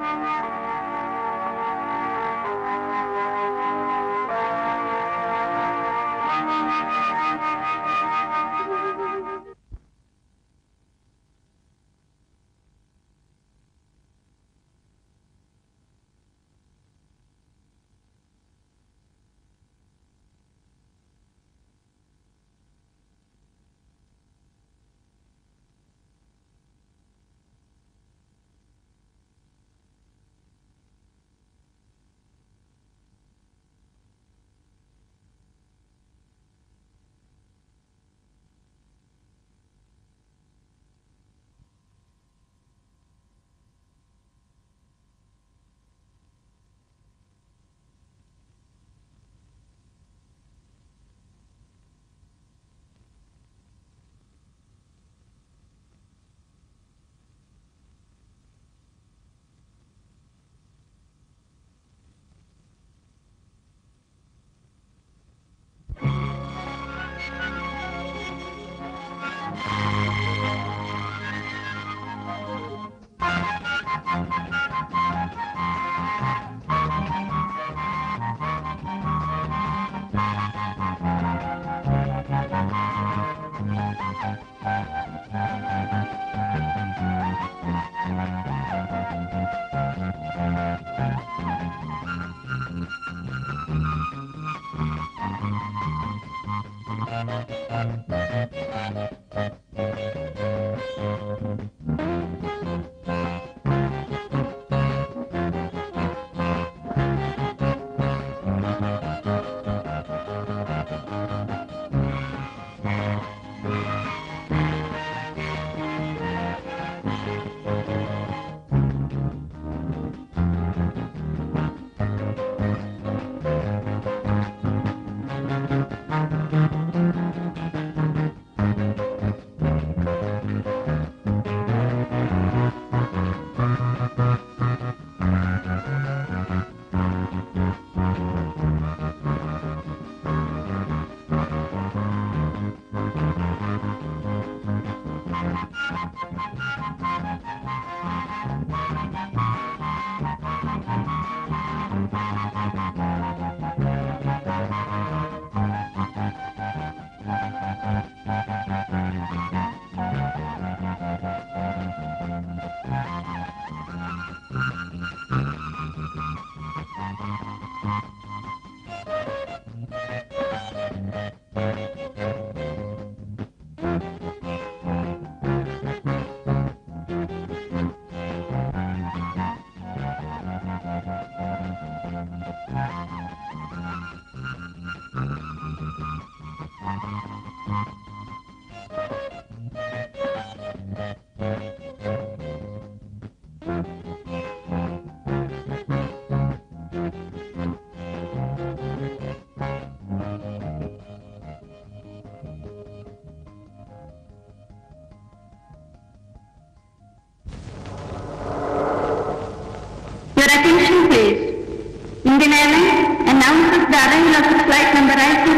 Your attention please. Indian Airlines announces the arrival of its flight number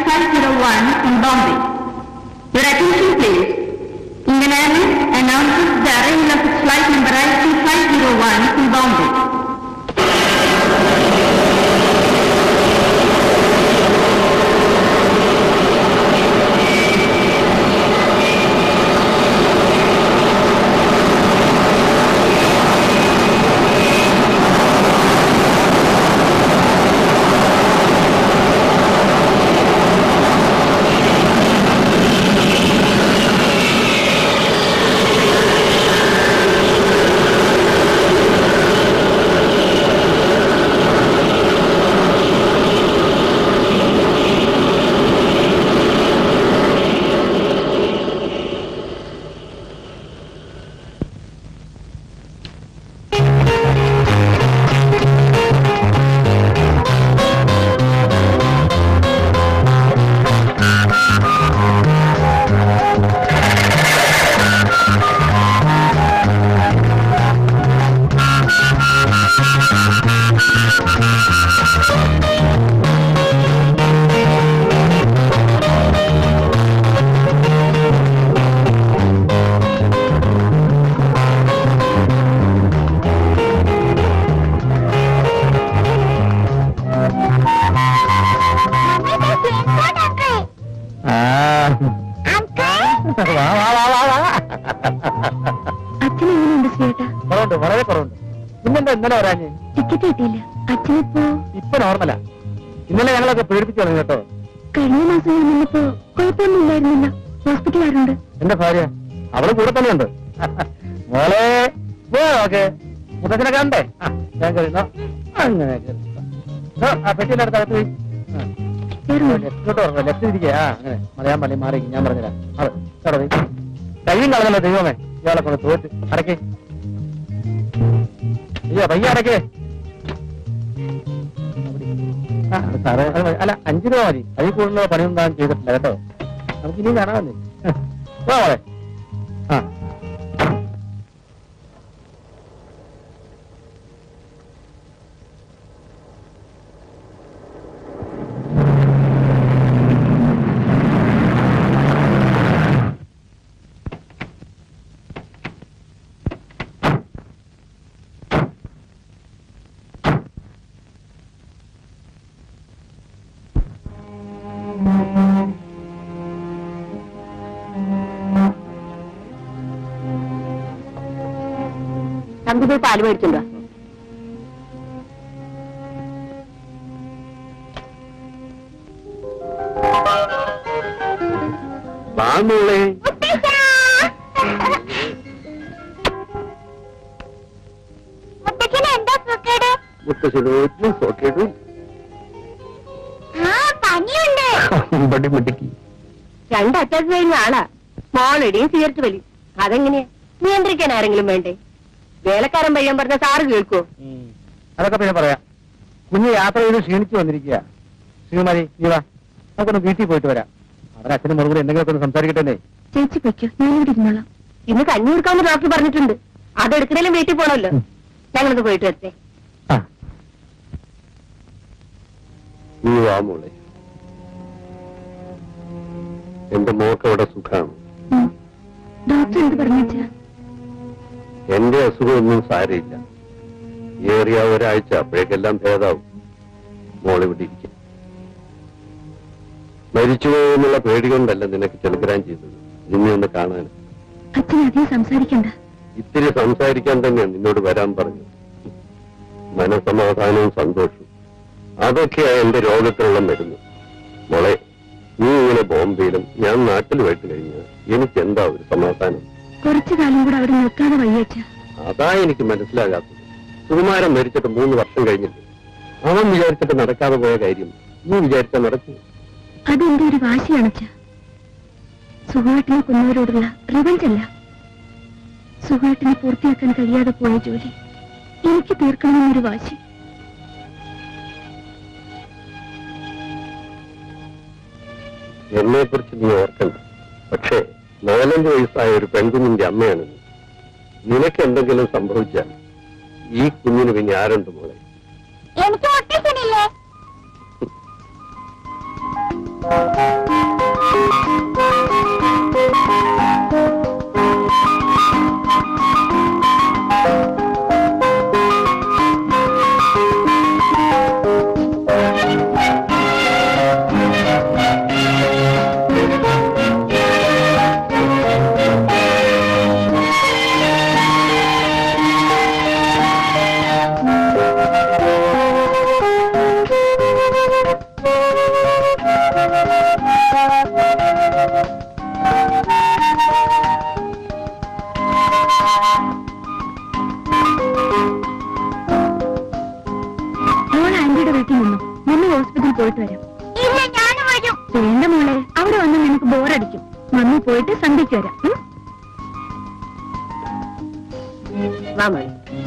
I-2501 from Bombay. Your attention please. Indian Airlines announces the arrival of its flight number I-2501 from Bombay. പിന്നെന്താ ഇന്നലെ വരാഞ്ഞ് ticket കിട്ടിയില്ല അച്ഛനിപ്പോ ഇപ്പൊ നോർമലാ ഇന്നലെ ഞങ്ങളൊക്കെ പേടിപ്പിച്ചു തുടങ്ങി കേട്ടോ കഴിഞ്ഞ മാസം ഞാൻ വന്നപ്പോ കുഴപ്പമൊന്നും ഇല്ലായിരുന്നില്ല ഹോസ്പിറ്റലാറുണ്ട് എന്റെ ഭാര്യ അവള് കൂടെ തന്നെയുണ്ട് മോളെ ഓക്കെ മുത്തച്ഛനെ കാണണ്ടേ ആ, ഞാൻ കയറിന്നോ അങ്ങനെ കയറി. ദോ, ആ പെട്ടിയുടെ അടുത്ത് അകത്ത് പോയി ലെഫ്റ്റോട്ട് പറഞ്ഞു ലെഫ്റ്റ് ഇരിക്കുക ആ അങ്ങനെ മലയാൻ പള്ളി മാറി ഞാൻ പറഞ്ഞുതരാം അത് അവിടെ പോയി കയ്യും കളഞ്ഞല്ലോ ദൈവമേ ഇയാളെ കൊണ്ട് തോറ്റ് അടക്കേ അയ്യോ പയ്യ അടക്കേ ആ, അത് സാറേ അത് മതി. അല്ല അഞ്ചു രൂപ മതി അതിൽ കൂടുതലുള്ള പണിയൊന്നും താൻ ചെയ്തിട്ടില്ല കേട്ടോ നമുക്ക് ഇനിയും കാണാമല്ലേ വാ മോളെ ആ തമ്പി പോയി പാല് മേടിച്ചുണ്ടോ വാ മോളെ മുത്തച്ഛന് എന്താ സുഖേട് മുത്തശ്ശനോട്ടിനും സോക്കേട്ടും ആ പനിയുണ്ട് പടി മുട്ടിക്ക് രണ്ട് അറ്റാക്ക് കഴിഞ്ഞ ആളാ മോളിടിയും സിഗരറ്റ് വലി അതെങ്ങനെയാ നിയന്ത്രിക്കാൻ ആരെങ്കിലും വേണ്ടേ വേലക്കാരൻ പയ്യൻ പറഞ്ഞ സാറ് കേൾക്കോ അതൊക്കെ പിന്നെ പറയാം കുഞ്ഞ് യാത്ര ചെയ്ത് ക്ഷീണിച്ചു വന്നിരിക്കുക ശ്രീകുമാരി നീ വാ നമുക്കൊന്ന് വീട്ടിൽ പോയിട്ട് വരാം അവിടെ അച്ഛനും മറുപടി എന്തെങ്കിലുമൊക്കെ ഒന്ന് സംസാരിക്കട്ടെ ചേച്ചി പൊയ്ക്കോ ഞാനിവിടെ ഇരുന്നോളാം ഇന്ന് കഞ്ഞി കൊടുക്കാമെന്ന് ഡോക്ടർ പറഞ്ഞിട്ടുണ്ട് അതെടുക്കണേലും വീട്ടിൽ പോണല്ലോ ഞങ്ങളത് പോയിട്ട് വരട്ടെ ആ നീ വാ മോളെ എന്റെ മോക്ക് അവിടെ സുഖാണ് ഡോക്ടർ എന്ത് പറഞ്ഞാ എന്റെ അസുഖമൊന്നും സാരയില്ല ഏറിയ ഒരാഴ്ച അപ്പോഴേക്കെല്ലാം ഭേദാവും മോളെ ഇവിടെ ഇരിക്കും മരിച്ചു പോകുമെന്നുള്ള പേടി കൊണ്ടല്ല നിനക്ക് ചെലുക്കരാൻ ചെയ്തത് നിന്നെ ഒന്ന് കാണാൻ അച്ഛൻ അധികം സംസാരിക്കണ്ട ഇത്തിരി സംസാരിക്കാൻ തന്നെയാണ് നിന്നോട് വരാൻ പറഞ്ഞത് മനസമാധാനവും സന്തോഷവും അതൊക്കെയാ എന്റെ രോഗത്തിനുള്ള മരുന്ന് മോളെ നീ ഇങ്ങനെ ബോംബെയിലും ഞാൻ നാട്ടിലുമായിട്ട് കഴിഞ്ഞാൽ എനിക്ക് എന്താ ഒരു സമാധാനം കുറച്ചു കാലം കൂടെ അവിടെ നിൽക്കാതെ വയ്യച്ച അതാ എനിക്ക് മനസ്സിലാകാത്തത് സുകുമാരൻ മരിച്ചിട്ട് മൂന്ന് വർഷം കഴിഞ്ഞില്ലേ അവൻ വിചാരിച്ചിട്ട് നടക്കാതെ പോയ കാര്യം നീ വിചാരിച്ച നടക്കൂ അതെന്റെ ഒരു വാശിയാണച്ച സുഖമായിട്ടിനെ കൊന്നവരോടുള്ള റിവഞ്ച് അല്ല സുഖമായിട്ടിനെ പൂർത്തിയാക്കാൻ കഴിയാതെ പോയ ജോലി എനിക്ക് തീർക്കണമെന്നൊരു വാശി എന്നെ കുറിച്ച് നീ ഓർക്കണ്ട പക്ഷേ നാലഞ്ച് വയസ്സായ ഒരു പെൺകുഞ്ഞിന്റെ അമ്മയാണ് നീ നിനക്ക് എന്തെങ്കിലും സംഭവിച്ചാൽ ഈ കുഞ്ഞിന് പിന്നെ ആരുണ്ട് മോളെ എനിക്ക് മുത്തച്ഛനില്ലേ മോൾ ആന്റിയുടെ വീട്ടിൽ നിന്നു മമ്മി ഹോസ്പിറ്റലിൽ പോയിട്ട് വരാം ഇല്ല ഞാനും വരും വേണ്ട മോളെ അവിടെ വന്ന് നിനക്ക് ബോറടിക്കും മമ്മി പോയിട്ട് സന്ധ്യയ്ക്ക് വരാം ഉം? വാ മോളെ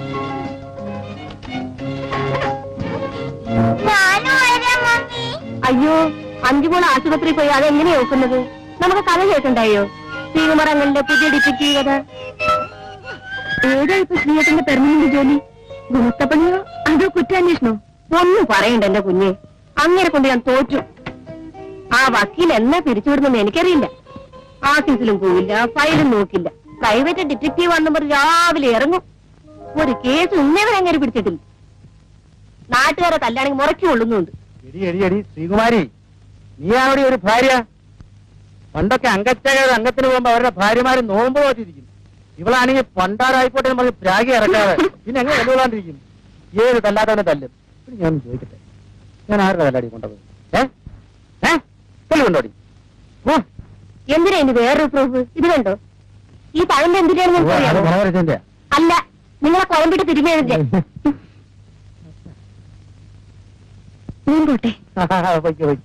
അയ്യോ അഞ്ചുമോൾ ആശുപത്രി പോയി അതെങ്ങനെയാ നോക്കുന്നത് നമുക്ക് കഥ കേൾക്കണ്ടായോ ശ്രീകുമാരങ്ങളുടെ പുതിയ ഡിറ്റക്റ്റീവ് കഥ ഏതാ ഇപ്പൊ ശ്രീയേട്ടന്റെ പെർമനന്റ് ജോലി ഗുണത്തപ്പണിയോ അതോ കുറ്റാന്വേഷണോ ഒന്നും പറയണ്ട എന്റെ കുഞ്ഞെ അങ്ങനെ കൊണ്ട് ഞാൻ തോറ്റു ആ വക്കീൽ എന്നാ പിരിച്ചുവിടുന്നെന്ന് എനിക്കറിയില്ല ആഫീസിലും പോവില്ല ഫയലും നോക്കില്ല പ്രൈവറ്റ് ഡിറ്റക്റ്റീവ് ആണെന്ന് പറഞ്ഞ് രാവിലെ ഇറങ്ങും ഒരു കേസ് ഇന്നേവരെ അങ്ങനെ പിടിച്ചിട്ടില്ല നാട്ടുകാരെ കല്യാണെങ്കിൽ മുറക്കി കൊള്ളുന്നുണ്ട് എടി എടി എടി ശ്രീകുമാരി നീയാണോടി ഒരു ഭാര്യ പണ്ടൊക്കെ അംഗച്ചകൾ അംഗത്തിന് പോകുമ്പോ അവരുടെ ഭാര്യമാര് നോമ്പ് നോറ്റിരിക്കും ഇവളാണെങ്കിൽ പണ്ടാരായിക്കോട്ടെ എന്ന് പറഞ്ഞ് പ്രാഗി ഇറക്കാതെ പിന്നെ എങ്ങനെ കൊണ്ടുപോകാണ്ടിരിക്കും ഏത് തല്ലാത്തവനെ തല്ലും പിന്നെ ഞാൻ ചോദിക്കട്ടെ ഞാൻ ആരുടെ തല്ലാടി കൊണ്ടത് ഏ ഏ തല്ലി കൊണ്ടോടി ഓ എന്തിനാ ഇനി വേറൊരു പ്രൂഫ് ഇത് കണ്ടോ ഈ പഴം എന്തിനാണ് ഓ, അത് മുളകരച്ചതിന്റെയാ? അല്ല നിങ്ങളെ കുഴമ്പിട്ട് തിരിഞ്ഞെഴുതേ ഞാൻ പോട്ടെ പൊയ്ക്കോ, പൊയ്ക്കോ.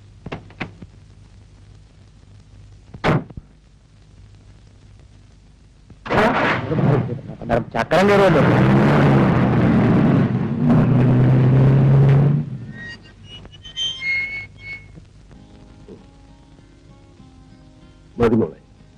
അന്നേരം ചക്കരം കയറുമല്ലോ മതി മോളെ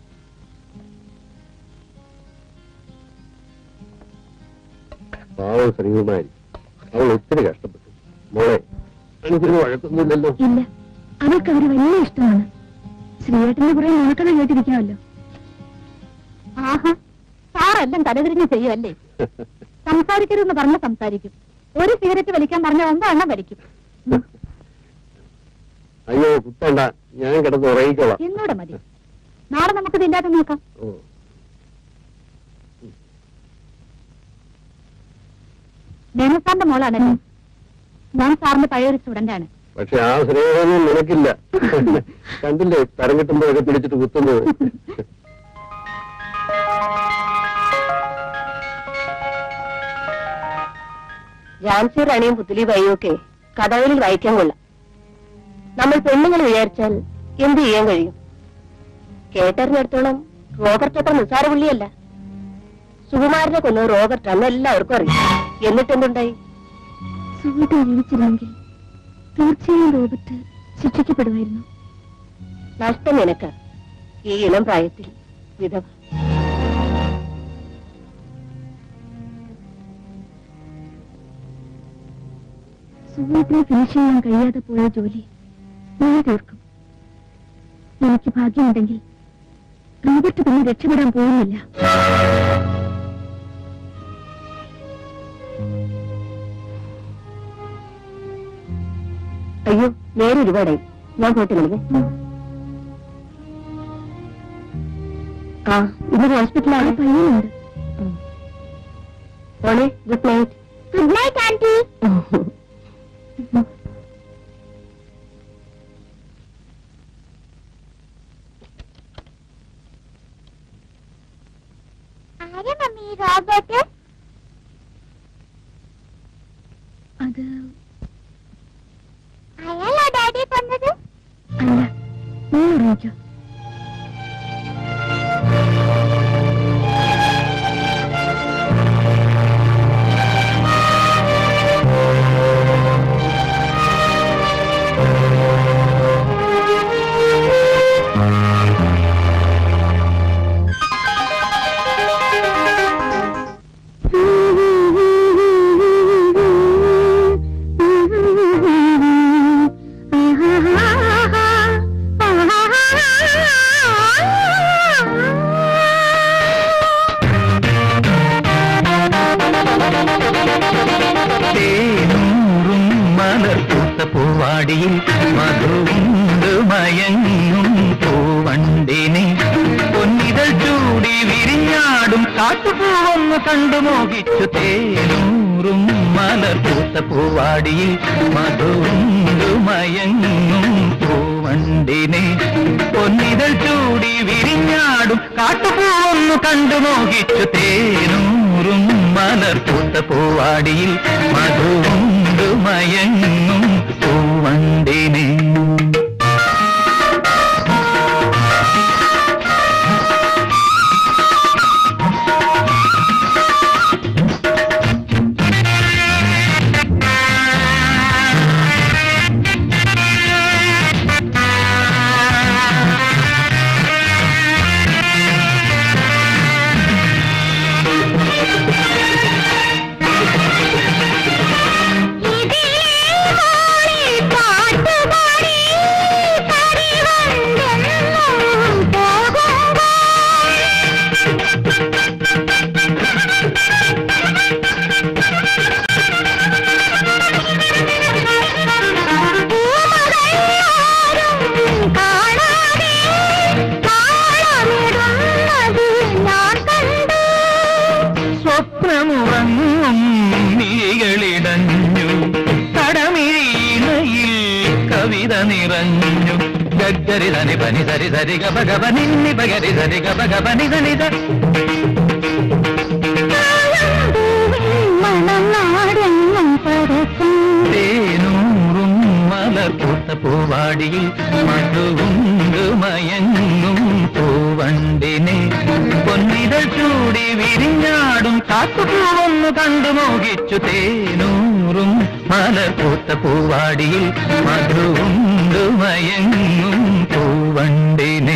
പാവം ശ്രീകുമാരി അവൾ ഒത്തിരി കഷ്ടപ്പെട്ടു മോളെ എനിക്കൊരു വഴക്കൊന്നുമില്ലല്ലോ ഇല്ല അവർക്ക് അവര് വലിയ ഇഷ്ടമാണ് ശ്രീയേട്ടന്റെ കുറെ നുണക്കഥ കേട്ടിരിക്കാമല്ലോ ആഹാ സാറെല്ലാം തലതിരിഞ്ഞ് ചെയ്യുമല്ലേ സംസാരിക്കരുതെന്ന് പറഞ്ഞ സംസാരിക്കും ഒരു സിഗരറ്റ് വലിക്കാൻ പറഞ്ഞ ഒമ്പതെണ്ണം വലിക്കും അയ്യോ കുത്തണ്ട ഞാൻ കിടന്ന് ഉറങ്ങിക്കോളാം എന്നൂടെ മതി നാളെ നമുക്കിത് ഇല്ലാതെ നോക്കാം ഓ മേനസാറിന്റെ മോളാണല്ലോ ഞാൻ സാറിന്റെ പഴയൊരു സ്റ്റുഡന്റ് ആണ് പക്ഷെ ആ സ്നേഹമൊന്നും നിനക്കില്ല കണ്ടില്ലേ തരം കിട്ടുമ്പോഴൊക്കെ പിടിച്ചിട്ട് കുത്തുന്നത് ഝാൻസി റാണിയും പുത്തലി ബൈയൊക്കെ കഥകളിൽ വായിക്കാൻ കൊള്ളാം നമ്മൾ പെണ്ണുങ്ങൾ വിചാരിച്ചാൽ എന്ത് ചെയ്യാൻ കഴിയും കേട്ടറിഞ്ഞിടത്തോളം റോബർട്ട് അത്ര നിസ്സാര പുള്ളിയല്ല സുകുമാരനെ കൊന്നത് റോബർട്ട് അന്ന് എല്ലാവർക്കും അറിയാം എന്നിട്ട് എന്തുണ്ടായി സുഹൃത്ത് ജീവിച്ചിരുന്നെങ്കിൽ തീർച്ചയായും റോബർട്ട് ശിക്ഷിക്കപ്പെടുമായിരുന്നു നഷ്ടം നിനക്ക് ഈ ഇളം പ്രായത്തിൽ വിധവ സുഹൃത്തിനെ ഫിനിഷ് ചെയ്യാൻ കഴിയാതെ പോയ ജോലി ഞാൻ തീർക്കും എനിക്ക് ഭാഗ്യമുണ്ടെങ്കിൽ റോബർട്ട് പിന്നെ രക്ഷപ്പെടാൻ പോകുന്നില്ല അയ്യോ നേരെ ഒരുപാടായി ഞാൻ പോട്ടെ നൽകെ ആ ഇന്നൊരു ഹോസ്പിറ്റലാണ് പയ്യനുണ്ട് മോളെ good night good night aunty ആരാ മമ്മി റോബർട്ട് അത് അയാളാ ഡാഡി കൊന്നത് അല്ല നീ ഉറങ്ങിക്കോ തേനൂറും മലർപ്പൂത്ത പൂവാടിയിൽ മധുണ്ട് മയങ്ങും പൂവണ്ടിനെ പൊന്നിതൾ ചൂടി വിരിഞ്ഞാടും കാട്ടുപൂവൊന്ന് കണ്ടു മോഹിച്ചു തേനൂറും മലർപ്പൂത്ത പൂവാടിയിൽ മധുണ്ട് മയങ്ങും പൂവണ്ടിനെ പൊന്നിതൾ ചൂടി വിരിഞ്ഞാടും കാട്ടുപൂവൊന്നു കണ്ടു മോഹിച്ചു തേനൂറും മലർപ്പൂത്ത പൂവാടിയിൽ മധുണ്ട് മയങ്ങും പൂവണ്ടിനെ ഇതിലേ മോളെ പാട്ടുപാ കവിത നിറഞ്ഞു ഗഗരി ധനി പനി സരി സരി ഗപ ഗപ നിന്നി പകരി സരി ഗപ ഗപ നിധ നിധ മണം നാടെങ്ങും പരക്കും തേനൂറും മലർപൂത്ത പൂവാടിയിൽ മധുവുണ്ട് മയങ്ങും പൂവണ്ടിനെ പൊന്നിതൾ ചൂടി വിരിഞ്ഞാടും കാത്തുപൂവൊന്നു കണ്ടു മോഹിച്ചു തേനൂറും മലർപൂത്ത പൂവാടിയിൽ മധുവുണ്ട് മയങ്ങും പൂവണ്ടിനെ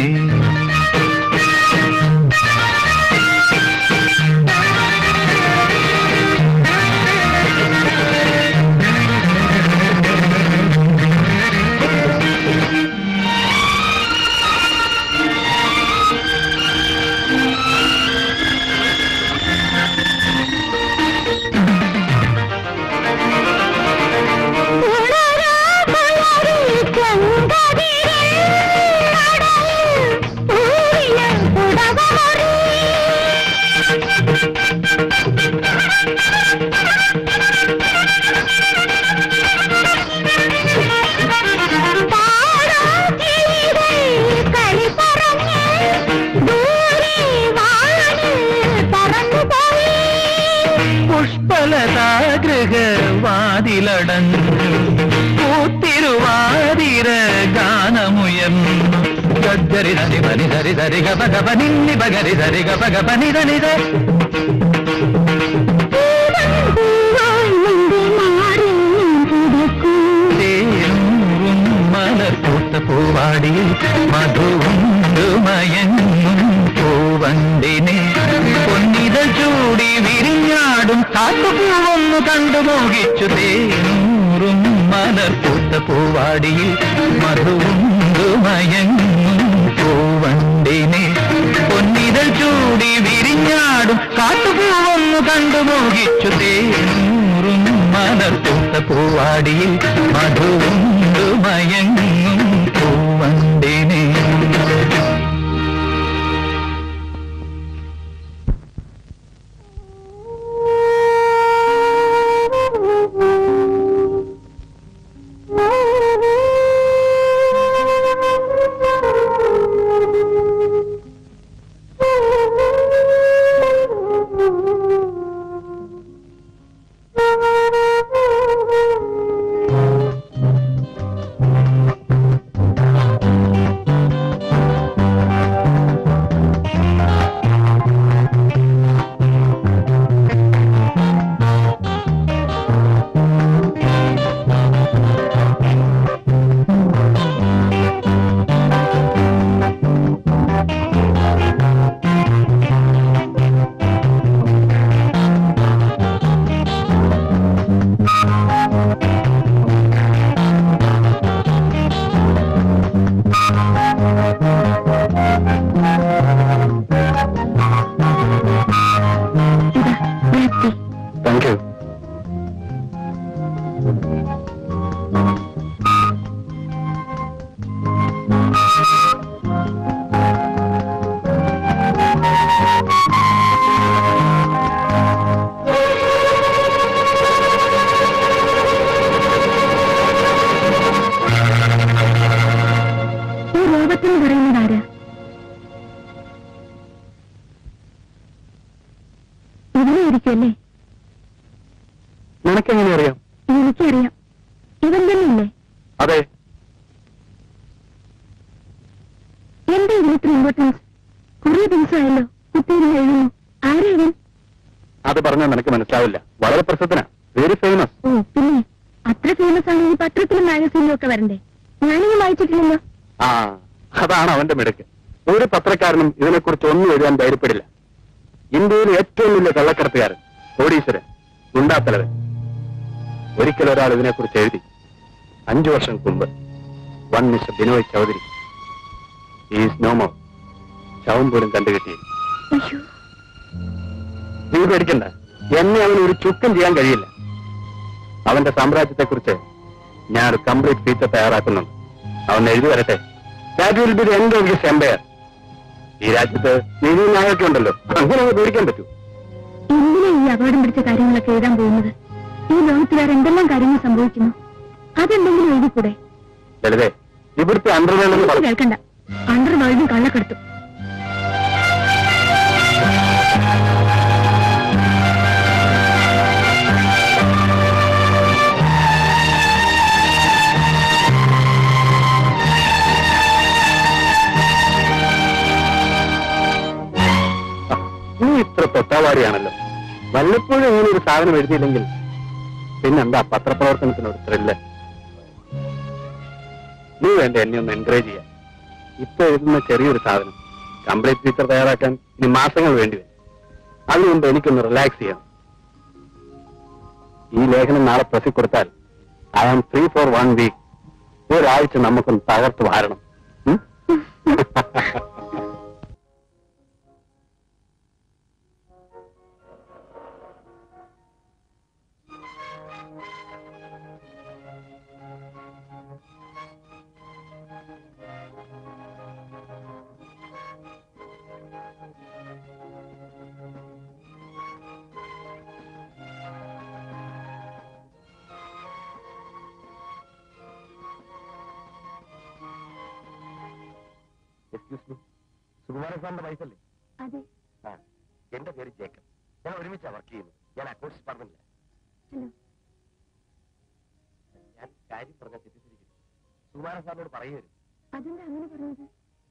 ഉണരാ പുലരി ചെങ്കതിരിൽ നടയിൽ പൂവിലും പുടവമൊഴി. പാടും കിളികൾ കളി പറഞ്ഞ് ദൂരെ വാനിൽ പറന്നുപോയി പുഷ്പലതാഗൃഹ വാതിലടഞ്ഞു പൂത്തിരുവാതിര ഗാനമുയർന്നു ഗദ്ഗരി ധരി പനി ധരി ധരി ഗപ ഗപ നിന്നി പകരി ധരി ഗപ ഗപ നിധ നിധ തേനൂറും മലർപ്പൂത്ത പൂവാടിയിൽ മധുവുണ്ട് മയങ്ങും പൂവണ്ടിനെ പൊന്നിതൾ ചൂടി വിരിഞ്ഞാടും കാട്ടുപൂവൊന്നു കണ്ടു മോഹിച്ചു തേനൂറും മലർപ്പൂത്ത പൂവാടിയിൽ മധുവുണ്ട് മയങ്ങും പൂവണ്ടിനെ പൊന്നിതൾ ചൂടി വിരിഞ്ഞാടും കാട്ടുപൂവൊന്നു കണ്ടു മോഹിച്ചു തേനൂറും മലർപ്പൂത്ത പൂവാടിയിൽ മധുവുണ്ട് മയങ്ങും പൂവണ്ടിനെ താങ്ക് യു ഈ രൂപത്തിൽ പറയുന്നത് ആരാ ഇവിടെ ഇരിക്കുമല്ലേ നിനക്കെങ്ങനെ അറിയാം എനിക്കറിയാം ഇവൻ തന്നെയല്ലേ അതെ എന്താ ഇതിനത്ര ഇമ്പോർട്ടൻസ് കുറെ ദിവസമായല്ലോ കുട്ടിയിൽ എഴുതുന്നു ആരാ ഇവൻ അത് പറഞ്ഞാൽ നിനക്ക് മനസ്സിലാവില്ല വളരെ പ്രസിദ്ധനാ വെരി ഫേമസ് ഓ പിന്നെ അത്ര ഫേമസ് ആണെങ്കിൽ പത്രത്തിലും മാഗസീനിലും ഒക്കെ വരണ്ടേ ഞാനിത് വായിച്ചിട്ടില്ലല്ലോ ആ അതാണ് അവന്റെ മിടുക്ക് ഒരു പത്രക്കാരനും ഇതിനെക്കുറിച്ച് ഒന്നും എഴുതാൻ ധൈര്യപ്പെടില്ല ഇന്ത്യയിലെ ഏറ്റവും വലിയ കള്ളക്കടത്തുകാരൻ കോടീശ്വരൻ ഗുണ്ടാത്തലവൻ ഒരിക്കൽ ഒരാൾ ഇതിനെക്കുറിച്ച് എഴുതി അഞ്ചു വർഷം മുമ്പ് one mister Binoy Chaudhary is no more ശവം പോലും കണ്ടുകിട്ടി അയ്യോ നീ പേടിക്കണ്ട എന്നെ അവന് ഒരു ചുക്കം ചെയ്യാൻ കഴിയില്ല അവന്റെ സാമ്രാജ്യത്തെക്കുറിച്ച് ഞാൻ ഒരു കംപ്ലീറ്റ് ഫീച്ചർ തയ്യാറാക്കുന്നുണ്ട് അവൻ എഴുതി വരട്ടെ that will be the end of his empire ഈ രാജ്യത്ത് നീതി ന്യായമൊക്കെ ഉണ്ടല്ലോ അങ്ങനെ അങ്ങ് പേടിക്കാൻ പറ്റൂ എന്തിനാ ഈ അപകടം പിടിച്ച കാര്യങ്ങളൊക്കെ എഴുതാൻ പോകുന്നത് ഈ ലോകത്ത് വേറെ എന്തെല്ലാം കാര്യങ്ങൾ സംഭവിക്കുന്നു അതെന്തെങ്കിലും എഴുതിക്കൂടെ ലളിതേ ഇവിടുത്തെ അണ്ടർവേൾഡ് പറഞ്ഞു കേൾക്കണ്ട അണ്ടർ വേൾഡും കള്ളക്കെടുത്തു നീ ഇത്ര തൊട്ടാവാടിയാണല്ലോ വല്ലപ്പോഴും ഇങ്ങനെ ഒരു സാധനം എഴുതിയില്ലെങ്കിൽ പിന്നെന്താ പത്രപ്രവർത്തനത്തിനൊരു ത്രില്ല് നീ വേണ്ട എന്നെ ഒന്ന് എൻകറേജ് ചെയ്യാൻ ഇപ്പൊ എഴുതുന്ന ചെറിയൊരു സാധനം കംപ്ലീറ്റ് ഫീച്ചർ തയ്യാറാക്കാൻ ഇനി മാസങ്ങൾ വേണ്ടി വരും അതിനു മുമ്പ് എനിക്കൊന്ന് റിലാക്സ് ചെയ്യണം ഈ ലേഖനം നാളെ പ്രസി കൊടുത്താൽ I am free for one week ഒരാഴ്ച നമുക്കൊന്ന് തകർത്ത് വാരണം ഉം? എക്സ്ക്യൂസ് മീ സുകുമാരൻ സാറിന്റെ വയസ്സല്ലേ അതെ ആ എന്റെ പേര് ജേക്കബ് ഞാൻ ഒരുമിച്ചാ വർക്ക് ചെയ്യുന്നത് ഞാൻ അക്കൗണ്ട്സ് ഡിപ്പാർട്ട്മെന്റില്ല ഹലോ ഞാൻ കാര്യം പറഞ്ഞ തെറ്റിദ്ധരിക്കുന്നു സുകുമാരൻ സാറിനോട് പറയുകയും അതെന്താ അങ്ങനെ പറഞ്ഞത്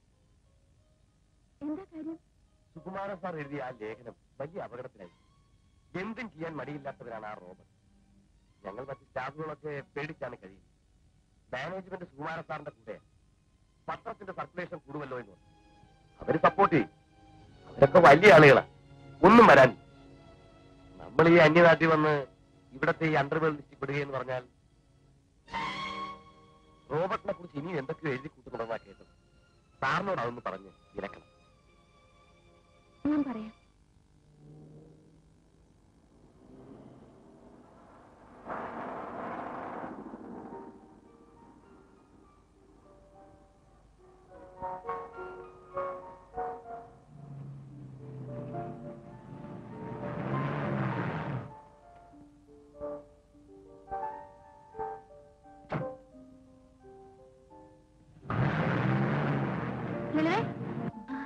എന്താ കാര്യം സുകുമാരൻ സാർ എഴുതിയ ആ ലേഖനം വലിയ അപകടത്തിലായി എന്തും ചെയ്യാൻ മടിയില്ലാത്തവരാണ് ആ റോബർട്ട് ഞങ്ങൾ മറ്റ് സ്റ്റാഫുകളൊക്കെ പേടിച്ചാണ് കഴിയുന്നത് മാനേജ്മെന്റ് സുകുമാരൻ സാറിന്റെ കൂടെ പത്രത്തിന്റെ സർക്കുലേഷൻ കൂടുമല്ലോ എന്ന് പറഞ്ഞു. അവര് സപ്പോർട്ട് ചെയ്യും അവരൊക്കെ വലിയ ആളുകളാണ് ഒന്നും വരാൻ നമ്മൾ ഈ അന്യനാട്ടിൽ വന്ന് ഇവിടത്തെ ഈ അണ്ടർവേൾഡ് ലിസ്റ്റിൽ പെടുകയെന്ന് പറഞ്ഞാൽ റോബർട്ടിനെ കുറിച്ച് ഇനിയും എന്തൊക്കെയോ എഴുതി കൂട്ടുന്നുണ്ടെന്നാ കേട്ടത് സാറിനോട് അതൊന്ന് പറഞ്ഞ് ഇരക്കണം ഞാൻ പറയാം ലളിതേ? ആ.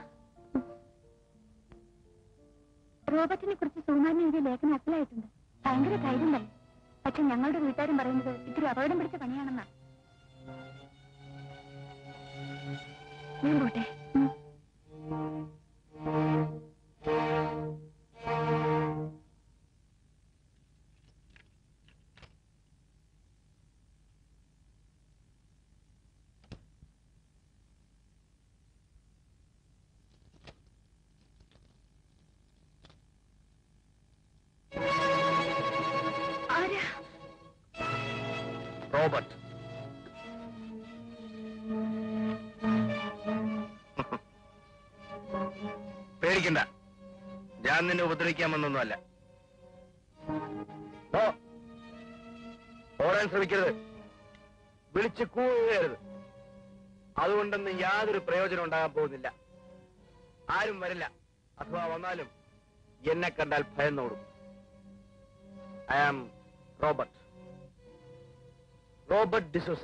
റോബർട്ടിനെ കുറിച്ച് സുകുമാരൻ എഴുതിയ ലേഖനം അസലായിട്ടുണ്ട് ഭയങ്കര ധൈര്യം തന്നെ പക്ഷെ ഞങ്ങളുടെ വീട്ടുകാരും പറയുന്നത് ഇത്തിരി അപകടം പിടിച്ച പണിയാണെന്നാ ഞാൻ പോട്ടെ ഉം. ആരാ റോബർട്ട് പേടിക്കണ്ട ഞാൻ നിന്നെ ഉപദ്രവിക്കാൻ വന്നൊന്നുമല്ല ഓ, ഓടാൻ ശ്രമിക്കരുത് വിളിച്ച് കൂവരുത് അതുകൊണ്ടൊന്നും യാതൊരു പ്രയോജനം ഉണ്ടാകാൻ പോകുന്നില്ല ആരും വരില്ല അഥവാ വന്നാലും എന്നെ കണ്ടാൽ ഭയന്നോടും I am Robert Robert D'Souza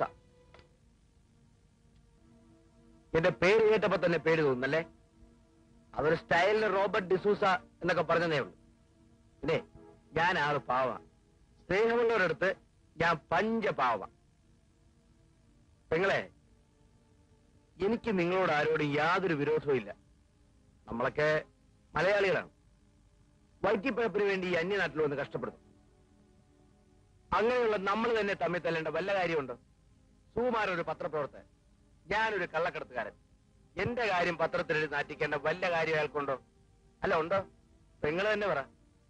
എന്റെ പേര് കേട്ടപ്പോ തന്നെ പേര് തോന്നുന്നല്ലേ അതൊരു സ്റ്റൈലിന് റോബർട്ട് ഡിസൂസ എന്നൊക്കെ പറഞ്ഞതേ ഉള്ളൂ പിന്നെ ഞാൻ ആള് പാവ സ്നേഹമുള്ളവരടുത്ത് ഞാൻ പഞ്ചപാവ പെങ്ങളെ എനിക്ക് നിങ്ങളോട് ആരോടും യാതൊരു വിരോധവും ഇല്ല നമ്മളൊക്കെ മലയാളികളാണ് വൈറ്റി പേപ്പറിന് വേണ്ടി ഈ അന്യനാട്ടിൽ വന്ന് കഷ്ടപ്പെടുന്നു അങ്ങനെയുള്ള നമ്മൾ തന്നെ തമ്മിൽ തല്ലേണ്ട വല്ല കാര്യമുണ്ടോ സുകുമാരൻ ഒരു പത്രപ്രവർത്തകൻ ഞാനൊരു കള്ളക്കടത്തുകാരൻ എന്റെ കാര്യം പത്രത്തിലെഴുതി നാറ്റിക്കേണ്ട വല്ല കാര്യം അയാൾക്കുണ്ടോ അല്ല ഉണ്ടോ പെങ്ങള് തന്നെ പറ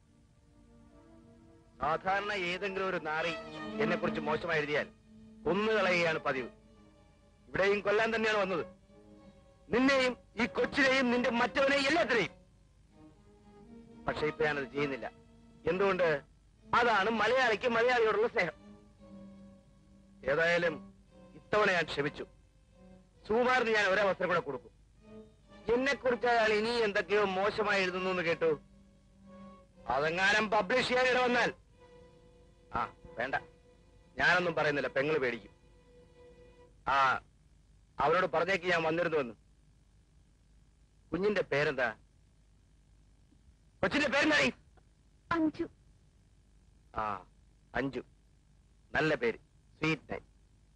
സാധാരണ ഏതെങ്കിലും ഒരു നാറി എന്നെ കുറിച്ച് മോശമായി എഴുതിയാൽ കൊന്നുകളയുകയാണ് പതിവ് ഇവിടെയും കൊല്ലാൻ തന്നെയാണ് വന്നത് നിന്നെയും ഈ കൊച്ചിനെയും നിന്റെ മറ്റവനെയും എല്ലാത്തിനെയും പക്ഷെ ഇപ്പൊ ഞാനത് ചെയ്യുന്നില്ല എന്തുകൊണ്ട് അതാണ് മലയാളിക്ക് മലയാളിയോടുള്ള സ്നേഹം ഏതായാലും ഇത്തവണ ഞാൻ ക്ഷമിച്ചു സുകുമാറിന് ഞാൻ ഒരവസരം കൂടെ കൊടുക്കും എന്നെ കുറിച്ച് അയാൾ ഇനി എന്തൊക്കെയോ മോശമായി എഴുതുന്നു എന്ന് കേട്ടു അതെങ്ങാനും പബ്ലിഷ് ചെയ്യാൻ ഇട വന്നാൽ ആ വേണ്ട ഞാനൊന്നും പറയുന്നില്ല പെങ്ങള് പേടിക്കും ആ അവരോട് പറഞ്ഞേക്ക് ഞാൻ വന്നിരുന്നുവെന്ന് കുഞ്ഞിന്റെ പേരെന്താ കൊച്ചിന്റെ പേരെന്തായി അഞ്ചു ആ അഞ്ചു നല്ല പേര് സ്വീറ്റ് നൈ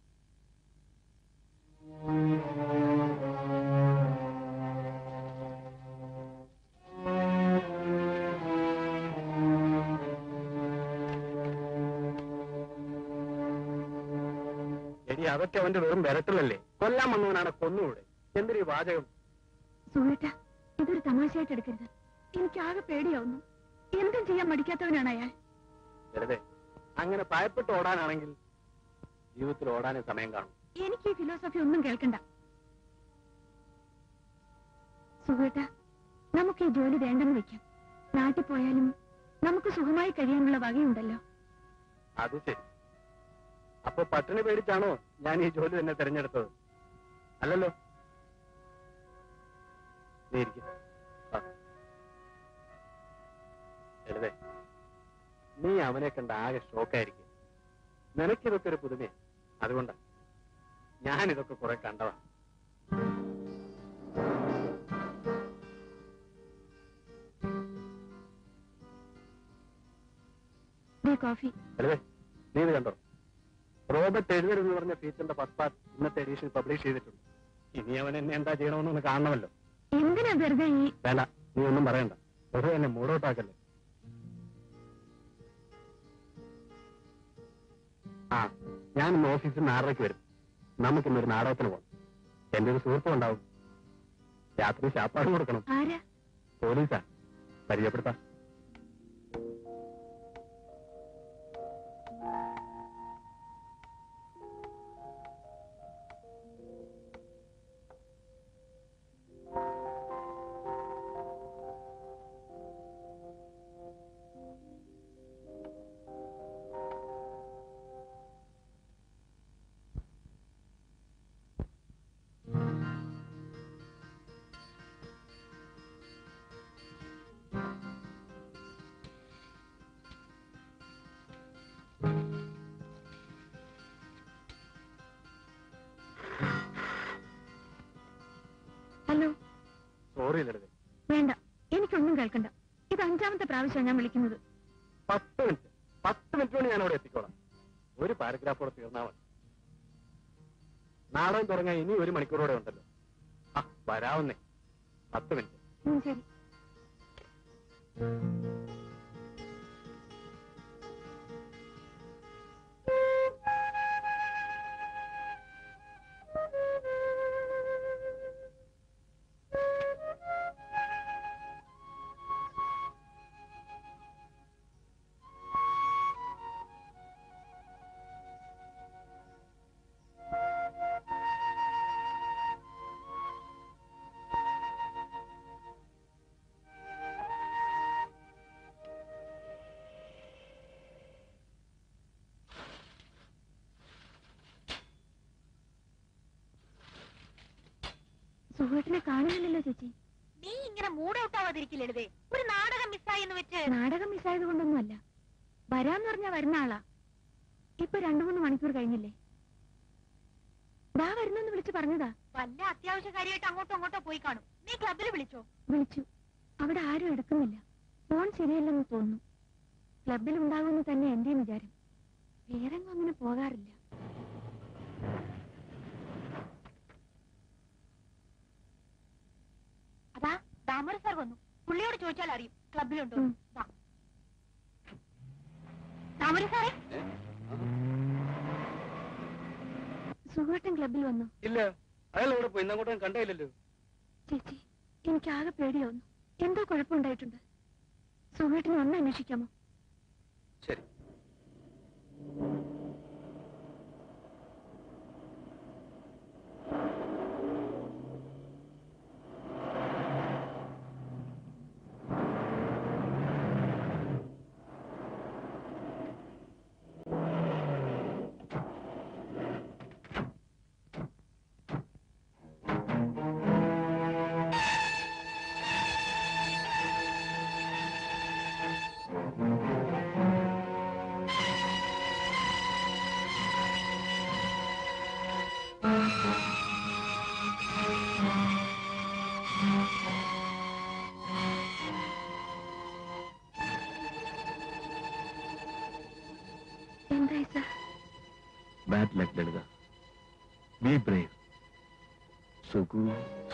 എടി അതൊക്കെ അവന്റെ വെറും വിരട്ടലല്ലേ കൊല്ലാൻ വന്നവനാണ് കൊന്നുകൂടെ എന്തൊരു വാചകം സുഹൃട്ട ഇതൊരു തമാശയായിട്ട് എടുക്കരുത് എനിക്കാകെ പേടിയാവുന്നു എന്തും ചെയ്യാൻ മടിക്കാത്തവനാണ് അയാൾ വെറുതെ അങ്ങനെ ഭയപ്പെട്ട് ഓടാനാണെങ്കിൽ ജീവിതത്തിൽ ഓടാനേ സമയം കാണും എനിക്ക് ഈ ഫിലോസഫി ഒന്നും കേൾക്കണ്ട സുഹൃട്ട നമുക്ക് ഈ ജോലി വേണ്ടെന്ന് വെക്കാം നാട്ടിൽ പോയാലും നമുക്ക് സുഖമായി കഴിയാനുള്ള വകയുണ്ടല്ലോ അത് ശരി അപ്പൊ പട്ടിണി പേടിച്ചാണോ ഞാൻ ഈ ജോലി തന്നെ തിരഞ്ഞെടുത്തത് അല്ലല്ലോ നീ ഇരിക്ക്. വാ. ലളിതേ, നീ അവനെ കണ്ട ആകെ ഷോക്കായിരിക്കും നിനക്കിതൊക്കെ ഒരു പുതുമയാ അതുകൊണ്ടാ ഞാനിതൊക്കെ കുറെ കണ്ടതാ ദേ കോഫി ലളിതേ, നീ ഇത് കണ്ടോ റോബർട്ട് എഴുതർ എന്ന് പറഞ്ഞ ഫീച്ചറിന്റെ ഫസ്റ്റ് പാർട്ട് ഇന്നത്തെ എഡീഷൻ പബ്ലിഷ് ചെയ്തിട്ടുണ്ട് ഇനി അവൻ എന്നെ എന്താ ചെയ്യണമെന്നൊന്ന് കാണണമല്ലോ എന്തിനാ വെറുതെ ഈ വേണ്ട നീ ഒന്നും പറയണ്ട വെറുതെ എന്നെ മൂടോട്ടാക്കല്ലേ ആ ഞാൻ ഇന്ന് ഓഫീസിൽ നിന്ന് ആറരയ്ക്ക് വരും നമുക്കിന്ന് ഒരു നാടകത്തിന് പോകണം എന്റെ ഒരു സുഹൃത്തും ഉണ്ടാവും രാത്രി ശാപ്പാട് കൊടുക്കണം ആരാ പോലീസാ പരിചയപ്പെടുത്താം ഹലോ സോറി ലളിതേ വേണ്ട എനിക്കൊന്നും കേൾക്കണ്ട ഇത് അഞ്ചാമത്തെ പ്രാവശ്യമാണ് ഞാൻ വിളിക്കുന്നത് പത്ത് മിനിറ്റ് പത്ത് മിനിറ്റ് കൊണ്ട് ഞാൻ അവിടെ എത്തിക്കോളാം ഒരു പാരഗ്രാഫോടെ തീർന്നാ മതി നാടകം തുടങ്ങാൻ ഇനി ഒരു മണിക്കൂറോടെ ഉണ്ടല്ലോ ആ വരാവുന്നേ പത്ത് മിനിറ്റ് ഉം, ശരി സുഹൃത്തിനെ കാണുന്നില്ലല്ലോ ചേച്ചി നീ ഇങ്ങനെ മൂഡ് ഔട്ട് ആവാതിരിക്കില്ലേ ഒരു നാടകം മിസ്സായി എന്ന് വെച്ച് നാടകം മിസ്സായത് കൊണ്ടൊന്നുമല്ല വരാന്ന് പറഞ്ഞാ വരുന്ന ആളാ ഇപ്പൊ രണ്ടു മൂന്ന് മണിക്കൂർ കഴിഞ്ഞില്ലേ ദാ വരുന്നെന്ന് വിളിച്ചു പറഞ്ഞതാ വല്ല അത്യാവശ്യ കാര്യമായിട്ട് അങ്ങോട്ടോ അങ്ങോട്ടോ പോയി കാണും നീ ക്ലബിൽ വിളിച്ചോ വിളിച്ചു അവിടെ ആരും എടുക്കുന്നില്ല ഫോൺ ശരിയല്ലെന്ന് തോന്നുന്നു ക്ലബിൽ ഉണ്ടാകുമെന്ന് തന്നെ എന്റെയും വിചാരം വേറെങ്ങും അങ്ങനെ പോകാറില്ല അതാ ദാമോദർ സാർ വന്നു പുള്ളിയോട് ചോദിച്ചാൽ അറിയും ക്ലബിലുണ്ടോ ഉം. ദാ. ദാമോദർ സാറേ സുഹൃത്തൻ ക്ലബിൽ വന്നു ഇല്ല അയാൾ എവിടെ പോയി ഇന്നങ്ങോട്ടും കണ്ടേയില്ലല്ലോ ചേച്ചി എനിക്ക് ആകെ പേടിയാവുന്നു എന്തോ കുഴപ്പമുണ്ടായിട്ടുണ്ട് സുഹൃത്തിനെ ഒന്ന് അന്വേഷിക്കാമോ ശരി sorry, sir. Bad luck Lalitha be brave സുഖു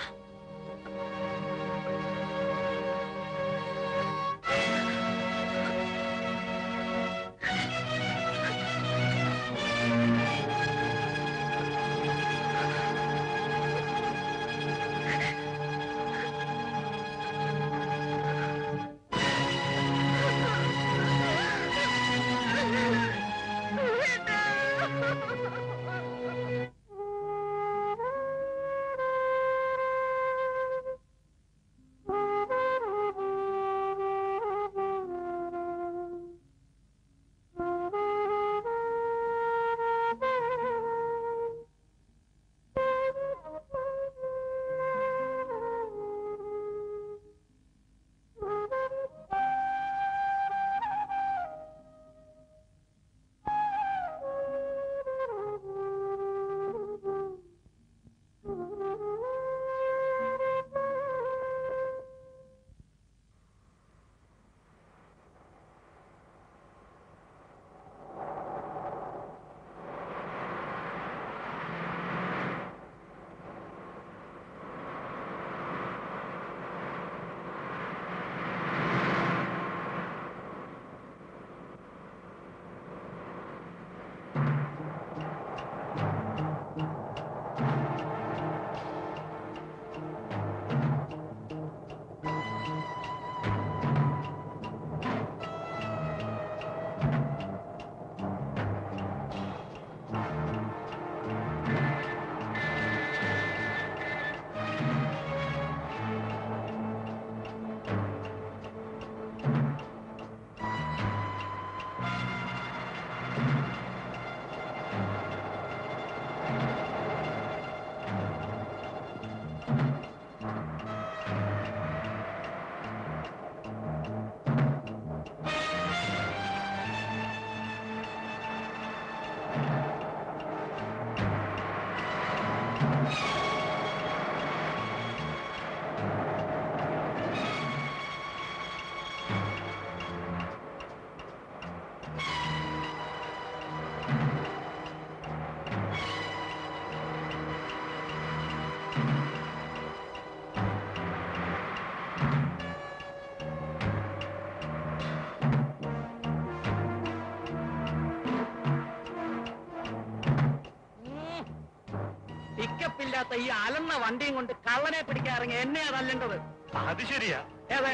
പിക്കപ്പില്ലാത്ത ഈ അലന്ന വണ്ടിയും കൊണ്ട് കള്ളനെ പിടിക്കാൻ ഇറങ്ങി എന്നെയാ തല്ലേണ്ടത് അത് ശരിയാ ഏതെ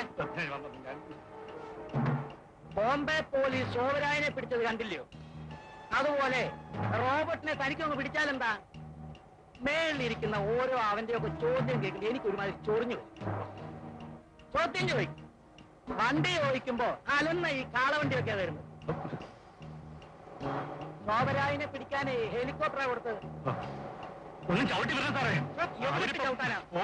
ബോംബെ പോലീസ് സോവരായനെ പിടിച്ചത് കണ്ടില്ലയോ അതുപോലെ റോബർട്ടിനെ തനിക്കൊന്ന് പിടിച്ചാലെന്താ മേളിലിരിക്കുന്ന ഓരോ അവന്റെയൊക്കെ ചോദ്യം കേൾക്കുമ്പോൾ എനിക്ക് ഒരുമാതിരി ചൊറിഞ്ഞു വരും. ചോദ്യം ചോദിക്കും വണ്ടി ചോദിക്കുമ്പോ അലന്ന ഈ കാളവണ്ടിയൊക്കെ വരുന്നത് സോവരായനെ പിടിക്കാനേ ഹെലികോപ്റ്ററാ കൊടുത്തത് ഒന്നും ചവിട്ടി വരാൻ സാറേ എവിടേക്ക് ചവിട്ടാനാ? ഓ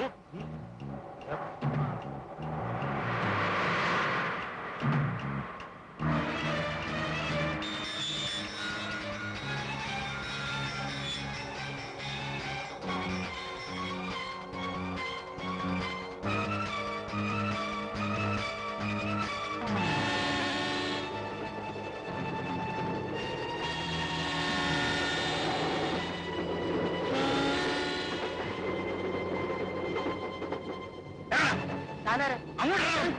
താനാരാ? അങ്ങോട്ട്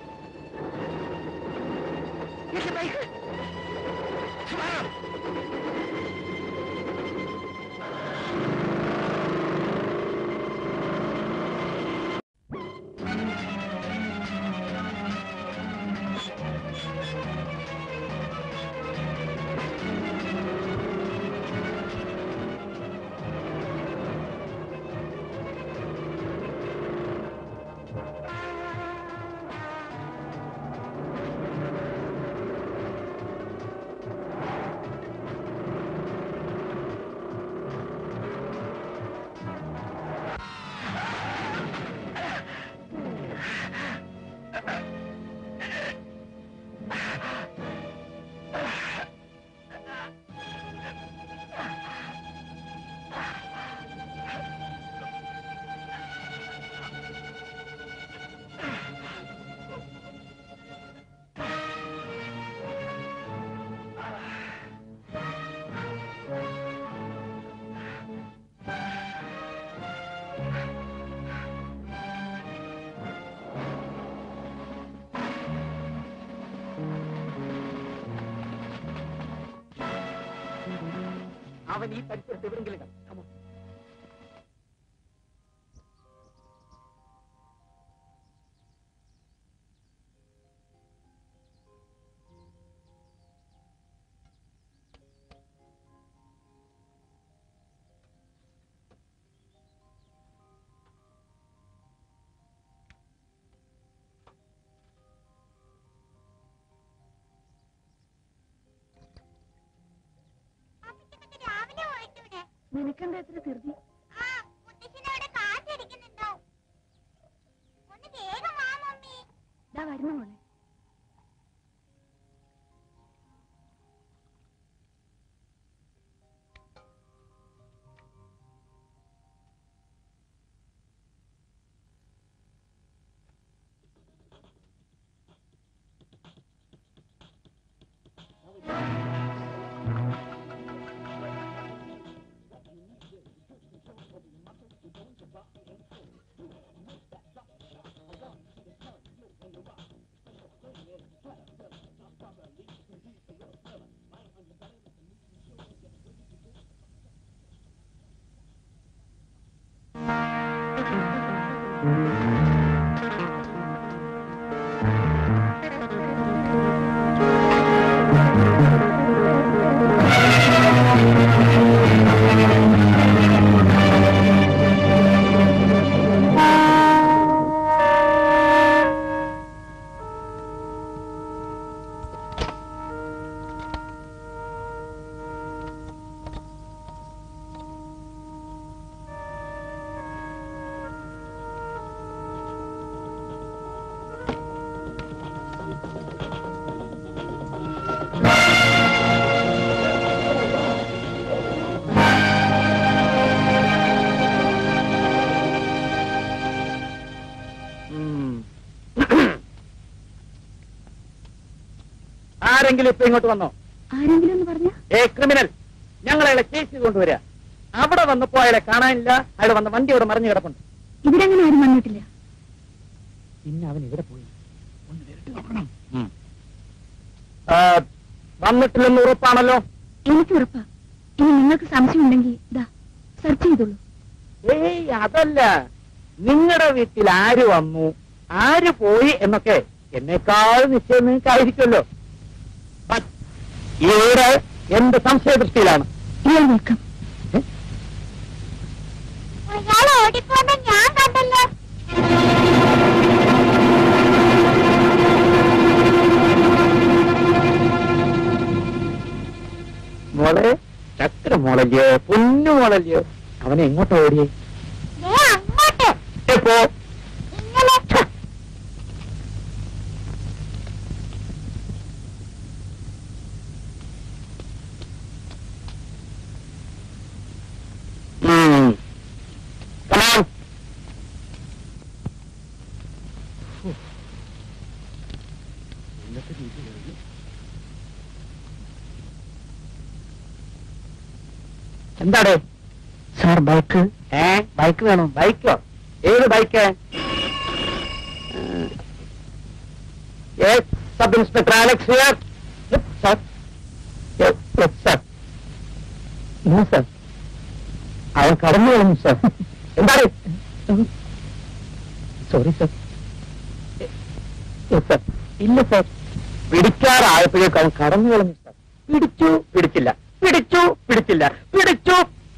എന്റെ ബൈക്ക് അവൻ ഈ പരിസരത്ത് എവിടെങ്കിലും കാണും. Come on. രാവിലെ പോയിട്ടൂടെ നിനക്കെന്താ എത്ര ധൃതി ആ മുത്തശ്ശനവിടെ കാത്തിരിക്കുന്നുണ്ടോ ഒന്ന് വേഗം വാ മമ്മി ദാ വരുന്നു മോളെ ആരെങ്കിലും ഇപ്പൊ ഇങ്ങോട്ട് വന്നോ ആരെങ്കിലും ഒന്ന് പറഞ്ഞ ഏ ക്രിമിനൽ ഞങ്ങൾ അയാളെ കേസ് ചെയ്ത് കൊണ്ടുവരിക അവിടെ വന്നപ്പോ അയാളെ കാണാനില്ല അയാൾ വന്ന വണ്ടി അവിടെ മറിഞ്ഞു കിടപ്പുണ്ട് ഇവിടെങ്ങനെ ആരും വന്നിട്ടില്ല പിന്നെ അവൻ ഇവിടെ പോയി ഒന്ന് വിരട്ടി നോക്കണം ആ, വന്നിട്ടില്ലെന്ന് ഉറപ്പാണല്ലോ എനിക്ക് ഉറപ്പാ ഇനി നിങ്ങൾക്ക് സംശയമുണ്ടെങ്കിൽ ഇതാ സെർച്ച് ചെയ്തോളൂ ഏയ് അതല്ല നിങ്ങളുടെ വീട്ടിൽ ആര് വന്നു ആര് പോയി എന്നൊക്കെ എന്നെക്കാൾ നിശ്ചയം നിങ്ങൾക്കായിരിക്കുമല്ലോ But ഇവിടെ എന്റെ സംശയദൃഷ്ടിയിലാണ് ഇയാൾ വെൽക്കം ഒരാൾ ഓടിപ്പോന്ന ഞാൻ കണ്ടല്ലോ മോളെ ചക്ര മോളല്ലയോ പൊന്നു മോളല്ലയോ അവനെ എങ്ങോട്ടാ ഓടിയേ ദേ അങ്ങോട്ട് എപ്പോ ഇന്നലെ ഉം. Come on. എന്താടേ സാർ ബൈക്ക് ഏ ബൈക്ക് വേണം ബൈക്കോ ഏത് bike sub inspector Alex here sir sir no sir അവൻ കടന്നു കളഞ്ഞു സാർ എന്താണ് സോറി സാർ സാർ ഇല്ല സാർ പിടിക്കാറായപ്പോഴേക്കും അവൻ കടന്നു കളഞ്ഞു സാർ പിടിച്ചു പിടിച്ചില്ല പിടിച്ചു പിടിച്ചില്ല പിടിച്ചു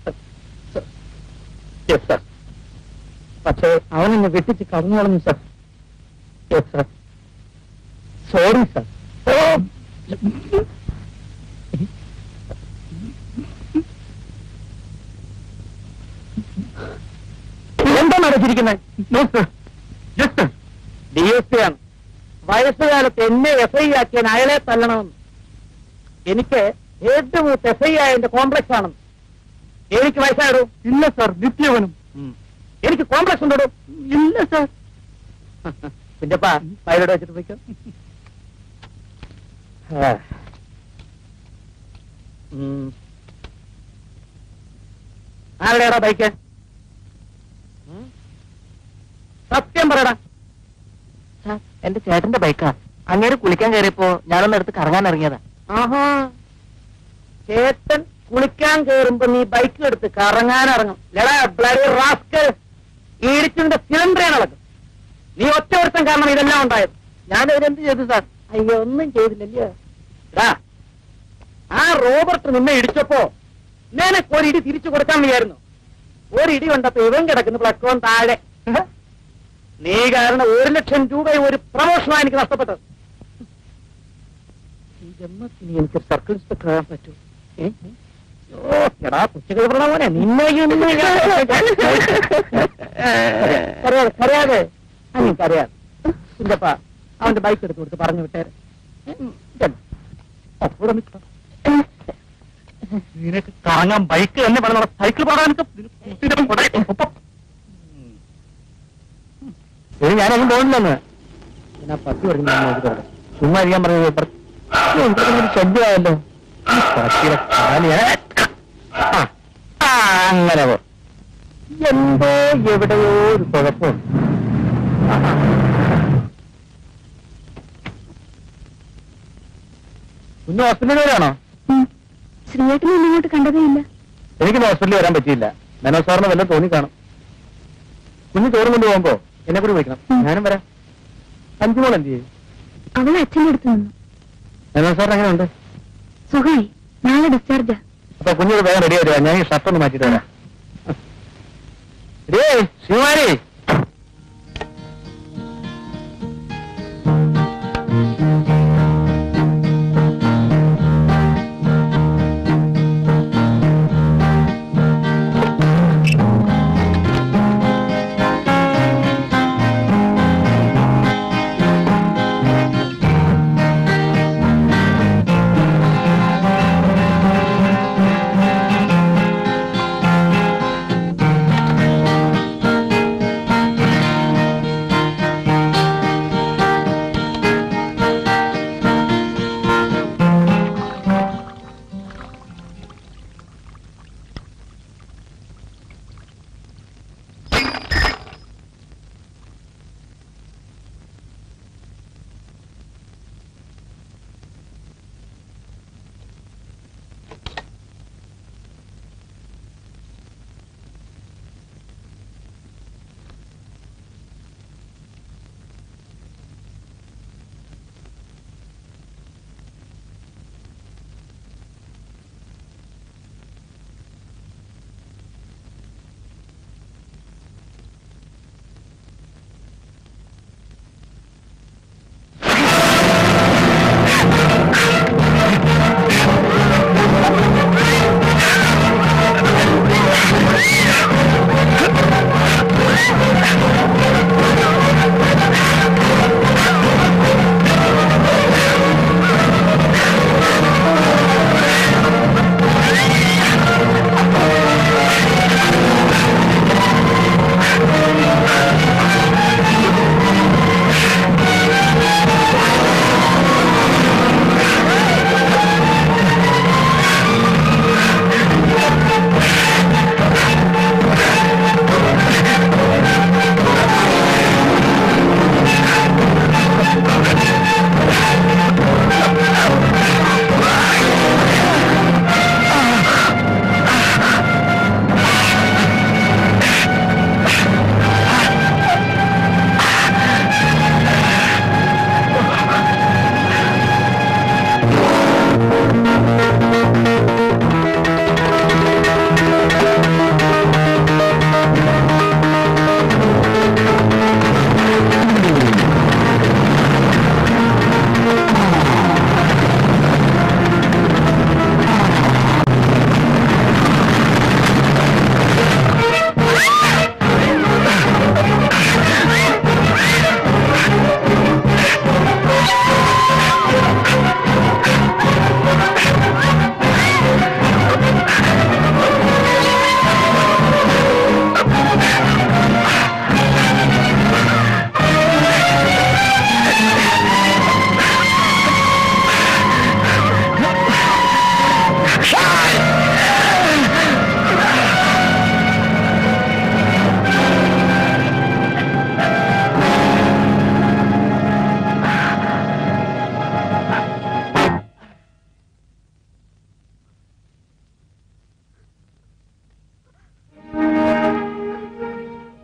യെസ് സാർ പക്ഷേ അവൻ എന്നെ വെട്ടിച്ച് കടന്നു കളഞ്ഞു sir yes sir sorry sir ഓ എന്താ നടച്ചിരിക്കുന്നത് ഡി എസ് പി ആണ് വയസ്സുകാലത്ത് എന്നെ എഫ് ഐ ആക്കിയാൻ അയാളെ തല്ലണമെന്ന് എനിക്ക് ഏറ്റവും മൂത്ത് എഫ് ഐ ആയതിന്റെ കോംപ്ലക്സ് ആണെന്ന് എനിക്ക് വയസ്സായിടൂ ഇല്ല സാർ നിത്യവനും എനിക്ക് കോംപ്ലക്സ് ഉണ്ടോ ഇല്ല സാർ കുഞ്ഞപ്പാ പൈലോട്ട് വെച്ചിട്ട് പോയിക്കോ ആ. ഉം. ആരുടെയാടാ ബൈക്ക് സത്യം പറയടാ എന്റെ ചേട്ടന്റെ ബൈക്കാ അങ്ങേര് കുളിക്കാൻ കയറിയപ്പോ ഞാനൊന്ന് എടുത്ത് കറങ്ങാൻ ഇറങ്ങിയതാ ആഹാ ചേട്ടൻ കുളിക്കാൻ കേറുമ്പോ നീ ബൈക്ക് എടുത്ത് കറങ്ങാൻ ഇറങ്ങും ലടാ ബ്ലഡി റാസ്കൽ ഈടിച്ചിന്റെ സിലിണ്ടറാണ് ഇളക്കും നീ ഒറ്റ ഒരുത്തം കാരണം ഇതെല്ലാം ഉണ്ടായത് ഞാൻ എന്ത് ചെയ്തു സാർ അയ്യോ ഒന്നും ചെയ്തില്ലല്ലോ എടാ ആ റോബർട്ട് നിന്നെ ഇടിച്ചപ്പോ നിനക്ക് ഒരു ഇടി തിരിച്ചു കൊടുക്കാൻ വയ്യായിരുന്നു ഒരു ഇടി കൊണ്ടപ്പോ ഇവൻ കിടക്കുന്നു പ്ലക്കോൺ താഴെ നീ കാരണം ഒരു ലക്ഷം രൂപ ഒരു പ്രമോഷനാണ് എനിക്ക് നഷ്ടപ്പെട്ടത് ഈ ജന്മത്തിന് എനിക്ക് സർക്കിൾ ഇൻസ്പെക്ടർ ആകാൻ പറ്റൂ ഏ? ഓ എടാ കുട്ടികൾ പറഞ്ഞ പോലെ നിന്നെ ഇന്ന് ഞാൻ- കരയാതെ കരയാതെ അങ്ങനെ കരയാതെ ഇല്ലപ്പാ അവന്റെ ബൈക്ക് എടുത്ത് കൊടുത്ത് പറഞ്ഞു വിട്ടേരെ ഉം, ചെല്ല്. ഓ, ഇവിടെ നിൽക്കാം. നിനക്ക് കറങ്ങാൻ ബൈക്ക് തന്നെ പറഞ്ഞ സൈക്കിൾ പാടാനൊക്കെ ഞാനൊന്നും തോന്നില്ലെന്ന് ഞാൻ ആ പട്ടി പറഞ്ഞു ഞാൻ നോക്കിയിട്ട് ചുമ്മാ ഇരിക്കാൻ പറഞ്ഞത് ഇപ്പുറത്ത്. ഓ, ഇവിടെ ഒരു ശല്യമായല്ലോ ഈ പട്ടിയുടെ കാല് ഞാൻ- ആ, ആ, അങ്ങനെ പോ എന്തോ എവിടെയോ ഒരു കുഴപ്പമുണ്ട് കുഞ്ഞ് ഹോസ്പിറ്റലിൽ വരാണോ ശ്രീയേട്ടനെ ഒന്നും ഇങ്ങോട്ട് കണ്ടതേ ഇല്ല എനിക്ക് ഹോസ്പിറ്റലിൽ വരാൻ പറ്റിയില്ല മനോ സാറിന് വല്ലതും തോന്നിക്കാണും കുഞ്ഞ് ചോറും കൊണ്ട് പോകുമ്പോ എന്നെ കൂടി വിളിക്കണം ഞാനും വരാം അഞ്ചു മോൾ എന്ത് ചെയ്യും അവൾ അച്ഛൻ്റെ അടുത്ത് നിന്നു മനോ സാറിന് എങ്ങനെയുണ്ട് സുഖമായി നാളെ ഡിസ്ചാർജാ അപ്പൊ കുഞ്ഞോട് വേഗം റെഡി ആയിട്ട് വാ. ഞാൻ ഈ ഷർട്ട് ഒന്ന് മാറ്റിട്ട് വരാം ഡേ ശിവമാരി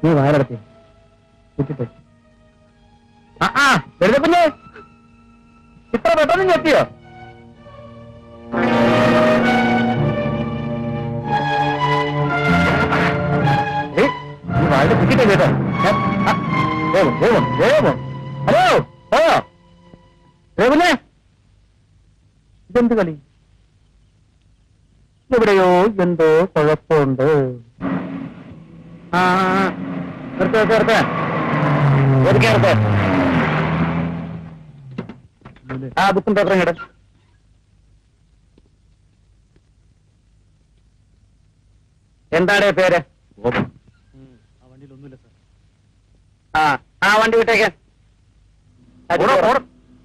നീ വാരടത്തി കുറ്റിട്ട് ആ ആ വെറുതെ കുഞ്ഞ് ഇത്ര പെട്ടെന്ന് ഞെത്തിയോ ഏയ്, നീ വായുടെ കുറ്റിട്ടേ കേട്ടോ ഏ, ആ, വേഗം വേഗം വേഗം ഹലോ പോയോ രഘുനെ ഇതെന്ത് കളി എവിടെയോ എന്തോ കുഴപ്പമുണ്ട് ആ ആ, ആ. നിർത്ത് നിർത്ത് നിർത്ത് ഒതുക്കി നിർത്ത് ആ ബുക്കും പേപ്പറും കേട്ടോ എന്താണ് പേര് ആ ആ വണ്ടി വിട്ടേക്ക് ഓടോ, ഓടോ.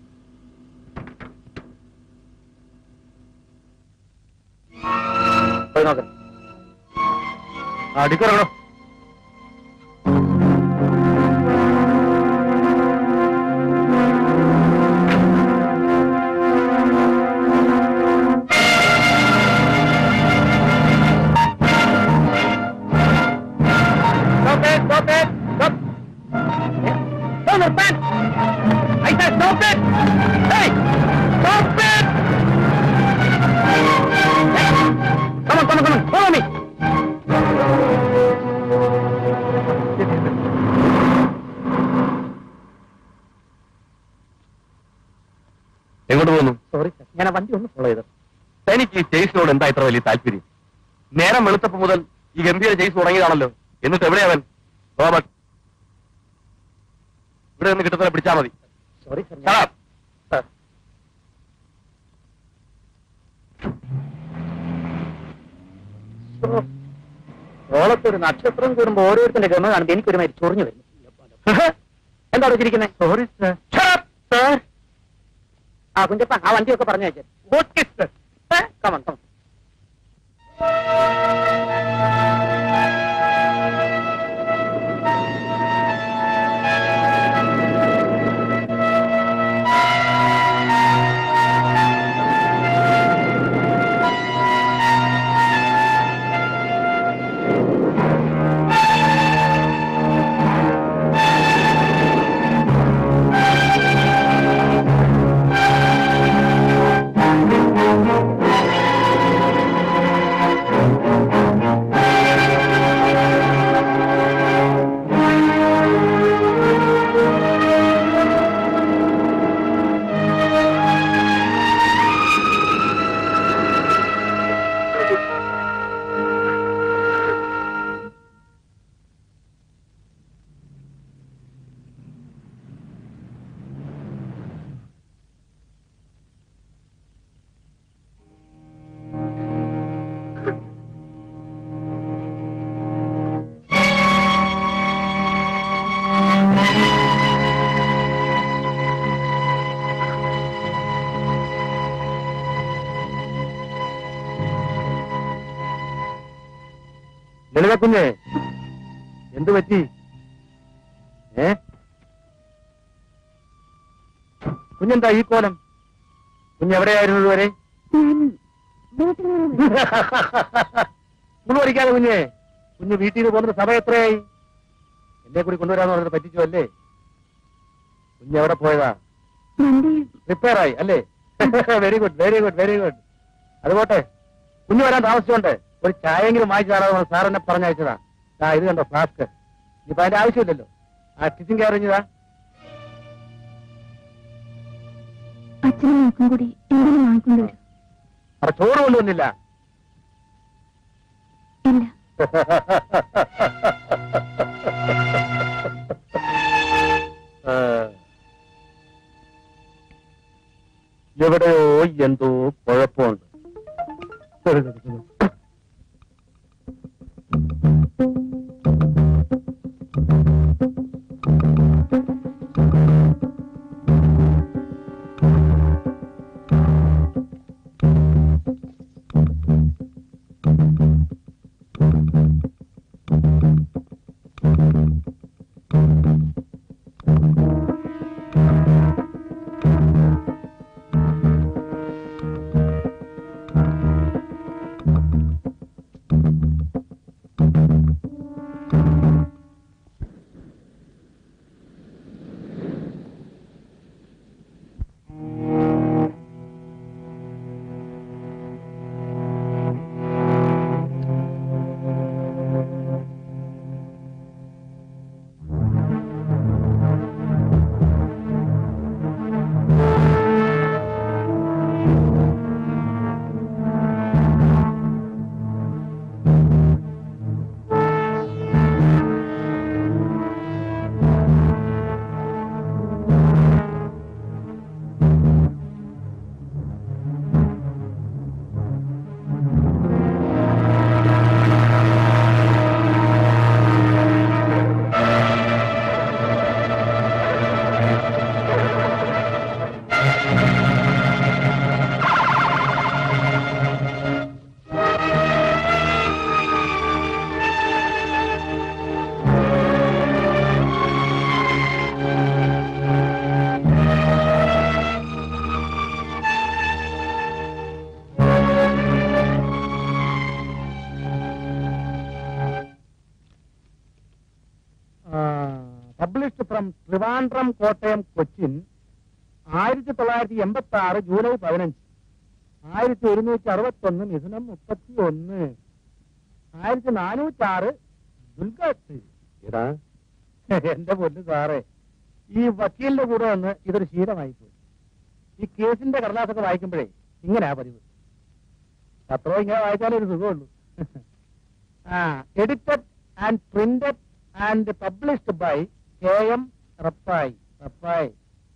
പോയി നോക്ക് അടിക്കറങ്ങണോ Stop it! Stop it! Stop! No, നിർത്താൻ! I said stop it! Hey! Stop it! Come on, come on, come on! Follow me! എങ്ങോട്ട് പോകുന്നു സോറി സർ ഞാൻ ആ വണ്ടി ഒന്ന് ഫോളോ ചെയ്തു തനിക്ക് ഈ ചേസിനോട് എന്താ ഇത്ര വലിയ താല്പര്യം നേരം വെളുത്തപ്പോ മുതൽ ഈ ഗംഭീര ചേസ് തുടങ്ങിയതാണല്ലോ എന്നിട്ട് എവിടെയാവൻ റോബർട്ട് ഇവിടെ നിന്ന് കിട്ടുന്ന പിടിച്ചാ മതി sorry sir Shut up. Sir ഓളത്തൊരു നക്ഷത്രം കൂടുമ്പോ ഓരോരുത്തരുടെ ഗമ കാണുമ്പോ എനിക്കൊരു മാതിരി ചൊറിഞ്ഞു വരുന്നു എന്താ വെച്ചിരിക്കുന്നത് സോറി സർ ആ കുഞ്ചപ്പ ആ വണ്ടിയൊക്കെ പറഞ്ഞു വെച്ചേ കമൺ കമൺ ലളിത കുഞ്ഞെ എന്ത് പറ്റി ഏ കുഞ്ഞെന്താ ഈ കോലം കുഞ്ഞെവിടെയായിരുന്നു ഇതുവരെ ഞാൻ വീട്ടിൽ നിന്ന് കുഞ്ഞു പഠിക്കാതെ കുഞ്ഞെ കുഞ്ഞ് വീട്ടിൽ നിന്ന് പോകുന്ന സമയം എത്രയായി എന്നെ കൂടി കൊണ്ടുവരാന്ന് പറഞ്ഞത് പറ്റിച്ചു അല്ലേ കുഞ്ഞ് എവിടെ പോയതാ വണ്ടി റിപ്പയർ ആയി അല്ലേ very good very good very good അതുപോട്ടെ കുഞ്ഞു വരാൻ താമസിച്ചോണ്ട് ഒരു ചായെങ്കിലും വാങ്ങിച്ചു തരാമെന്ന് സാർ എന്നെ പറഞ്ഞയച്ചതാ ആ ഇത് കണ്ടോ ഫ്ലാസ്ക് ഇനിയിപ്പോ അതിന്റെ ആവശ്യമില്ലല്ലോ ആ സ്റ്റിച്ചിങ് കയറിഞ്ഞതാ അച്ഛനും നോക്കും കൂടി എന്തെങ്കിലും വാങ്ങിക്കൊണ്ടുവരും അപ്പൊ ചോറ് കൊണ്ടുവന്നില്ല ഇല്ല ആ. എവിടെയോ എന്തോ കുഴപ്പമുണ്ട് ശരി, ശരി, ശരി. പബ്ലിഷ്ഡ് ഫ്രം ട്രിവാൻഡ്രം കോട്ടയം കൊച്ചിൻ ആയിരത്തി തൊള്ളായിരത്തി എൺപത്തി ആറ് ജൂലൈ പതിനഞ്ച് ആയിരത്തി ഒരുന്നൂറ്റി അറുപത്തൊന്ന് മിഥുനം മുപ്പത്തി ഒന്ന് ആയിരത്തി നാനൂറ്റി ആറ് ദുൽഖത്ത് എടാ എന്റെ പൊന്നു സാറേ ഈ വക്കീലിന്റെ കൂടെ വന്ന് ഇതൊരു ശീലമായി പോയി ഈ കേസിന്റെ കടലാസൊക്കെ വായിക്കുമ്പോഴേ ഇങ്ങനെയാ പതിവ് പത്രവും ഇങ്ങനെ വായിച്ചാലേ ഒരു സുഖമുള്ളൂ ആ edited and printed and published by K M Rappai Rappai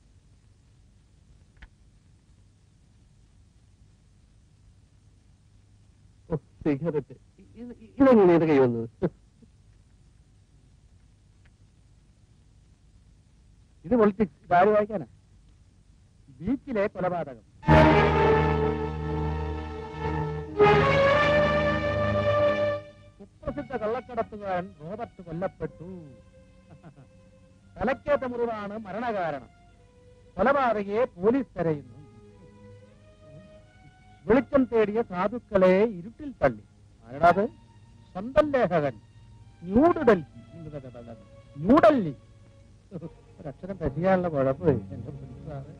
ഓ, സിഗരറ്റ് ഇത് ഇതെങ്ങനെ ഇത് കൈ വന്നത് ഇത് പൊളിറ്റിക്സ് ഇതാര് വായിക്കാനാ ബീച്ചിലെ കൊലപാതകം സുപ്രസിദ്ധ കള്ളക്കടത്തുകാരൻ റോബർട്ട് കൊല്ലപ്പെട്ടു തലക്കേറ്റ മുറിവാണ് മരണകാരണം കൊലപാതകയെ പോലീസ് തെരയുന്നു വെളിച്ചം തേടിയ സാധുക്കളെ ഇരുട്ടിൽ തള്ളി ആരാത് സ്വന്തം ലേഖകൻ ന്യൂഡൽഹി ന്യൂഡൽഹി ഒരക്ഷരം തെറ്റിയാനുള്ള കുഴപ്പമേ എന്റെ സാറ്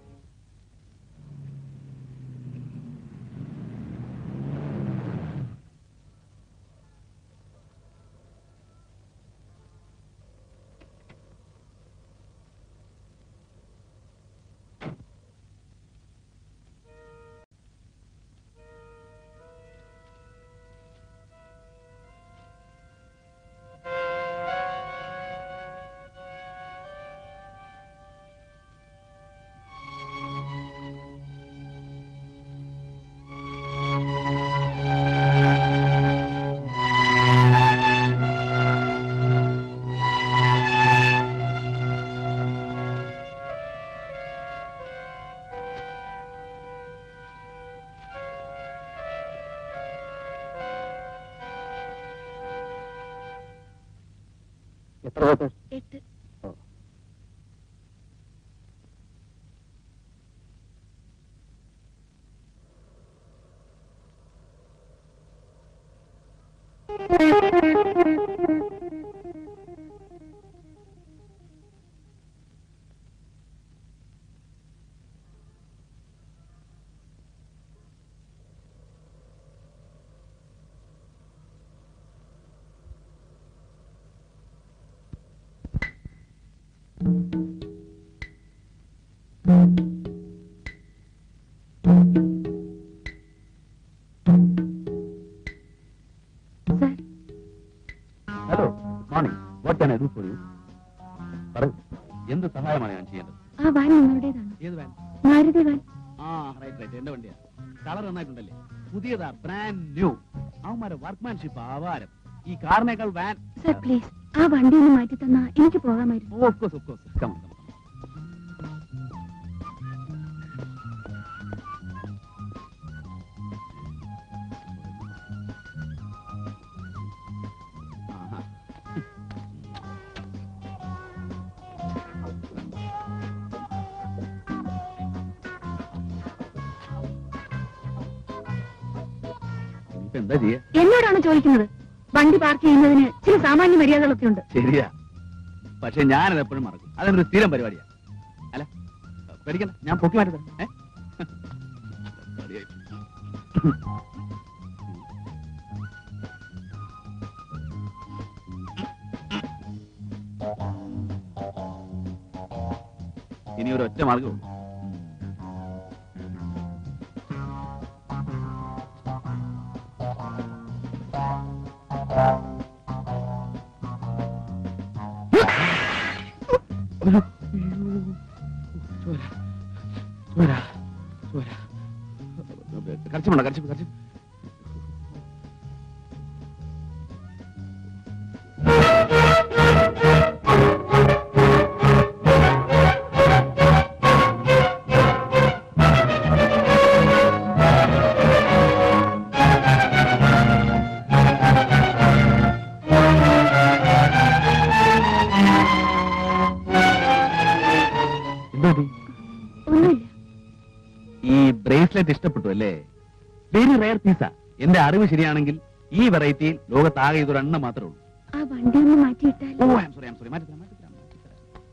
എത്ര ഫോട്ടോ എട്ട് sir hello morning what can I do for you പറയൂ എന്ത് സഹായമാണ് ഞാൻ ചെയ്യേണ്ടത് ആ വാൻ നിങ്ങളുടേതാണ് ഏത് വാൻ മാരുതി വാൻ ആ റൈറ്റ് റൈറ്റ് എന്റെ വണ്ടിയാ കളർ നന്നായിട്ടുണ്ടല്ലേ പുതിയതാ ബ്രാൻഡ് ന്യൂ അവന്മാരെ വർക്ക്മാൻഷിപ്പ് ആവാരം ഈ കാറിനേക്കാൾ വാൻ സാർ പ്ലീസ് ആ വണ്ടി ഒന്ന് മാറ്റി തന്നാ എനിക്ക് പോകാമായിരുന്നു of course of course come come ഇനിയിപ്പോ എന്താ ചെയ്യാ എന്നോടാണ് ചോദിക്കുന്നത് വണ്ടി പാർക്ക് ചെയ്യുന്നതിന് ചില സാമാന്യ മര്യാദകളൊക്കെ ഉണ്ട് ശരിയാ പക്ഷെ ഞാനത് എപ്പോഴും മറക്കും അതൊരു സ്ഥിരം പരിപാടിയാ അല്ല പേടിക്കണ്ട ഞാൻ പൊക്കി മാറ്റി തരാം ഏ? മതിയായി. ഇനി ഒരു ഒറ്റ മാർഗമുള്ളൂ കരച്ചിപ്പുണ്ടോ കരച്ചിപ്പ് കരച്ചിപ്പ് എന്താ ഇത്? ഒന്നുമില്ല ഈ ബ്രേസ്ലെറ്റ് ഇഷ്ടപ്പെട്ടു അല്ലേ വെരി റയർ പീസാ എന്റെ അറിവ് ശരിയാണെങ്കിൽ ഈ വെറൈറ്റിയിൽ ലോകത്താകെ ഇതൊരെണ്ണം മാത്രമേ ഉള്ളൂ ആ വണ്ടി ഒന്ന് മാറ്റിയിട്ടാൽ ഓ I'm sorry I'm sorry മാറ്റി തരാം മാറ്റി തരാം മാറ്റി തരാം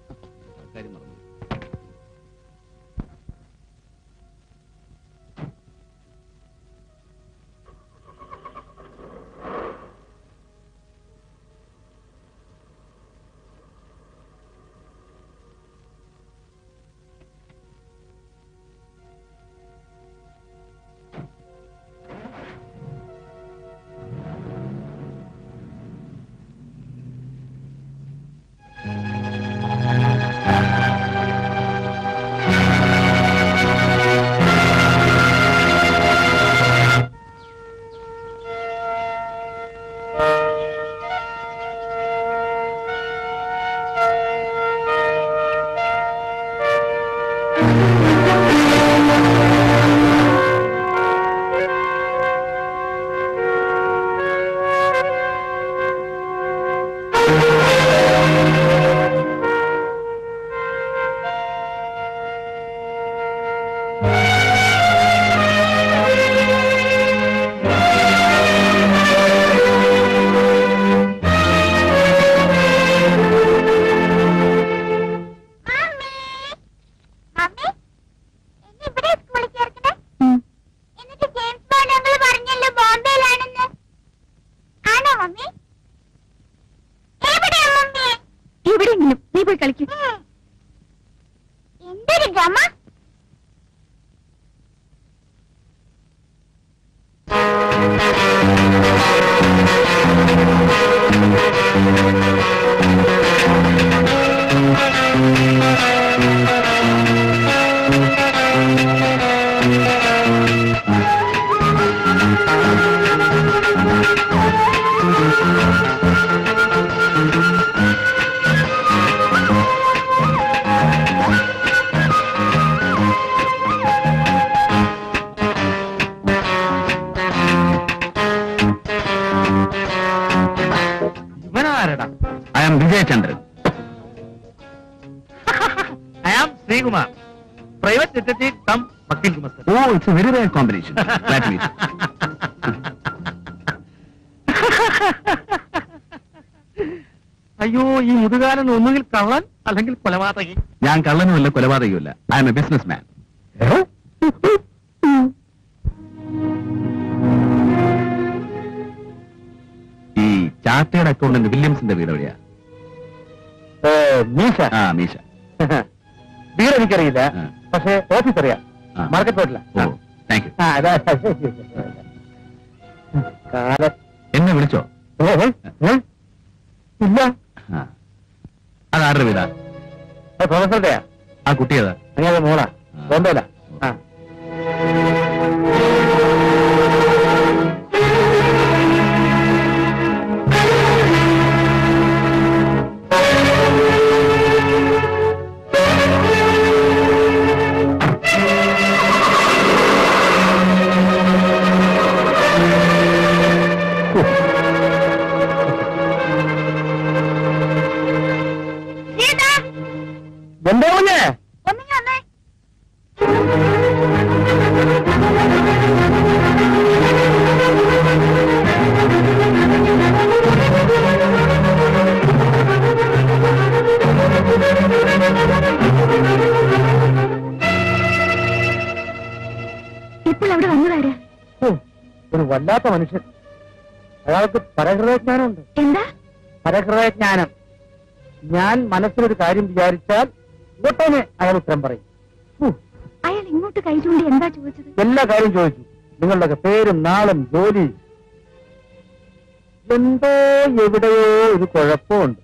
പോയി കളിക്കും എന്തൊരു ഗമ ഇവനാരടാ I am Vijayachandran I am Sreekumar private detective cum വക്കീൽ കുമസ്തൻ ഓ it's a very rare combination അയ്യോ ഈ മുതുകാലൻ ഒന്നുകിൽ കള്ളൻ അല്ലെങ്കിൽ കൊലപാതകി ഞാൻ കള്ളനുമല്ല കൊലപാതകയുമല്ല I'm a business man ഈ ചാർട്ടേഡ് അക്കൗണ്ടന്റ് വില്യംസിന്റെ വീട് എവിടെയാ മീശ ആ മീശ വീട് എനിക്കറിയില്ല ആ. പക്ഷേ ഓഫീസ് അറിയാം ആ. മാർക്കറ്റ് റോഡില ഓ താങ്ക് യു ആ അതാ കാലം എന്നെ വിളിച്ചോ ഏ, ഏ, ഏ? ഇല്ല ആ. അതാരുടെ വീടാ അത് പ്രൊഫസറുടെയാ ആ കുട്ടിയേതാ അങ്ങനെ മോളാ ആ. ബോംബെയിലാ ആ സീത എന്താ കുഞ്ഞേ ഒന്നിങ്ങി വന്നേ ഇപ്പോൾ അവിടെ വന്നതാരാ ഓ, ഒരു വല്ലാത്ത മനുഷ്യൻ അയാൾക്ക് പരഹൃദയജ്ഞാനമുണ്ട് എന്താ പരഹൃദയജ്ഞാനം ഞാൻ മനസ്സിലൊരു കാര്യം വിചാരിച്ചാൽ ഒട്ടനെ അയാൾ ഉത്തരം പറയും ഹൂ, അയാൾ ഇങ്ങോട്ട് കൈ ചൂണ്ടി എന്താ ചോദിച്ചത് എല്ലാ കാര്യം ചോദിച്ചു നിങ്ങളുടെയൊക്കെ പേരും നാളും ജോലി എന്തോ എവിടെയോ ഒരു കുഴപ്പമുണ്ട്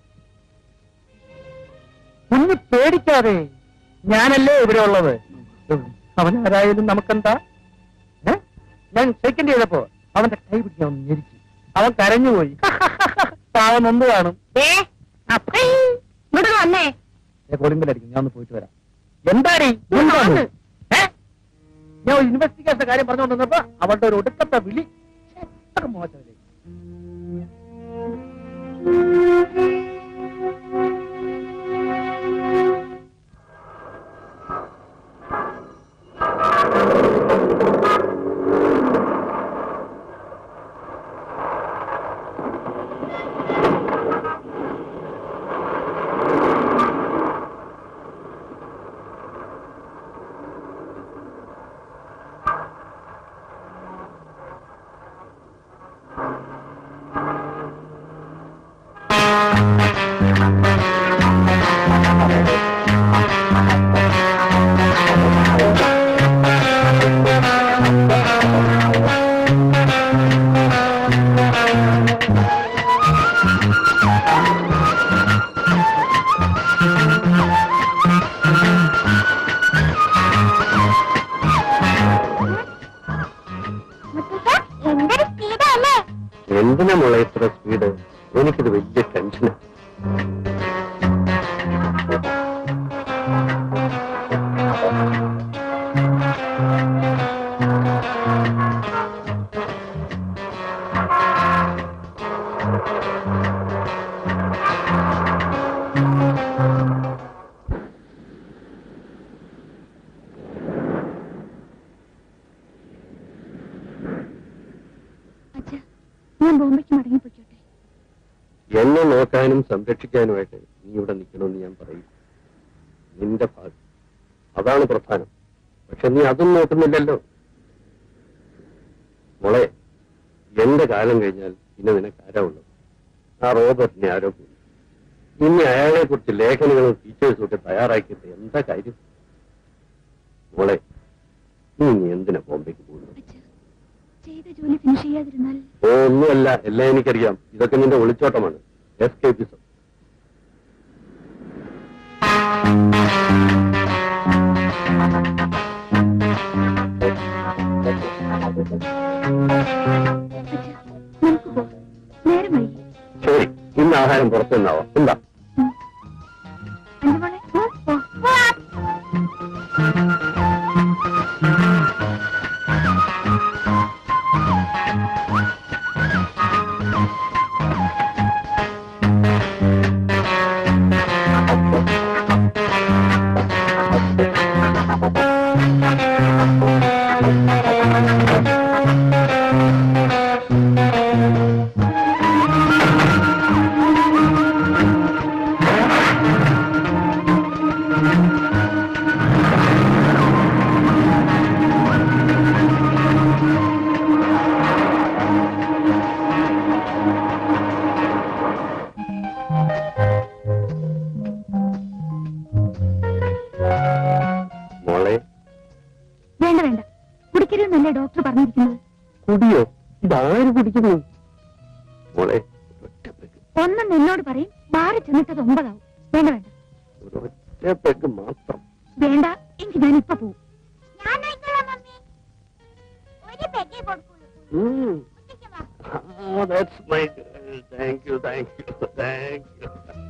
കുഞ്ഞ് പേടിക്കാതെ ഞാനല്ലേ ഇവിടെ ഉള്ളത് അവൻ ആരായാലും നമുക്കെന്താ ഏ? ഞാൻ സെക്കൻഡ് ചെയ്തപ്പോ അവന്റെ കൈ പിടിക്കാൻ ഒന്ന് ഞെരിച്ചു അവൻ കരഞ്ഞുപോയി പാവം നൊന്ത് കാണും ഏ ഇങ്ങോട്ട് വന്നേ കോളിംബിലായിരിക്കും ഞാൻ ഒന്ന് പോയിട്ട് വരാം എന്താടി ഇങ്ങ് എന്താണ്? വന്ന്. ഏ? ഞാൻ ഒരു ഇൻവെസ്റ്റിഗേഷൻ കാര്യം പറഞ്ഞുകൊണ്ടിരുന്നപ്പോ അവളുടെ ഒരു ഒടുക്കത്തെ വിളി ഛെ, അതൊക്കെ മോശമല്ലേ മുത്തശ്ശ എന്തൊരു സ്പീഡാ അല്ലേ എന്തിനാ മുള്ള ഇത്ര സ്പീഡ് എനിക്കിത് വലിയ ടെൻഷനാണ് അച്ഛാ ഞാൻ ബോംബെക്ക് മടങ്ങിപ്പോയിക്കോട്ടെ എന്നെ നോക്കാനും സംരക്ഷിക്കാനുമായിട്ട് നീ ഇവിടെ നിൽക്കണമെന്ന് ഞാൻ പറയും നിന്റെ ഭാഗം അതാണ് പ്രധാനം പക്ഷെ നീ അതും നോക്കുന്നില്ലല്ലോ മോളെ എന്റെ കാലം കഴിഞ്ഞാൽ പിന്നെ നിനക്ക് ആരാ ഉള്ളത് ആ റോബർട്ടിനെ ആരോ കൊന്നു. ഇനി അയാളെ കുറിച്ച് ലേഖനങ്ങളും ഫീച്ചേഴ്സും ഒക്കെ തയ്യാറാക്കിയിട്ട് എന്താ കാര്യം മോളെ നീ ഇനി എന്തിനാ ബോംബെക്ക് പോകുന്നത് അച്ഛാ ചെയ്ത ജോലി ഫിനിഷ് ചെയ്യാതിരുന്നാൽ ഓ ഒന്നുമല്ല എല്ലാം എനിക്കറിയാം ഇതൊക്കെ നിന്റെ ഒളിച്ചോട്ടമാണ് എസ്കേപ്പിസം അച്ഛാ നമുക്ക് പോവാം നേരം വൈകി ശരി ഇന്ന് ആഹാരം പുറത്തു നിന്നാവാം എന്താ അഞ്ചുമോളെ പോ, പോ. മോളെ വേണ്ട വേണ്ട കുടിക്കരുതെന്നല്ലേ ഡോക്ടർ പറഞ്ഞിരിക്കുന്നത് കുടിയോ ഇതാര് കുടിക്കുന്നു മോളെ ഒറ്റ പെഗ് ഒന്നും എന്നോട് പറയും ബാറിൽ ചെന്നിട്ടത് ഒമ്പതാവും വേണ്ട വേണ്ട ഒരു ഒറ്റ പെഗ് മാത്രം വേണ്ട എങ്കിൽ ഞാൻ ഇപ്പൊ പോവും ഞാൻ നോക്കിക്കോളാം മമ്മി ഒരു പെഗ്ഗേ കൊടുക്കുള്ളൂ ഉം. ഒറ്റയ്ക്ക് വാ. Ah, that's my girl. Thank you, thank you, thank you.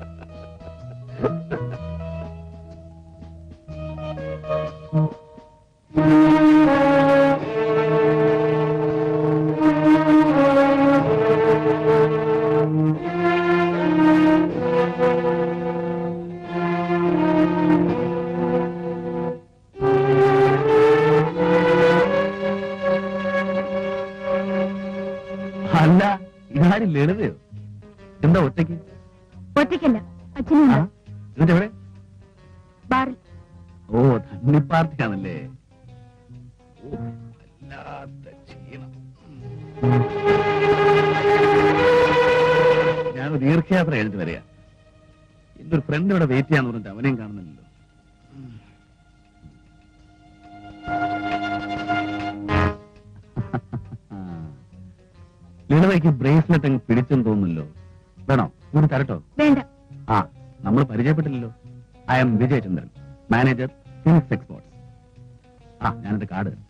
അല്ല ഇതാരും ലളിതയോ എന്താ ഒറ്റയ്ക്ക് ഒറ്റയ്ക്കല്ല അച്ഛനും ആ? എന്നിട്ട് എവിടെ ബാറിൽ ഓ ധന്നി പാർട്ടിയാണല്ലേ ഓ, വല്ലാത്ത ക്ഷീണം. ഞാനൊരു ദീർഘയാത്ര കഴിഞ്ഞിട്ട് വരിക എന്റെ ഒരു ഫ്രണ്ട് ഇവിടെ വെയിറ്റ് ചെയ്യാന്ന് പറഞ്ഞിട്ട് അവനെയും കാണുന്നില്ലല്ലോ ലളിതയ്ക്ക് ബ്രേസ്ലെറ്റ് അങ്ങ് പിടിച്ചെന്ന് തോന്നുന്നല്ലോ വേണോ ഒരു തരട്ടോ വേണ്ട ആ നമ്മൾ പരിചയപ്പെട്ടില്ലല്ലോ I'm Vijayachandran manager Phoenix exports ആ ഞാനെന്റെ കാർഡ് തരാം.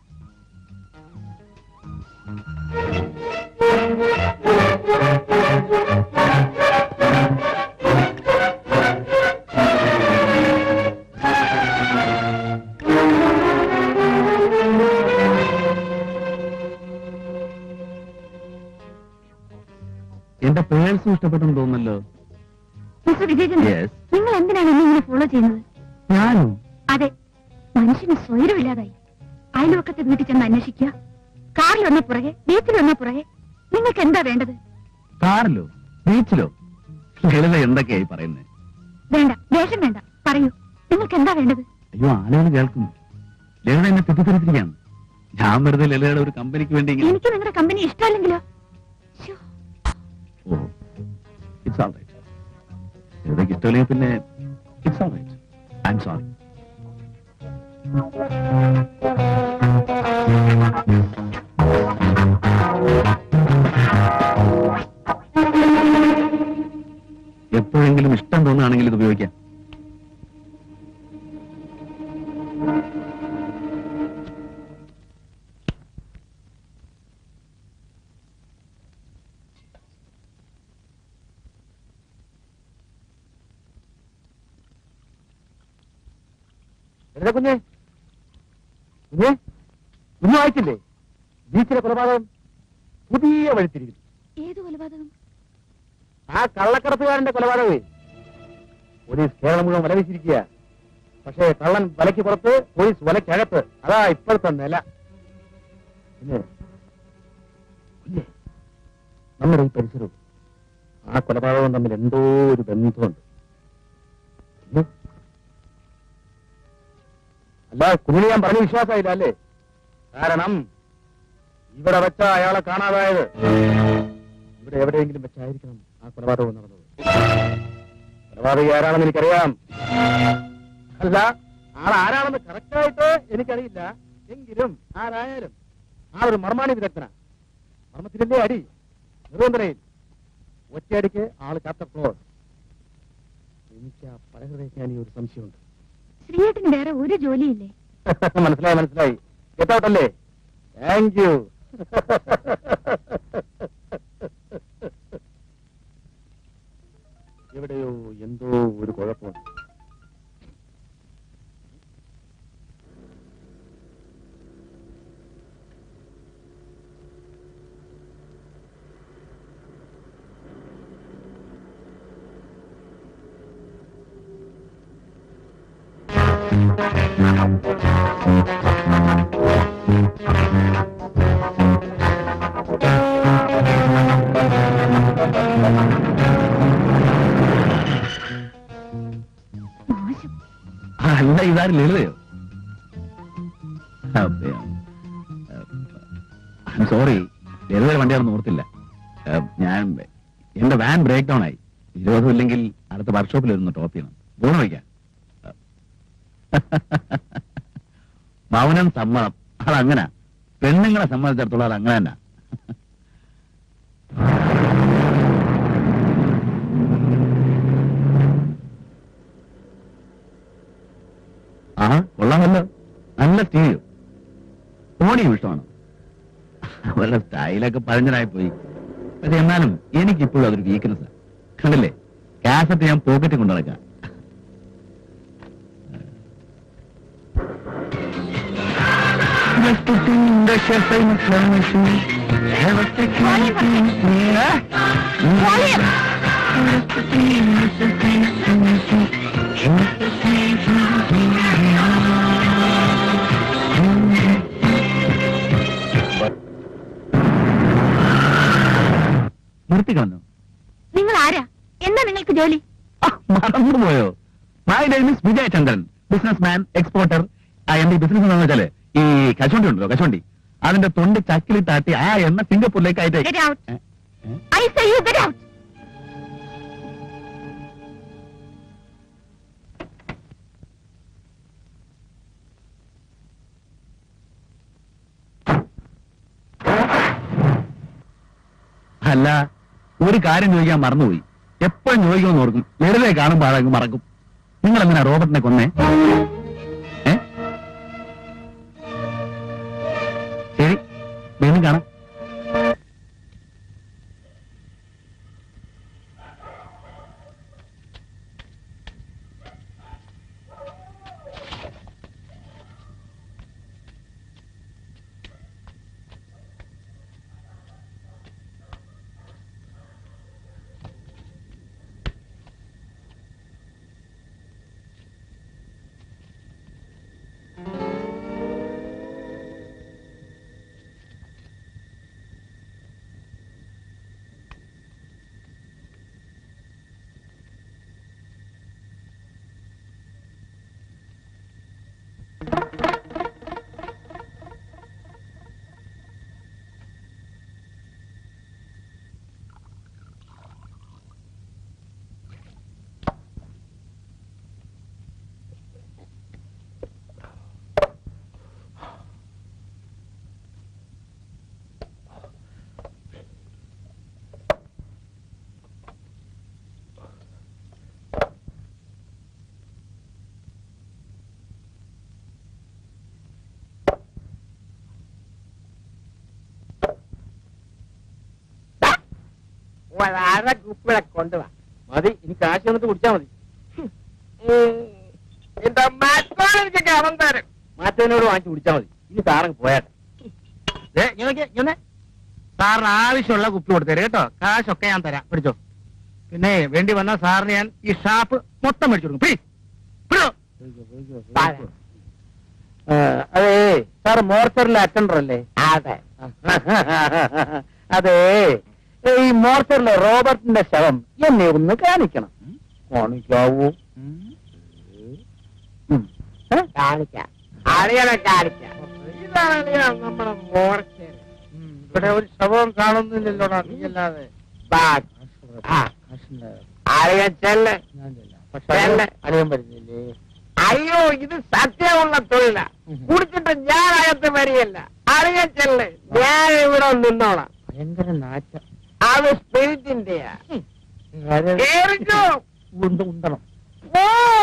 എന്റെ പേഴ്സും ഇഷ്ടപ്പെട്ടെന്ന് തോന്നുന്നല്ലോ മിസ്റ്റർ വിജയചന്ദ്രൻ Yes. നിങ്ങൾ എന്തിനാണ് എന്നെ ഇങ്ങനെ ഫോളോ ചെയ്യുന്നത് ഞാനോ അതെ മനുഷ്യന് സ്വൈരമില്ലാതായി അയൽവക്കത്തെ വീട്ടിൽ ചെന്ന് അന്വേഷിക്കുക കാറിൽ വന്ന പുറകെ ബീച്ചിൽ വന്ന പുറകെ നിങ്ങൾക്ക് എന്താ വേണ്ടത് കാറിലോ ബീച്ചിലോ ലളിത എന്തൊക്കെയായി പറയുന്നത് വേണ്ട ദേഷ്യം വേണ്ട പറയൂ നിങ്ങൾക്ക് എന്താ വേണ്ടത് അയ്യോ ആളുകൾ കേൾക്കും ലളിത എന്നെ തെറ്റിദ്ധരിച്ചിരിക്കുകയാണ് ഞാൻ വെറുതെ ലളിതയുടെ ഒരു കമ്പനിക്ക് വേണ്ടി ഇങ്ങനെ എനിക്ക് നിങ്ങളുടെ കമ്പനി ഇഷ്ടമല്ലെങ്കിലോ ശ്ശോ, ഓ ഇറ്റ്സ് ഓൾ റൈറ്റ് ലളിതയ്ക്ക് ഇഷ്ടമില്ലെങ്കിൽ പിന്നെ it's all right I'm sorry എപ്പോഴെങ്കിലും ഇഷ്ടം തോന്നുകയാണെങ്കിൽ ഇത് ഉപയോഗിക്കാം എന്താ കുഞ്ഞെ കുഞ്ഞെ കുഞ്ഞു വായിച്ചില്ലേ ബീച്ചിലെ കൊലപാതകം പുതിയ വഴിത്തിരിക്കുന്നു ഏത് കൊലപാതകം ആ കള്ളക്കടത്തുകാരന്റെ കൊലപാതകമേ പോലീസ് കേരളം മുഴുവൻ വല വീശിരിക്കുക പക്ഷേ കള്ളൻ വലയ്ക്ക് പുറത്ത് പോലീസ് വലയ്ക്കകത്ത് അതാ ഇപ്പോഴത്തെ നില കുഞ്ഞെ കുഞ്ഞെ നമ്മുടെ ഈ പരിസരവും ആ കൊലപാതകവും തമ്മിൽ എന്തോ ഒരു ബന്ധമുണ്ട് കുഞ്ഞെ, അല്ല കുഞ്ഞിന് ഞാൻ പറഞ്ഞ വിശ്വാസമായില്ല അല്ലേ കാരണം ഇവിടെ വെച്ച അയാളെ കാണാതായത് ഇവിടെ എവിടെയെങ്കിലും വെച്ചായിരിക്കണം ആ കൊലപാതകം നടന്നത് കൊലപാതകി ആരാണെന്ന് എനിക്കറിയാം അല്ല ആൾ ആരാണെന്ന് കറക്റ്റായിട്ട് എനിക്കറിയില്ല എങ്കിലും ആരായാലും ആളൊരു മർമാണി വിദഗ്ധനാ മർമ്മത്തിലെ അടി നിർവന്തരയിൽ ഒറ്റയടിക്ക് ആള് ചാത്ത ഫ്ലോർ എനിക്ക് ആ പരഹൃദയജ്ഞാനി ഒരു സംശയമുണ്ട് ശ്രീയേട്ടന് വേറെ ഒരു ജോലിയില്ലേ മനസ്സിലായി മനസ്സിലായി കേട്ടോട്ടല്ലേ താങ്ക് യു എവിടെയോ എന്തോ ഒരു കുഴപ്പമുണ്ട് മോശം അല്ല ഇതാരും ലളിതയോ സോറി ലളിത വണ്ടിയാണെന്ന് ഓർത്തില്ല ആ, ഞാൻ എന്റെ വാൻ ബ്രേക്ക് ഡൗൺ ആയി വിരോധം ഇല്ലെങ്കിൽ അടുത്ത വർക്ക്ഷോപ്പിൽ ഇരുന്ന് ടോപ്പ് ചെയ്യണം ഗുണം വയ്ക്കാം മൗനം സമ്മതം അതങ്ങനെ പെണ്ണുങ്ങളെ സംബന്ധിച്ചിടത്തോളം അത് അങ്ങനെ തന്നെ ആ കൊള്ളാമല്ലോ നല്ല സ്റ്റീലും ഓണിയും ഇഷ്ടമാണ് അവരുടെ സ്റ്റൈലൊക്കെ പഴഞ്ഞനായി പോയി പക്ഷെ എന്നാലും എനിക്കിപ്പോഴും അതൊരു വീക്ക്നെസ് കണ്ടില്ലേ കാസറ്റ് ഞാൻ പോക്കറ്റിൽ കൊണ്ടു നടക്കാം നിർത്തിക്കളഞ്ഞു നിങ്ങൾ ആരാ എന്താ നിങ്ങൾക്ക് ജോലി മറന്നുപോയോ my name is Vijay Chandran business man exporter എന്റെ ബിസിനസ് എന്താണെന്ന് വെച്ചാല് ഈ കശുവണ്ടി ഉണ്ടല്ലോ കശുവണ്ടി അതിന്റെ തൊണ്ട് ചക്കിലിട്ടാട്ടി ആ എണ്ണ സിംഗപ്പൂരിലേക്ക് Get അയച്ചേ out. I say you get out. അല്ല ഒരു കാര്യം ചോദിക്കാൻ മറന്നുപോയി എപ്പോഴും ചോദിക്കുമെന്ന് ഓർക്കും ലളിതയെ കാണുമ്പോൾ അതങ്ങ് മറക്കും നിങ്ങൾ എങ്ങനെ റോബർട്ടിനെ കൊന്നേ ഏ ശരി വീണ്ടും കാണാം അര കുപ്പിളെ കൊണ്ടുവാ മതി ഇനി കാശ് വന്നിട്ട് കുടിച്ചാ മതി എന്റെ മറ്റോളെനിക്കൊക്കെ അവൻ തരും മറ്റവനോട് വാങ്ങിച്ച് കുടിച്ചാ മതി ഇനി സാറങ്ങ് പോയാട്ടെ ദേ, ഇങ്ങ് നോക്കിയേ, ഇങ്ങ് വന്നേ. സാറിന് ആവശ്യമുള്ള കുപ്പി കൊടുത്തേര് കേട്ടോ കാശൊക്കെ ഞാൻ തരാം പിടിച്ചോ പിന്നെ വേണ്ടി വന്ന സാറിന് ഞാൻ ഈ ഷാപ്പ് മൊത്തം മേടിച്ചു കൊടുക്കും പ്ലീസ് അതെ സാർ മോർച്ചറിലെ അറ്റൻഡർ അല്ലേ അതെ അതെ ഈ മോർച്ചറിലെ റോബർട്ടിന്റെ ശവം എന്നെ ഒന്ന് കാണിക്കണം കാണിക്കാവൂ കാണിക്കാം അളിയനെ കാണിക്കാം ഇതാണ് അളിയാ നമ്മുടെ മോർച്ചർ ഇവിടെ ഒരു ശവം കാണുന്നില്ലല്ലോടാ നീ അല്ലാതെ അറിയാൻ ചെല്ല് ഞാൻ ചെല്ലാം. പക്ഷേ ചെല്ല്. അളിയൻ വരുന്നില്ലേ അയ്യോ ഇത് സത്യമുള്ള തൊഴില കുടിച്ചിട്ട് ഞാൻ അകത്ത് വരികയില്ല അറിയാൻ ചെല്ല് ഞാൻ ഇവിടെ നിന്നോളാം ഭയങ്കര നാറ്റ അത് സ്പിരിറ്റിന്റെയാ കേറിക്കോ ഉണ്ട് ഉണ്ടണം ഓ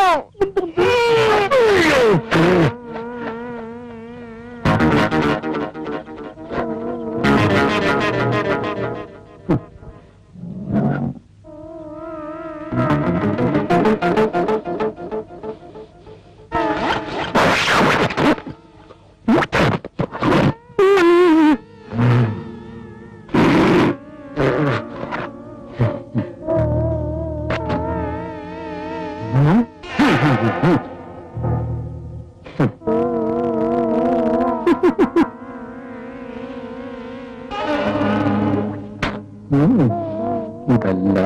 ഇതല്ല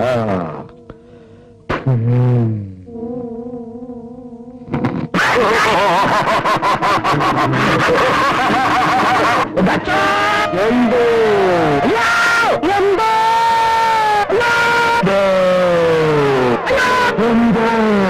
എന്തോ എന്തോ എന്തോ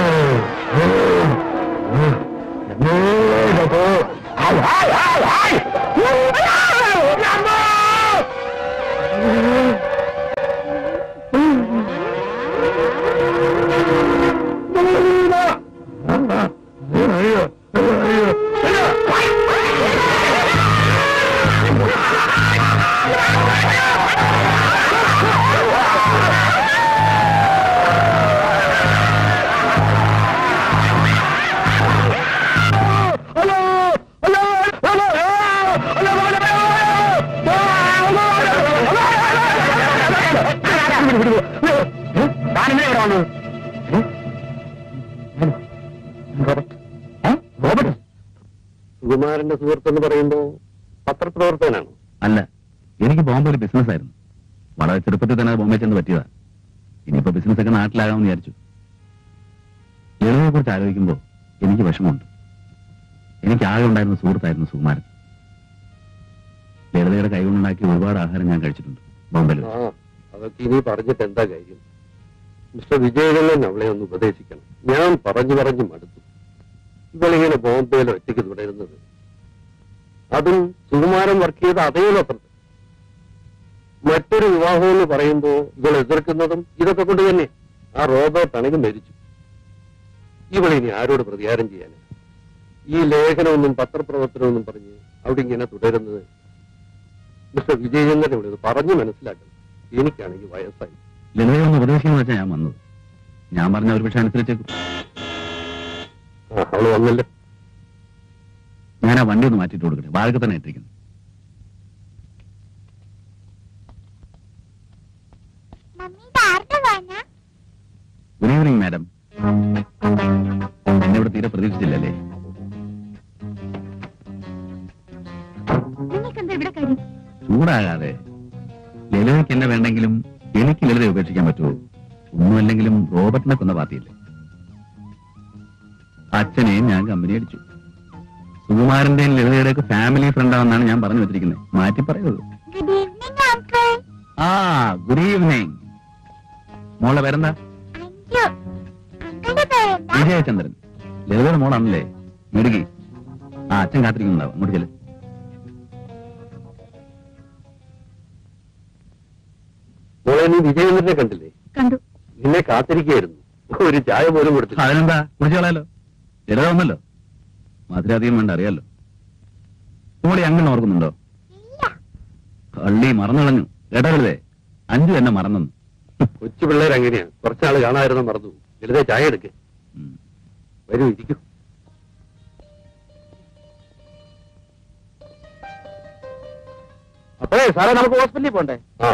സുകുമാരന്റെ സുഹൃത്തെന്ന് പറയുമ്പോ പത്രപ്രവർത്തകനാണോ അല്ല എനിക്ക് ബോംബെ ഒരു ബിസിനസ് ആയിരുന്നു വളരെ ചെറുപ്പത്തിൽ തന്നെ ബോംബെ ചെന്ന് പറ്റിയതാ ഇനിയിപ്പോ ബിസിനസ് ഒക്കെ നാട്ടിലാകാമെന്ന് വിചാരിച്ചു ലളിതയെ കുറിച്ച് ആലോചിക്കുമ്പോ എനിക്ക് വിഷമമുണ്ട് എനിക്ക് ആകെ ഉണ്ടായിരുന്ന സുഹൃത്തായിരുന്നു സുകുമാരൻ ലളിതയുടെ കൈകൊണ്ടുണ്ടാക്കി ഒരുപാട് ആഹാരം ഞാൻ കഴിച്ചിട്ടുണ്ട് ബോംബെയിൽ ആ അതൊക്കെ ഇനി പറഞ്ഞിട്ട് എന്താ കാര്യം മിസ്റ്റർ വിജയകണ്ണൻ അവളെ ഒന്ന് ഉപദേശിക്കണം ഞാൻ പറഞ്ഞു പറഞ്ഞു മടുത്തു ഇവളിങ്ങനെ ബോംബെയിൽ ഒറ്റയ്ക്ക് തുടരുന്നത് അതും സുകുമാരൻ വർക്ക് ചെയ്ത അതേ പത്രത്തിൽ മറ്റൊരു വിവാഹം എന്ന് പറയുമ്പോ ഇവൾ എതിർക്കുന്നതും ഇതൊക്കെ കൊണ്ട് തന്നെ ആ റോബോട്ട് ആണെങ്കിൽ മരിച്ചു ഇവളിനി ആരോട് പ്രതികാരം ചെയ്യാൻ ഈ ലേഖനമൊന്നും പത്രപ്രവർത്തനമൊന്നും പറഞ്ഞ് അവിടെ ഇങ്ങനെ തുടരുന്നത് മിസ്റ്റർ വിജയചന്ദ്രൻ ഇവിടെ ഇത് പറഞ്ഞു മനസ്സിലാക്കണം എനിക്കാണെങ്കിൽ വയസ്സായി ലളിതയെ ഒന്ന് ഉപദേശിക്കുന്ന വെച്ചാൽ ഞാൻ വന്നത് ഞാൻ പറഞ്ഞ ഒരു പക്ഷെ അനുസരിച്ചേക്കും ആ, അവള് വന്നല്ലോ ഞാൻ ആ വണ്ടി ഒന്ന് മാറ്റിയിട്ട് കൊടുക്കട്ടെ വാഴക്ക് തന്നെ ഇട്ടിരിക്കുന്നു മമ്മി ആരുടെ വാന ഗുഡ് ഈവനിങ് മാഡം എന്നെ ഇവിടെ തീരെ പ്രതീക്ഷിച്ചില്ലല്ലേ നിങ്ങൾക്കെന്താ ഇവിടെ കാര്യം ചൂടാകാതെ ലളിതയ്ക്ക് എന്നെ വേണ്ടെങ്കിലും എനിക്ക് ലളിതയെ ഉപേക്ഷിക്കാൻ പറ്റുമോ ഒന്നുമല്ലെങ്കിലും റോബർട്ടിനെ കൊന്ന പാർട്ടിയില്ലേ അച്ഛനെയും ഞാൻ കമ്പനി അടിച്ചു സുകുമാരന്റെയും ലളിതയുടെ ഒക്കെ ഫാമിലി ഫ്രണ്ടാണെന്നാണ് ഞാൻ പറഞ്ഞു വെച്ചിരിക്കുന്നത് മാറ്റി പറയുള്ളൂ ഗുഡ് ഈവനിങ് അങ്കിൾ ആ ഗുഡ് ഈവനിങ് മോളെ പേരെന്താ അയ്യോ അങ്കിളുടെ പേരെന്താ വിജയചന്ദ്രൻ ലളിതയുടെ മോളാണല്ലേ മിടുകി ആ അച്ഛൻ കാത്തിരിക്കുന്നുണ്ടാവും അങ്ങോട്ട് ചെല്ല് മോളെ നീ വിജയചന്ദ്രനെ കണ്ടില്ലേ കണ്ടു നിന്നെ കാത്തിരിക്കുകയായിരുന്നു ഒരു ചായ പോലും കൊടുത്തില്ല അതിനെന്താ കുടിച്ചു കളയാലോ ലളിത വന്നല്ലോ മധുരാധികം വേണ്ട അറിയാലോ മോളി അങ്ങനെ ഓർക്കുന്നുണ്ടോ ഇല്ല കള്ളി മറന്നു കളഞ്ഞു കേട്ടോ ലളിതേ അഞ്ചു എന്നെ മറന്നു കൊച്ചു പിള്ളേർ അങ്ങനെയാ കുറച്ചാള് കാണാതിരുന്ന മറന്നു ലളിത ചായ എടുക്ക് വരൂ ഇരിക്കൂ അപ്പോഴേ സാറേ നമുക്ക് ഹോസ്പിറ്റലിൽ പോണ്ടേ ആ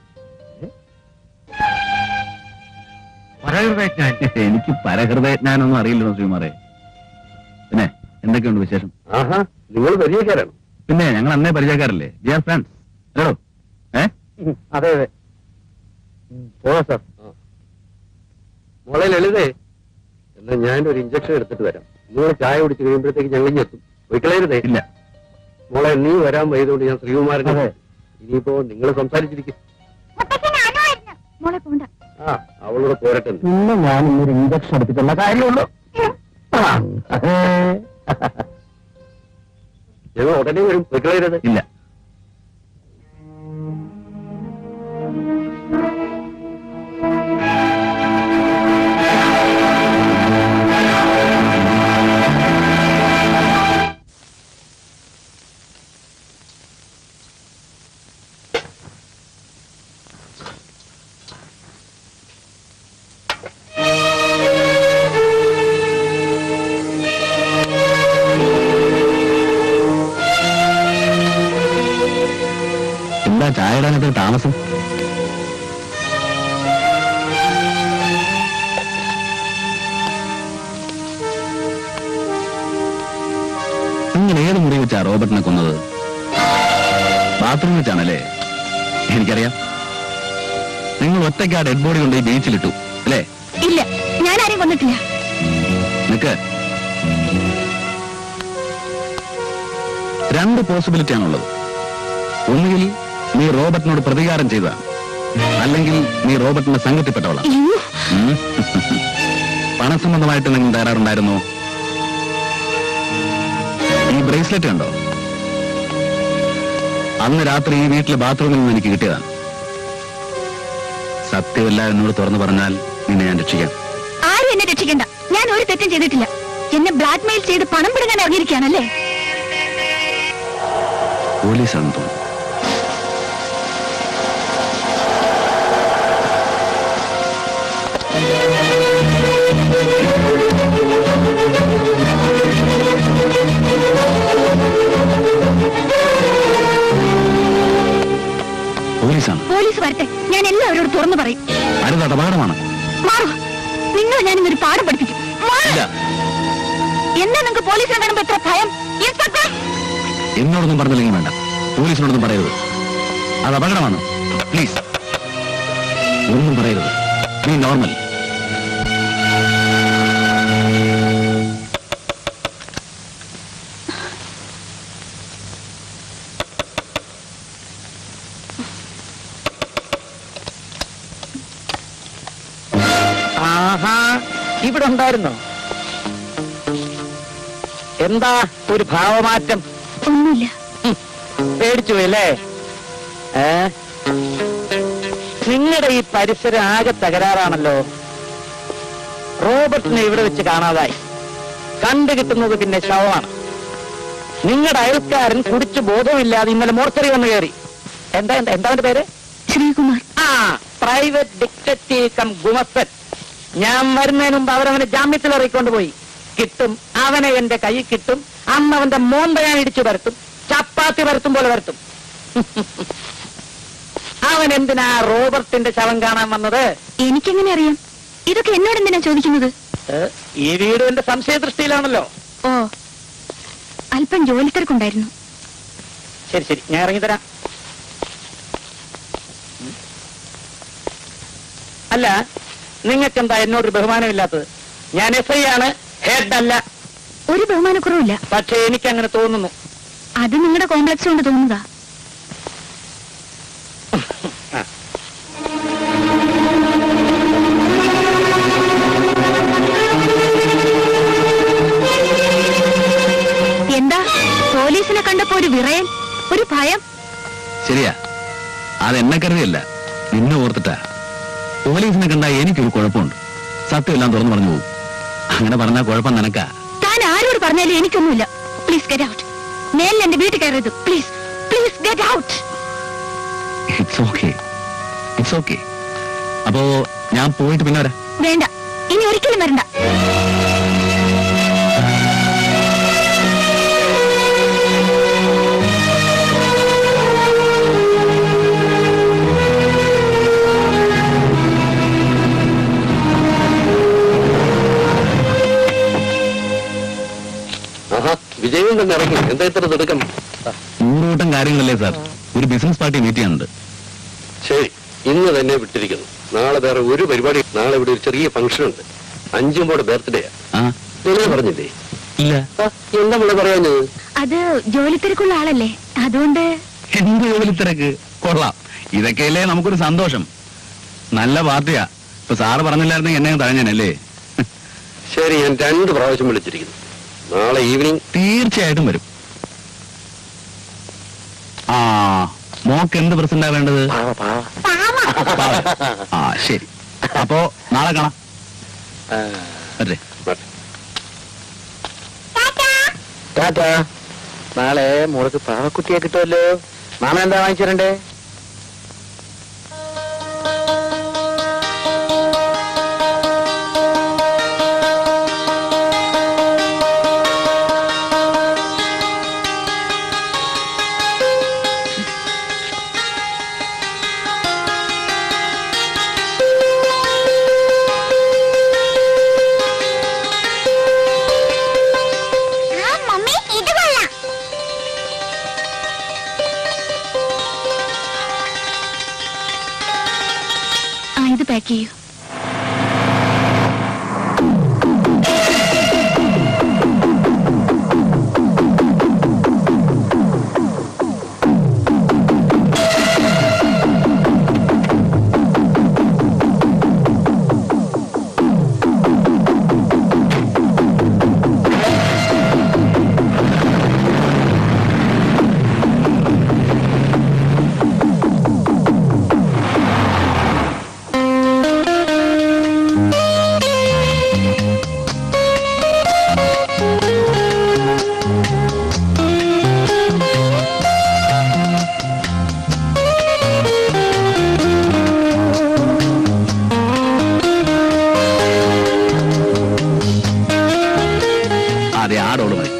എനിക്ക് പരഹൃദയജ്ഞാനൊന്നും അറിയില്ലല്ലോ ശ്രീമാറെ പിന്നെ എന്തൊക്കെയുണ്ട് വിശേഷം ആഹാ നിങ്ങൾ പരിചയക്കാരാണ് പിന്നെ ഞങ്ങൾ അന്നേ പരിചയക്കാരല്ലേ ഡിയർ ഫ്രണ്ട്സ് ഹലോ ഏ അതെ അതെ ഓ സാർ മോളെ ലളിതേ എന്നാ ഞാനൊരു ഇഞ്ചക്ഷൻ എടുത്തിട്ട് വരാം നിങ്ങൾ ചായ കുടിച്ച് കഴിയുമ്പോഴത്തേക്ക് ഞങ്ങൾ ഇങ്ങെത്തും പോയിക്കളയരുതേ ഇല്ല മോളെ നീ വരാൻ വൈകുകൊണ്ട് ഞാൻ ശ്രീകുമാരനെ അതെ. ഇനിയിപ്പോ നിങ്ങൾ സംസാരിച്ചിരിക്കും മുത്തച്ഛൻ ഞാനും വരുന്നു മോളെ പോണ്ട ആ അവളോട് കൂടെ പോരട്ടെ പിന്നെ ഞാൻ ഇന്നൊരു ഇഞ്ചക്ഷൻ എടുത്തിട്ടുള്ള കാര്യമുള്ളൂ ആ. ഞങ്ങൾ ഉടനെ വരും വെക്കളരുത് ഇല്ല എന്താ ചായ ഇടാനൊക്കെ താമസം നിങ്ങൾ ഏത് മുറി വെച്ചാ റോബർട്ടിനെ കൊന്നത് ബാത്റൂം വെച്ചാണല്ലേ എനിക്കറിയാം നിങ്ങൾ ഒറ്റയ്ക്ക് ആ ഡെഡ് ബോഡി കൊണ്ട് ഈ ബീച്ചിലിട്ടു അല്ലേ ഇല്ല ഞാൻ ആരെയും കൊന്നിട്ടില്ല നിക്ക് രണ്ട് പോസിബിലിറ്റി ആണുള്ളത് ഒന്നുകിൽ നീ റോബർട്ടിനോട് പ്രതികാരം ചെയ്ത അല്ലെങ്കിൽ നീ റോബർട്ടിനെ സംഘത്തിൽപ്പെട്ടവളാണ് അയ്യോ ഉം. പണസംബന്ധമായിട്ട് നിങ്ങൾ തകരാറുണ്ടായിരുന്നോ ഈ ബ്രേസ്ലെറ്റ് കണ്ടോ അന്ന് രാത്രി ഈ വീട്ടിലെ ബാത്റൂമിൽ നിന്ന് എനിക്ക് കിട്ടിയതാണ് സത്യമല്ല എന്നോട് തുറന്നു പറഞ്ഞാൽ നിന്നെ ഞാൻ രക്ഷിക്കാം ആരും എന്നെ രക്ഷിക്കണ്ട ഞാൻ ഒരു തെറ്റും ചെയ്തിട്ടില്ല എന്നെ ബ്ലാക്ക്മെയിൽ ചെയ്ത് പണം പിടുങ്ങാൻ ഇറങ്ങിയിരിക്കുകയാണല്ലേ പോലീസാണെന്ന് തോന്നുന്നു പോലീസാണ് പോലീസ് വരട്ടെ ഞാൻ എല്ലാവരോടും തുറന്നു പറയും അരുത് അത് അപകടമാണ് മാറൂ നിങ്ങൾ ഞാൻ ഇന്നൊരു പാഠം പഠിപ്പിക്കും മാറ്. ഇല്ല എന്താ നിങ്ങൾക്ക് പോലീസിനെ കാണുമ്പോ എത്ര ഭയം ഇൻസ്പെക്ടർ എന്നോടൊന്നും പറഞ്ഞില്ലെങ്കിൽ വേണ്ട പോലീസിനോടൊന്നും പറയരുത് അത് അപകടമാണ് പ്ലീസ് ഒന്നും പറയരുത് നീ നോർമൽ ആഹാ ഇവിടെ ഉണ്ടായിരുന്നോ എന്താ ഒരു ഭാവമാറ്റം ഒന്നുമില്ല പേടിച്ചു അല്ലേ ഏ നിങ്ങളുടെ ഈ പരിസരം ആകെ തകരാറാണല്ലോ റോബർട്ടിനെ ഇവിടെ വെച്ച് കാണാതായി കണ്ടു കിട്ടുന്നത് പിന്നെ ശവമാണ് നിങ്ങളുടെ അയൽക്കാരൻ കുടിച്ച് ബോധമില്ലാതെ ഇന്നലെ മോർച്ചറി വന്ന് കയറി എന്താ എന്താ എന്താ അവന്റെ പേര് ശ്രീകുമാർ ആ പ്രൈവറ്റ് ഡിറ്റക്റ്റീവ് കം ഗുമസ്തൻ ഞാൻ വരുന്നതിന് മുമ്പ് അവരവനെ ജാമ്യത്തിൽ ഇറക്കിക്കൊണ്ട് പോയി കിട്ടും അവനെ എന്റെ കൈ കിട്ടും അന്ന് അവന്റെ മോന്ത ഞാൻ ഇടിച്ചു വരത്തും ചപ്പാത്തി വരത്തും പോലെ വരത്തും അവൻ എന്തിനാ റോബർട്ടിന്റെ ശവം കാണാൻ വന്നത് എനിക്കെങ്ങനെ അറിയാം ഇതൊക്കെ എന്നോട് എന്തിനാ ചോദിക്കുന്നത് ഏ, ഈ വീട് എന്റെ സംശയദൃഷ്ടിയിലാണല്ലോ ഓ അല്പം ജോലി തിരക്കുണ്ടായിരുന്നു ശരി ശരി ഞാൻ ഇറങ്ങിത്തരാം അല്ല നിങ്ങൾക്കെന്താ എന്നോടൊരു ബഹുമാനമില്ലാത്തത് ഞാൻ എസ് ഐ ആണ് ഹെഡ് അല്ല ഒരു ബഹുമാനക്കുറവില്ല പക്ഷെ എനിക്ക് അങ്ങനെ തോന്നുന്നു അത് നിങ്ങളുടെ കോംപ്ലക്സ് കൊണ്ട് തോന്നുന്നതാ എന്താ പോലീസിനെ കണ്ടപ്പോ ഒരു വിറയൽ ഒരു ഭയം ശരിയാ അത് എന്നെ കരുതിയല്ല നിന്നെ ഓർത്തിട്ടാ പോലീസിനെ കണ്ടാ എനിക്കൊരു കുഴപ്പമുണ്ട് സത്യമെല്ലാം തുറന്നു പറഞ്ഞു പോകും അങ്ങനെ പറഞ്ഞാൽ കുഴപ്പം നിനക്കാ താൻ ആരോട് പറഞ്ഞാലും എനിക്കൊന്നുമില്ല പ്ലീസ് ഗെറ്റ് ഔട്ട് മേലിൽ എന്റെ വീട്ടിൽ കയറരുത് please please get out it's okay it's okay അപ്പോ ഞാൻ പോയിട്ട് പിന്നെ വരാം വേണ്ട ഇനി ഒരിക്കലും വരണ്ട ആഹാ വിജയം തന്നെ ഇറങ്ങി എന്താ ഇത്ര തിടുക്കം നൂറുകൂട്ടം കാര്യങ്ങളല്ലേ സാർ ഒരു ബിസിനസ് പാർട്ടി മീറ്റ് ചെയ്യാനുണ്ട് ശരി ഇന്ന് തന്നെ വിട്ടിരിക്കുന്നു നാളെ വേറെ ഒരു പരിപാടി നാളെ ഇവിടെ ഒരു ചെറിയ ഫംഗ്ഷൻ ഉണ്ട് അഞ്ചും കൂടെ ബർത്ത്ഡേയാ ആ നിങ്ങൾ പറഞ്ഞില്ലേ ഇല്ല ആ, എന്താ നമ്മള് പറയാഞ്ഞത് അത് ജോലി തിരക്കുള്ള ആളല്ലേ അതുകൊണ്ട് എന്ത് ജോലി തിരക്ക് കൊള്ളാം ഇതൊക്കെയല്ലേ നമുക്കൊരു സന്തോഷം നല്ല പാർട്ടിയാ ഇപ്പൊ സാറ് പറഞ്ഞില്ലായിരുന്നെങ്കിൽ എന്നെ തഴഞ്ഞാനല്ലേ ശരി ഞാൻ രണ്ട് പ്രാവശ്യം വിളിച്ചിരിക്കുന്നു നാളെ ഈവനിങ് തീർച്ചയായിട്ടും വരും ആ മോക്ക് എന്ത് പ്രസന്റാ വേണ്ടത് പാവ. ആ ശരി അപ്പോ നാളെ കാണാം അല്ലേ ടാറ്റാ നാളെ മോൾക്ക് പാവക്കുട്ടിയെ കിട്ടുമല്ലോ മാമൻ എന്താ വാങ്ങിച്ചിരണ്ടേ മമ്മി ഇത് കൊള്ളാം ആ ഇത് പാക്ക് ചെയ്യൂ അതെ ആടോട് മതി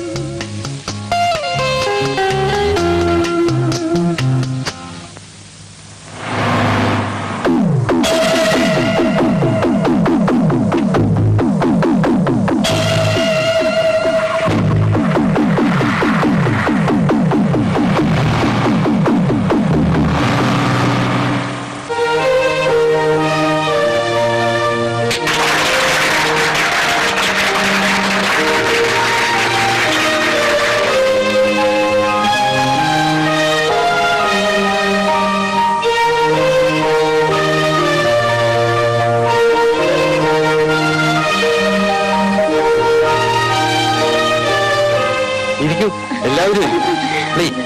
ഇരിക്കൂ എല്ലാവരും ഇരിക്കൂ. Please.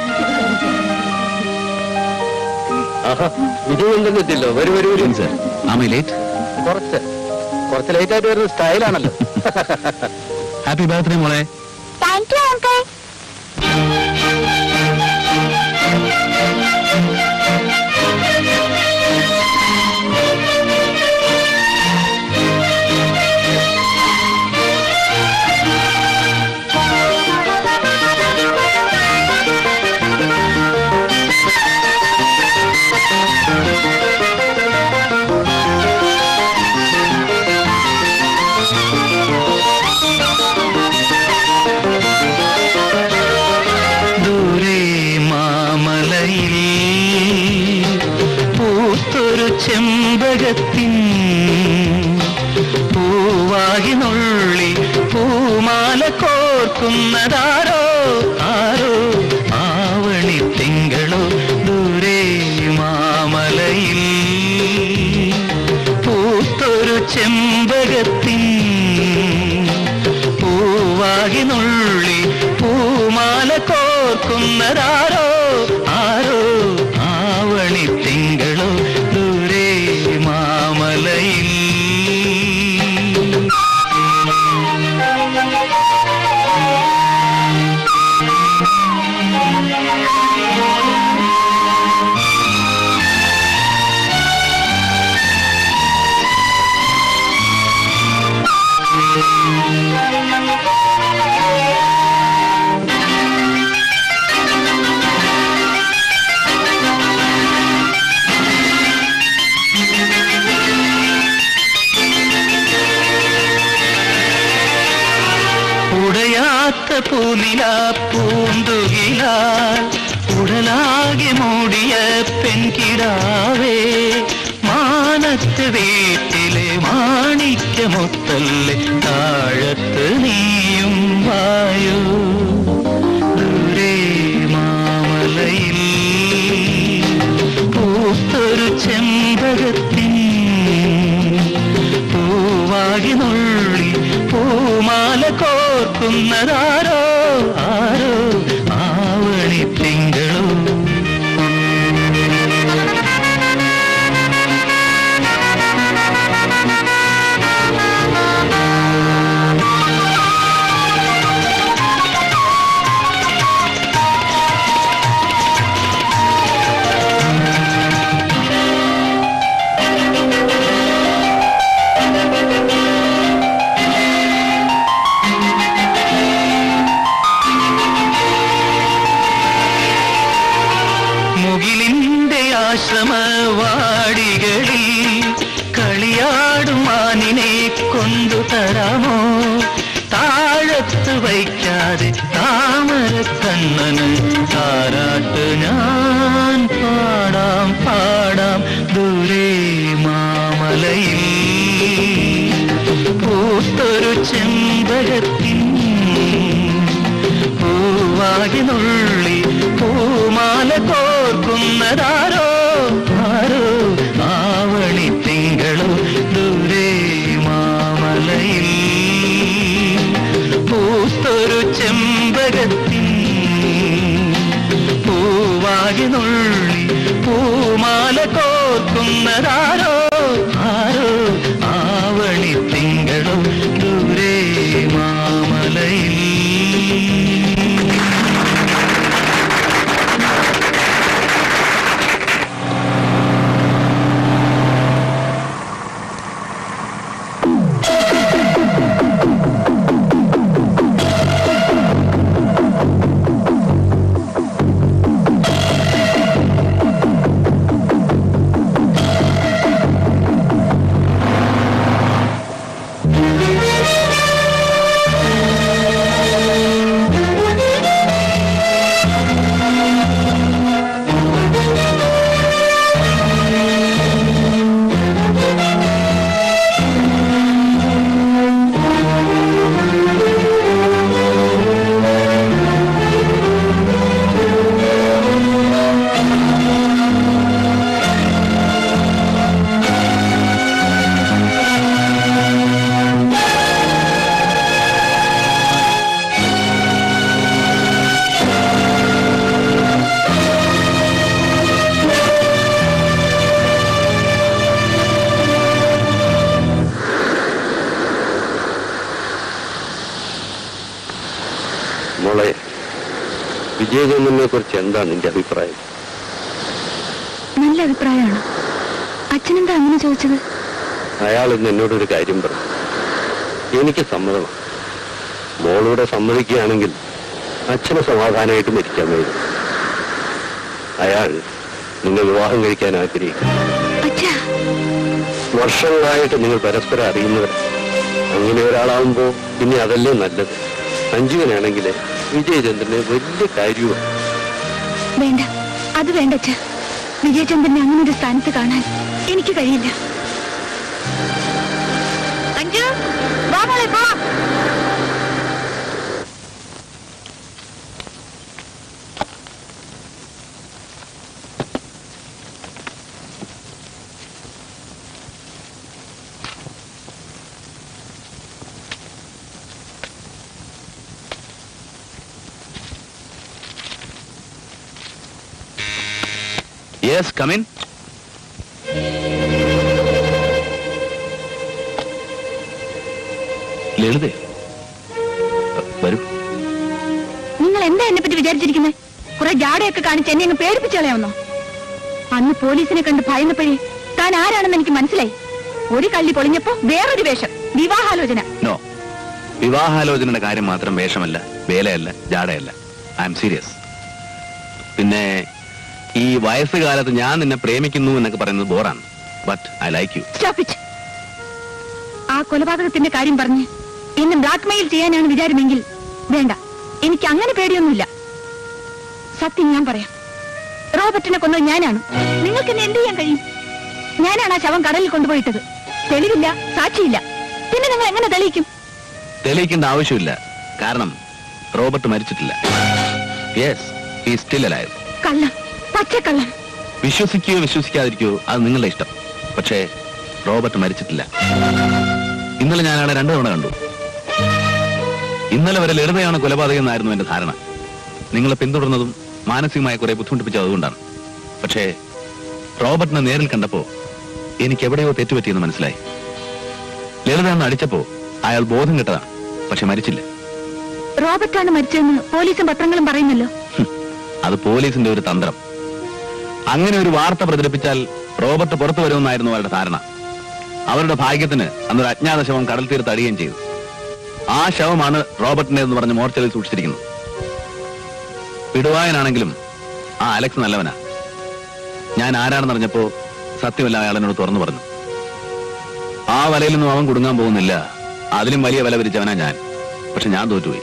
ആഹാ ഇനിയും എന്തെന്നിട്ടില്ലോ വരൂ വരൂ വരൂ സർ ആമ ലേറ്റ് കുറച്ച് കുറച്ച് ലേറ്റ് ആയിട്ട് വരുന്ന സ്റ്റൈലാണല്ലോ ഹാപ്പി ബർത്ത്ഡേ മോളെ താങ്ക് യു അങ്കിൾ ദൂരെ മാമലയിൽ പൂത്തൊരു ചെമ്പകത്തിൻ പൂവാകി നുള്ളി പൂമാല കോർക്കുന്നതാരോ ആരോ ആവണി തിങ്കളോ ദൂരെ മാമലയിൽ പൂത്തൊരു ചെമ്പകത്തിൻ പൂവാകി നുള്ളി പൂമാല കോർക്കുന്നതാരോ ആരോ ആവണി തിങ്കളോ ദൂരെ മാമലയിൽ ഉടയാത്ത പൂനില പൂന്തുകിലാൽ ഉടലാകെ മൂടിയ പെൺകിടാവേ മാനത്ത് വീട്ടിലെ മാണിക്യമൊത്തല്ലേ താഴത്ത് നീയും വായു ദൂരെ മാമലയിൽ പൂത്തൊരു ചെമ്പകത്തിൻ കോർക്കുന്നതാരോ ആരോ ആവണി തിങ്കളോ മുകിലിന്റെ ആശ്രമവാടികളിൽ കളിയാടും മാനിനെ കൊണ്ടു തരാമോ താഴത്ത് വയ്ക്കാതെ താമര കണ്ണന് താരാട്ട് ഞാൻ പാടാം പാടാം ദൂരെ മാമലയിൽ പൂത്തൊരു ചെമ്പകത്തിൻ പൂവാകി നുള്ളി പൂമാല കോർക്കുന്നതാരോ ആരോ ആവണി തിങ്കളോ ദൂരെ മാമലയിൽ പൂത്തൊരു ചെമ്പകത്തിൻ പൂവാകി നുള്ളി പൂമാല കോർക്കുന്നതാരോ ആരോ ആവണി തിങ്കളോ ദൂരെ മാമലയിൽ മോളെ വിജയചന്ദ്രനെ കുറിച്ച് എന്താണ് നിന്റെ അഭിപ്രായം നല്ല അഭിപ്രായമാണ് അച്ഛനെന്താ അങ്ങനെ ചോദിച്ചത് അയാൾ ഇന്ന് എന്നോടൊരു കാര്യം പറഞ്ഞു എനിക്ക് സമ്മതമാണ് മോളൂടെ സമ്മതിക്കുകയാണെങ്കിൽ അച്ഛന് സമാധാനമായിട്ട് മരിക്കാൻ വരും അയാൾ നിങ്ങൾ വിവാഹം കഴിക്കാൻ ആഗ്രഹിക്കുന്നു അച്ഛാ വർഷങ്ങളായിട്ട് നിങ്ങൾ പരസ്പരം അറിയുന്നവർ അങ്ങനെ ഒരാളാവുമ്പോ പിന്നെ അതല്ലേ നല്ലത് സഞ്ജീവനാണെങ്കിൽ വിജയചന്ദ്രന് വലിയ കാര്യമാണ് വേണ്ട അത് വേണ്ട അച്ഛ വിജയചന്ദ്രനെ അങ്ങനെ ഒരു സ്ഥാനത്ത് കാണാൻ എനിക്ക് കഴിയില്ല അഞ്ജു വാ മോളെ പോവാം യെസ് കമിൻ ലളിതേ വരൂ നിങ്ങൾ എന്താ എന്നെ പറ്റി വിചാരിച്ചിരിക്കുന്നത് കുറെ ജാടയൊക്കെ കാണിച്ച് എന്നെ അങ്ങ് പേടിപ്പിച്ചു കളയാവുന്നോ അന്ന് പോലീസിനെ കണ്ട് ഭയന്നപ്പോഴേ താൻ ആരാണെന്ന് എനിക്ക് മനസ്സിലായി ഒരു കള്ളി പൊളിഞ്ഞപ്പോ വേറൊരു വേഷം വിവാഹാലോചന നോ വിവാഹാലോചനയുടെ കാര്യം മാത്രം വേഷമല്ല വേലയല്ല ജാടയല്ല ഐ എം സീരിയസ് പിന്നെ ഈ വയസ്സുകാലത്ത് ഞാൻ നിന്നെ പ്രേമിക്കുന്നു എന്നൊക്കെ പറയുന്നത് ബോറാണ് but I like you stop it ആ കൊലപാതകത്തിന്റെ കാര്യം പറഞ്ഞ് എന്നെ ബ്ലാക്ക്മെയിൽ ചെയ്യാനാണ് വിചാരമെങ്കിൽ വേണ്ട എനിക്ക് അങ്ങനെ പേടിയൊന്നുമില്ല സത്യം ഞാൻ പറയാം റോബർട്ടിനെ കൊന്നത് ഞാനാണ് നിങ്ങൾക്ക് എന്നെ എന്ത് ചെയ്യാൻ കഴിയും ഞാനാണ് ആ ശവം കടലിൽ കൊണ്ടുപോയിട്ടത് തെളിവില്ല സാക്ഷിയില്ല പിന്നെ നിങ്ങൾ എങ്ങനെ തെളിയിക്കും തെളിയിക്കേണ്ട ആവശ്യമില്ല കാരണം റോബർട്ട് മരിച്ചിട്ടില്ല യെസ് ഈ സ്റ്റിൽ അലായത് കള്ളം പച്ചക്കള്ളം വിശ്വസിക്കുകയോ വിശ്വസിക്കാതിരിക്കുകയോ അത് നിങ്ങളുടെ ഇഷ്ടം പക്ഷേ റോബർട്ട് മരിച്ചിട്ടില്ല ഇന്നലെ ഞാൻ അയാളെ രണ്ടു തവണ കണ്ടു ഇന്നലെ വരെ ലളിതയാണ് കൊലപാതകം എന്നായിരുന്നു എന്റെ ധാരണ നിങ്ങളെ പിന്തുടർന്നതും മാനസികമായ കുറെ ബുദ്ധിമുട്ടിപ്പിച്ചത് അതുകൊണ്ടാണ് പക്ഷേ റോബർട്ടിനെ നേരിൽ കണ്ടപ്പോ എനിക്ക് എവിടെയോ തെറ്റുപറ്റിയെന്ന് മനസ്സിലായി ലളിത എന്ന് അടിച്ചപ്പോ അയാൾ ബോധം കെട്ടതാണ് പക്ഷെ മരിച്ചില്ല റോബർട്ടാണ് മരിച്ചതെന്ന് പോലീസും പത്രങ്ങളും പറയുന്നല്ലോ അത് പോലീസിന്റെ ഒരു തന്ത്രം അങ്ങനെ ഒരു വാർത്ത പ്രചരിപ്പിച്ചാൽ റോബർട്ട് പുറത്തു വരുമെന്നായിരുന്നു അവരുടെ ധാരണ അവരുടെ ഭാഗ്യത്തിന് അന്നൊരു അജ്ഞാത ശവം കടൽ തീർത്ത് അടിയുകയും ചെയ്തു ആ ശവമാണ് റോബർട്ടിന്റെ എന്ന് പറഞ്ഞ് മോർച്ചറിൽ സൂക്ഷിച്ചിരിക്കുന്നത് പിടുവായനാണെങ്കിലും ആ അലക്സ് നല്ലവനാ ഞാൻ ആരാണെന്നറിഞ്ഞപ്പോ സത്യമല്ല അയാൾ എന്നോട് തുറന്നു പറഞ്ഞു ആ വലയിലൊന്നും അവൻ കുടുങ്ങാൻ പോകുന്നില്ല അതിലും വലിയ വില വിരിച്ചവനാ ഞാൻ പക്ഷെ ഞാൻ തോറ്റുപോയി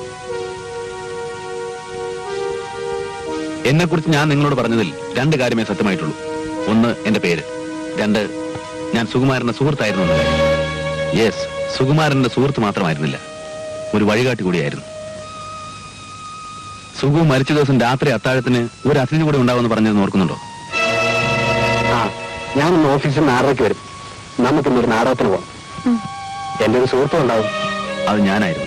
എന്നെ കുറിച്ച് ഞാൻ നിങ്ങളോട് പറഞ്ഞതിൽ രണ്ട് കാര്യമേ സത്യമായിട്ടുള്ളൂ ഒന്ന് എന്റെ പേര് രണ്ട് ഞാൻ സുകുമാരന്റെ സുഹൃത്തായിരുന്നു എന്ന കാര്യം യെസ് സുകുമാരന്റെ സുഹൃത്ത് മാത്രമായിരുന്നില്ല ഒരു വഴികാട്ടി കൂടിയായിരുന്നു സുഗു മരിച്ച ദിവസം രാത്രി അത്താഴത്തിന് ഒരു അതിഥി കൂടെ ഉണ്ടാവുമെന്ന് പറഞ്ഞത് ഓർക്കുന്നുണ്ടോ ആ ഞാനിന്ന് ഓഫീസിൽ നിന്ന് ആറരയ്ക്ക് വരും നമുക്കിന്ന് ഒരു നാടകത്തിന് പോകാം ഉം. എന്റെ ഒരു സുഹൃത്തും ഉണ്ടാവും അത് ഞാനായിരുന്നു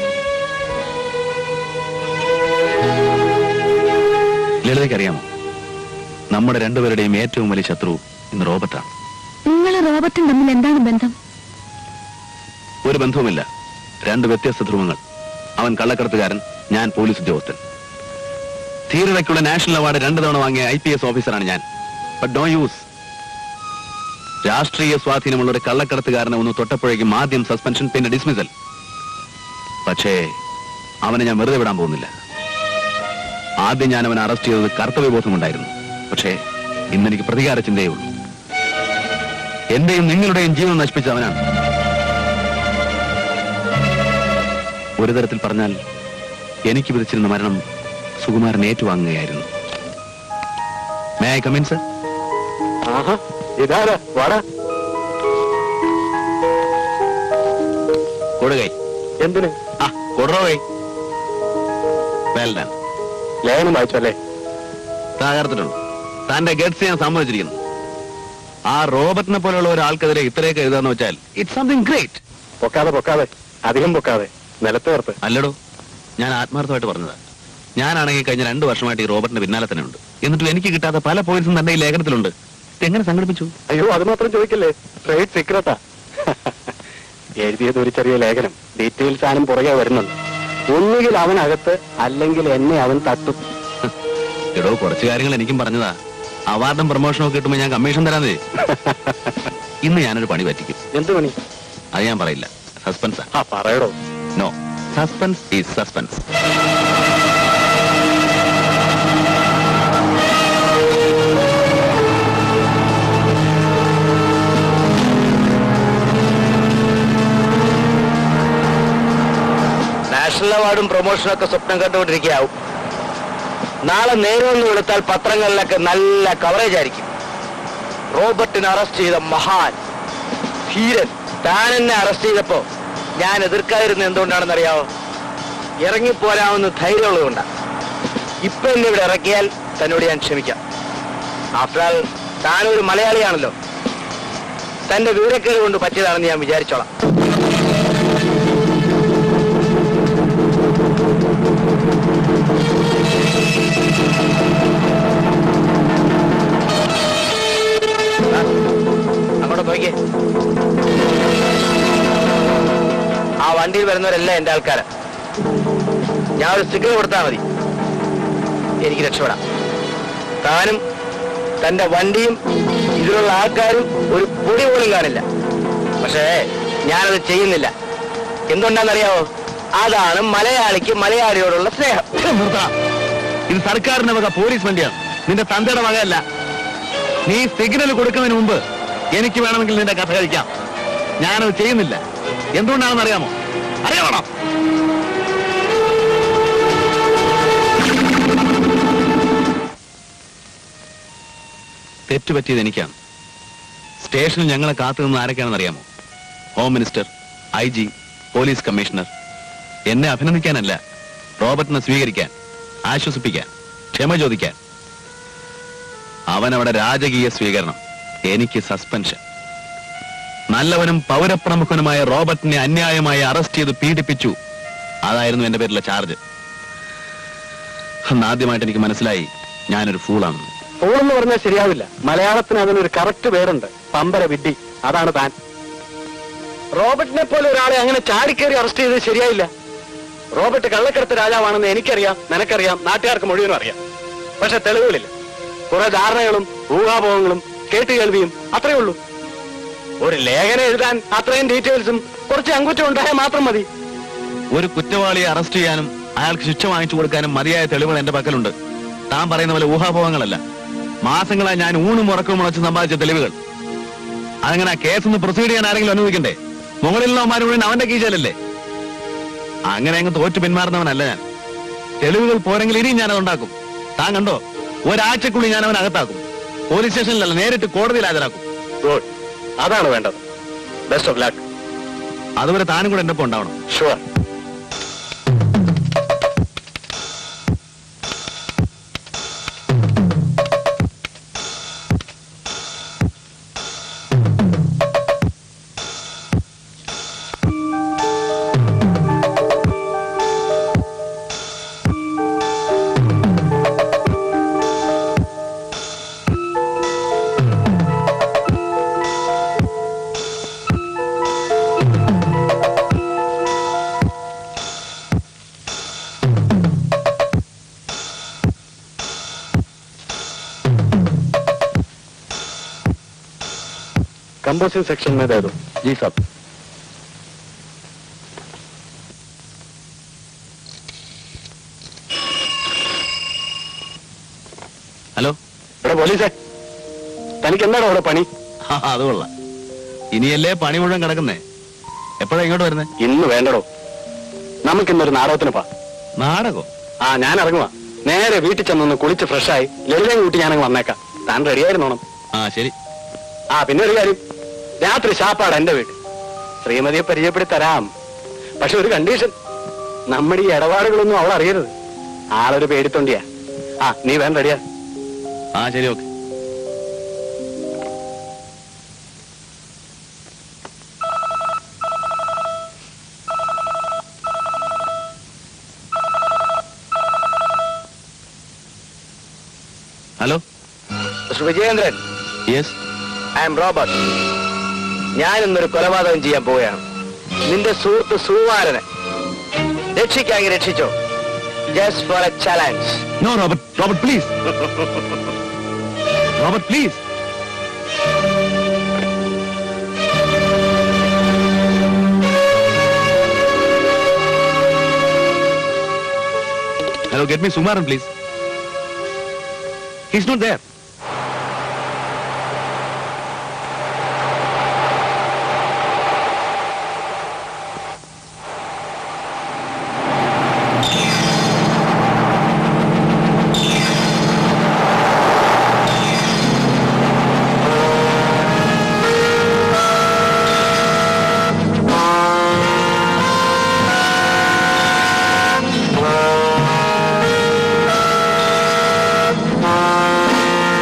ലളിതയ്ക്കറിയാമോ നമ്മുടെ രണ്ടുപേരുടെയും ഏറ്റവും വലിയ ശത്രു ഇന്ന് റോബർട്ടാണ് നിങ്ങൾ റോബർട്ടും തമ്മിൽ എന്താണ് ബന്ധം ഒരു ബന്ധവുമില്ല രണ്ട് വ്യത്യസ്ത ധ്രുവങ്ങൾ അവൻ കള്ളക്കടത്തുകാരൻ ഞാൻ പോലീസ് ഉദ്യോഗസ്ഥൻ ധീരതയ്ക്കുള്ള നാഷണൽ അവാർഡ് രണ്ടു തവണ വാങ്ങിയ ഐ പി എസ് ഓഫീസറാണ് ഞാൻ ബട്ട് നോ യൂസ് രാഷ്ട്രീയ സ്വാധീനമുള്ള ഒരു കള്ളക്കടത്തുകാരനെ ഒന്ന് തൊട്ടപ്പോഴേക്കും ആദ്യം സസ്പെൻഷൻ പിന്നെ ഡിസ്മിസൽ പക്ഷേ അവനെ ഞാൻ വെറുതെ വിടാൻ പോകുന്നില്ല ആദ്യം ഞാൻ അവനെ അറസ്റ്റ് ചെയ്തത് കർത്തവ്യബോധം കൊണ്ടായിരുന്നു പക്ഷേ ഇന്നെനിക്ക് പ്രതികാര ചിന്തയേ ഉള്ളൂ എന്റെയും നിങ്ങളുടെയും ജീവൻ നശിപ്പിച്ച അവനാണ് ഒരു തരത്തിൽ പറഞ്ഞാൽ എനിക്ക് വിധിച്ചിരുന്ന മരണം സുകുമാരൻ ഏറ്റുവാങ്ങുകയായിരുന്നു മേ ഐ കമിൻ സർ ആഹാ ഇതാരാ വാടാ കൊടുകൈ എന്തിന് ആ കൊടുറോ കൈ വെൽ ഡൺ ലേഖനം വായിച്ചല്ലേ തകർത്തിട്ടുണ്ട് തന്റെ ഗഡ്സ് ഞാൻ സമ്മതിച്ചിരിക്കുന്നു ആ റോബർട്ടിനെ പോലെയുള്ള ഒരാൾക്കെതിരെ ഇത്രയൊക്കെ എഴുതാന്ന് വെച്ചാൽ ഇറ്റ്സ് സംതിങ് ഗ്രേറ്റ് പൊക്കാതെ പൊക്കാതെ അധികം പൊക്കാതെ നിലത്ത് ചേർത്ത് അല്ലടോ ഞാൻ ആത്മാർത്ഥമായിട്ട് പറഞ്ഞത് ഞാനാണെങ്കിൽ കഴിഞ്ഞ രണ്ടു വർഷമായിട്ട് ഈ റോബർട്ടിന്റെ പിന്നാലെ തന്നെ ഉണ്ട് എന്നിട്ടും എനിക്ക് കിട്ടാത്ത പല പോയിന്റ്സും തന്റെ ഈ ലേഖനത്തിലുണ്ട് എങ്ങനെ സംഘടിപ്പിച്ചു അയ്യോ അത് മാത്രം ചോദിക്കല്ലേ ട്രേഡ് സീക്രട്ടാ എഴുതിയത് ഒരു ചെറിയ ലേഖനം ഡീറ്റെയിൽസ് ആനും പുറകെ വരുന്നുണ്ട് ഒന്നുകിൽ അവനകത്ത് അല്ലെങ്കിൽ എന്നെ അവൻ തട്ടും എടോ കുറച്ച് കാര്യങ്ങൾ എനിക്കും പറഞ്ഞതാ അവാർഡും പ്രൊമോഷനും ഒക്കെ കിട്ടുമ്പോൾ ഞാൻ കമ്മീഷൻ തരാന്നേ ഇന്ന് ഞാനൊരു പണി പറ്റിക്കും എന്ത് പണി അത് ഞാൻ പറയില്ല സസ്പെൻസാ ആ പറയടോ no suspense is suspense national അവാർഡും പ്രൊമോഷനും ഒക്കെ സ്വപ്നം കണ്ടുകൊണ്ടിരിക്കുകയാവും നാളെ നേരമൊന്നും എടുത്താൽ പത്രങ്ങളിലൊക്കെ നല്ല കവറേജ് ആയിരിക്കും റോബർട്ടിനെ അറസ്റ്റ് ചെയ്ത മഹാൻ ധീരൻ താൻ എന്നെ അറസ്റ്റ് ചെയ്തപ്പോ ഞാൻ എതിർക്കാതിരുന്നത് എന്തുകൊണ്ടാണെന്ന് അറിയാവോ ഇറങ്ങിപ്പോരാവുന്ന ധൈര്യമുള്ളതുകൊണ്ടാണ് ഇപ്പൊ എന്നെ ഇവിടെ ഇറക്കിയാൽ തന്നോട് ഞാൻ ക്ഷമിക്കാം ആഫ്റ്റർ ആൾ താനൊരു മലയാളിയാണല്ലോ തന്റെ വിവരക്കേട് കൊണ്ട് പറ്റിയതാണെന്ന് ഞാൻ വിചാരിച്ചോളാം ആ, അങ്ങോട്ട് നോക്കിയേ ആ വണ്ടിയിൽ വരുന്നവരെല്ലാം എന്റെ ആൾക്കാരാ ഞാൻ ഒരു സിഗ്നൽ കൊടുത്താൽ മതി എനിക്ക് രക്ഷപ്പെടാം താനും തന്റെ വണ്ടിയും ഇതിലുള്ള ആൾക്കാരും ഒരു പൊടി പോലും കാണില്ല പക്ഷേ ഞാനത് ചെയ്യുന്നില്ല എന്തുകൊണ്ടാണെന്നറിയാവോ അതാണ് മലയാളിക്ക് മലയാളിയോടുള്ള സ്നേഹം നിർത്താം ഇത് സർക്കാരിന്റെ വക പോലീസ് വണ്ടിയാണ് നിന്റെ തന്തയുടെ വകയല്ല നീ സിഗ്നൽ കൊടുക്കുന്നതിന് മുമ്പ് എനിക്ക് വേണമെങ്കിൽ നിന്റെ കഥ കഴിക്കാം ഞാനത് ചെയ്യുന്നില്ല എന്തുകൊണ്ടാണെന്ന് അറിയാമോ അറിയാമോ തെറ്റുപറ്റിയത് എനിക്കാണ് സ്റ്റേഷനിൽ ഞങ്ങളെ കാത്തു നിന്ന് ആരൊക്കെയാണെന്ന് അറിയാമോ home minister I G police commissioner എന്നെ അഭിനന്ദിക്കാനല്ല റോബർട്ടിനെ സ്വീകരിക്കാൻ ആശ്വസിപ്പിക്കാൻ ക്ഷമ ചോദിക്കാൻ അവനവിടെ രാജകീയ സ്വീകരണം എനിക്ക് സസ്പെൻഷൻ നല്ലവനും പൗരപ്രമുഖനുമായ റോബർട്ടിനെ അന്യായമായി അറസ്റ്റ് ചെയ്ത് പീഡിപ്പിച്ചു അതായിരുന്നു എന്റെ പേരിലെ ചാർജ് അന്ന് ആദ്യമായിട്ട് എനിക്ക് മനസ്സിലായി ഞാനൊരു ഫൂളാണെന്ന് ഫോണെന്ന് പറഞ്ഞാൽ ശരിയാവില്ല മലയാളത്തിന് അതിനൊരു കറക്റ്റ് പേരുണ്ട് പമ്പര വിഡ്ഢി അതാണ് താൻ റോബർട്ടിനെ പോലെ ഒരാളെ അങ്ങനെ ചാടിക്കേറി അറസ്റ്റ് ചെയ്തത് ശരിയായില്ല റോബർട്ട് കള്ളക്കടത്ത് രാജാവാണെന്ന് എനിക്കറിയാം നിനക്കറിയാം നാട്ടുകാർക്ക് മുഴുവനും അറിയാം പക്ഷെ തെളിവുകളില്ല കുറെ ധാരണകളും ഊഹാഭോഗങ്ങളും കേട്ടുകേൾവിയും അത്രയേ ഉള്ളൂ ഒരു ലേഖനം എഴുതാൻ അത്രയും ഡീറ്റെയിൽസും കുറച്ച് അങ്കുറ്റം ഉണ്ടായാൽ മാത്രം മതി ഒരു കുറ്റവാളിയെ അറസ്റ്റ് ചെയ്യാനും അയാൾക്ക് ശിക്ഷ വാങ്ങിച്ചു കൊടുക്കാനും മതിയായ തെളിവുകൾ എന്റെ പക്കലുണ്ട് താൻ പറയുന്ന പോലെ ഊഹാഭോഗങ്ങളല്ല മാസങ്ങളായി ഞാൻ ഊണും ഉറക്കവും മുളച്ച് സമ്പാദിച്ച തെളിവുകൾ അതങ്ങനെ ആ കേസ് ഒന്ന് പ്രൊസീഡ് ചെയ്യാൻ ആരെങ്കിലും അനുവദിക്കണ്ടേ മുകളിലുള്ളവന്മാർ മുഴുവൻ അവന്റെ കീശയിലല്ലേ അങ്ങനെ അങ്ങ് തോറ്റു പിന്മാറുന്നവനല്ല ഞാൻ തെളിവുകൾ പോരെങ്കിൽ ഇനിയും ഞാൻ അതുണ്ടാക്കും താൻ കണ്ടോ ഒരാഴ്ചക്കുള്ളിൽ ഞാൻ അവൻ അകത്താക്കും പോലീസ് സ്റ്റേഷനിലല്ല നേരിട്ട് കോടതിയിൽ ഹാജരാക്കും ഗുഡ് അതാണ് വേണ്ടത് ബെസ്റ്റ് ഓഫ് ലക്ക് അതുവരെ താനും കൂടെ എന്റെ ഒപ്പം ഉണ്ടാവണം ഷുവർ कंपोजिंग सेक्शन में दे दो जी साहब ഹലോ ഇവിടെ പോലീസേ തനിക്ക് എന്താണ് അവിടെ പണി ആ അത് കൊള്ളാം ഇനിയല്ലേ പണി മുഴുവൻ കിടക്കുന്നേ എപ്പോഴാ ഇങ്ങോട്ട് വരുന്നേ ഇന്ന് വേണ്ടടോ നമുക്കിന്നൊരു നാടകത്തിന് പാ നാടകോ ആ ഞാൻ ഇറങ്ങുവാ നേരെ വീട്ടിൽ ചെന്നൊന്ന് കുളിച്ച് ഫ്രഷായി ലളിതം കൂട്ടി ഞാനങ്ങ് വന്നേക്കാം താൻ റെഡിയായിരുന്നോണം ആ ശരി ആ പിന്നെ ഒരു കാര്യം രാത്രി ശാപ്പാട് എന്റെ വീട് ശ്രീമതിയെ പരിചയപ്പെടുത്തി തരാം പക്ഷെ ഒരു കണ്ടീഷൻ നമ്മുടെ ഈ ഇടപാടുകളൊന്നും അവൾ അറിയരുത് ആളൊരു പേടിത്തൊണ്ടിയാ ആ നീ വേണ്ട റെഡിയാ ആ ശരി okay hello mister Vijayendran yes I'm Robert ഞാൻ ഇന്നൊരു കൊലപാതകം ചെയ്യാൻ പോവുകയാണ് നിന്റെ സുഹൃത്ത് സുകുമാരനെ രക്ഷിക്കാങ്ങി രക്ഷിച്ചോ just for a challenge no Robert Robert please Robert please hello get me Sukumaran please he's not there ആ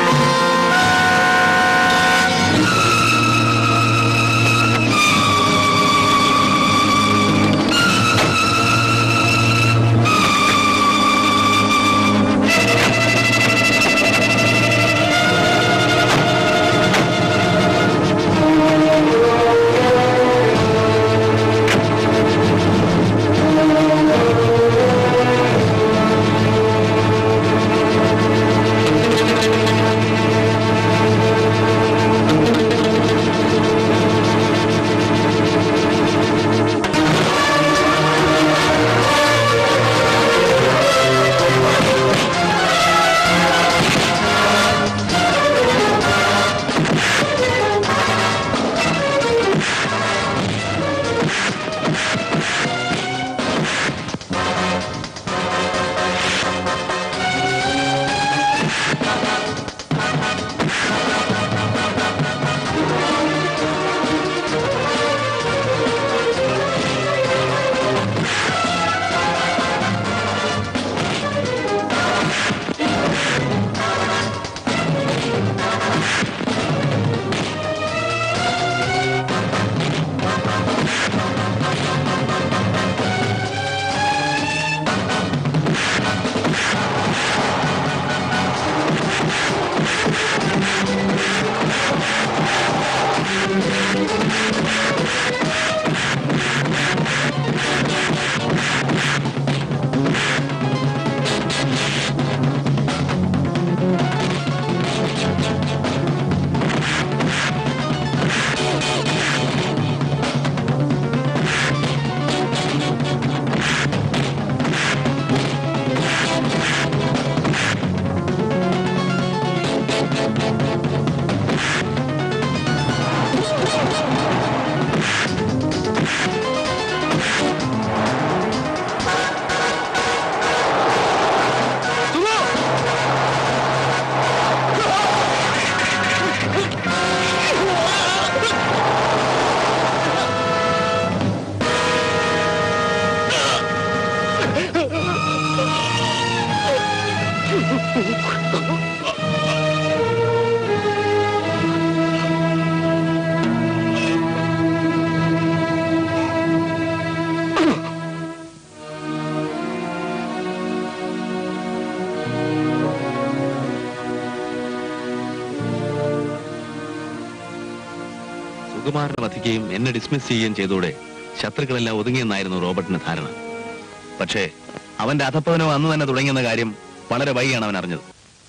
സുകുമാരനെ വധിക്കുകയും എന്നെ ഡിസ്മിസ് ചെയ്യുകയും ചെയ്തോടെ ശത്രുക്കളെല്ലാം ഒതുങ്ങിയെന്നായിരുന്നു റോബർട്ടിന് ധാരണ പക്ഷേ അവന്റെ അധപ്പതനോ അന്ന് തന്നെ തുടങ്ങിയെന്ന കാര്യം വളരെ വൈകിയാണ് അവൻ അറിഞ്ഞത്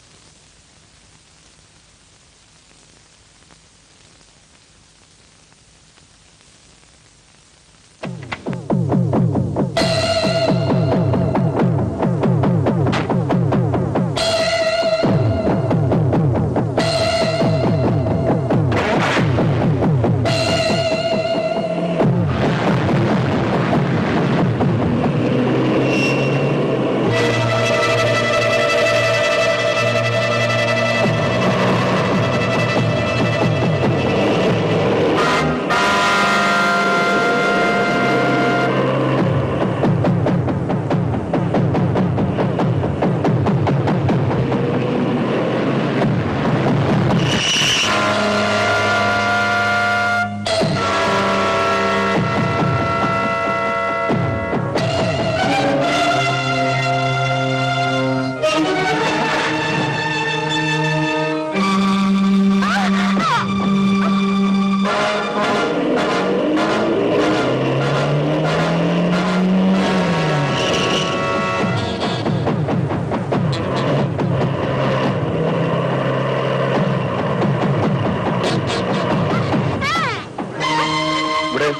ഇവിടെ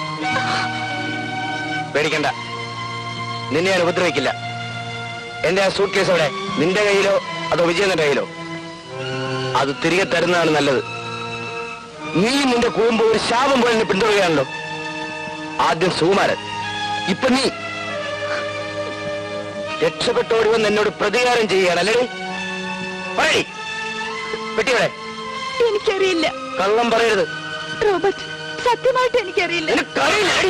പേടിക്കണ്ട നിന്നെ ഞാൻ ഉപദ്രവിക്കില്ല എന്റെ ആ സൂട്ട് കേസ് അവിടെ നിന്റെ കയ്യിലോ അതോ വിജയന്റെ കയ്യിലോ അത് തിരികെ തരുന്നതാണ് നല്ലത് നീ നിന്റെ കുടുംബം ഒരു ശാപം പോലെ എന്നെ പിന്തുടരുകയാണല്ലോ ആദ്യം സുകുമാരൻ ഇപ്പൊ നീ രക്ഷപ്പെട്ടോടി വന്ന് എന്നോട് പ്രതികാരം ചെയ്യുകയാണ് അല്ലേ പറയ് പെട്ടിയുടെ എനിക്കറിയില്ല കള്ളം പറയരുത് റോബർട്ട് സത്യമായിട്ട് എനിക്കറിയില്ല നിനക്കറിയില്ല എടി.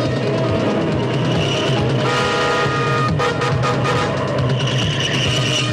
ആ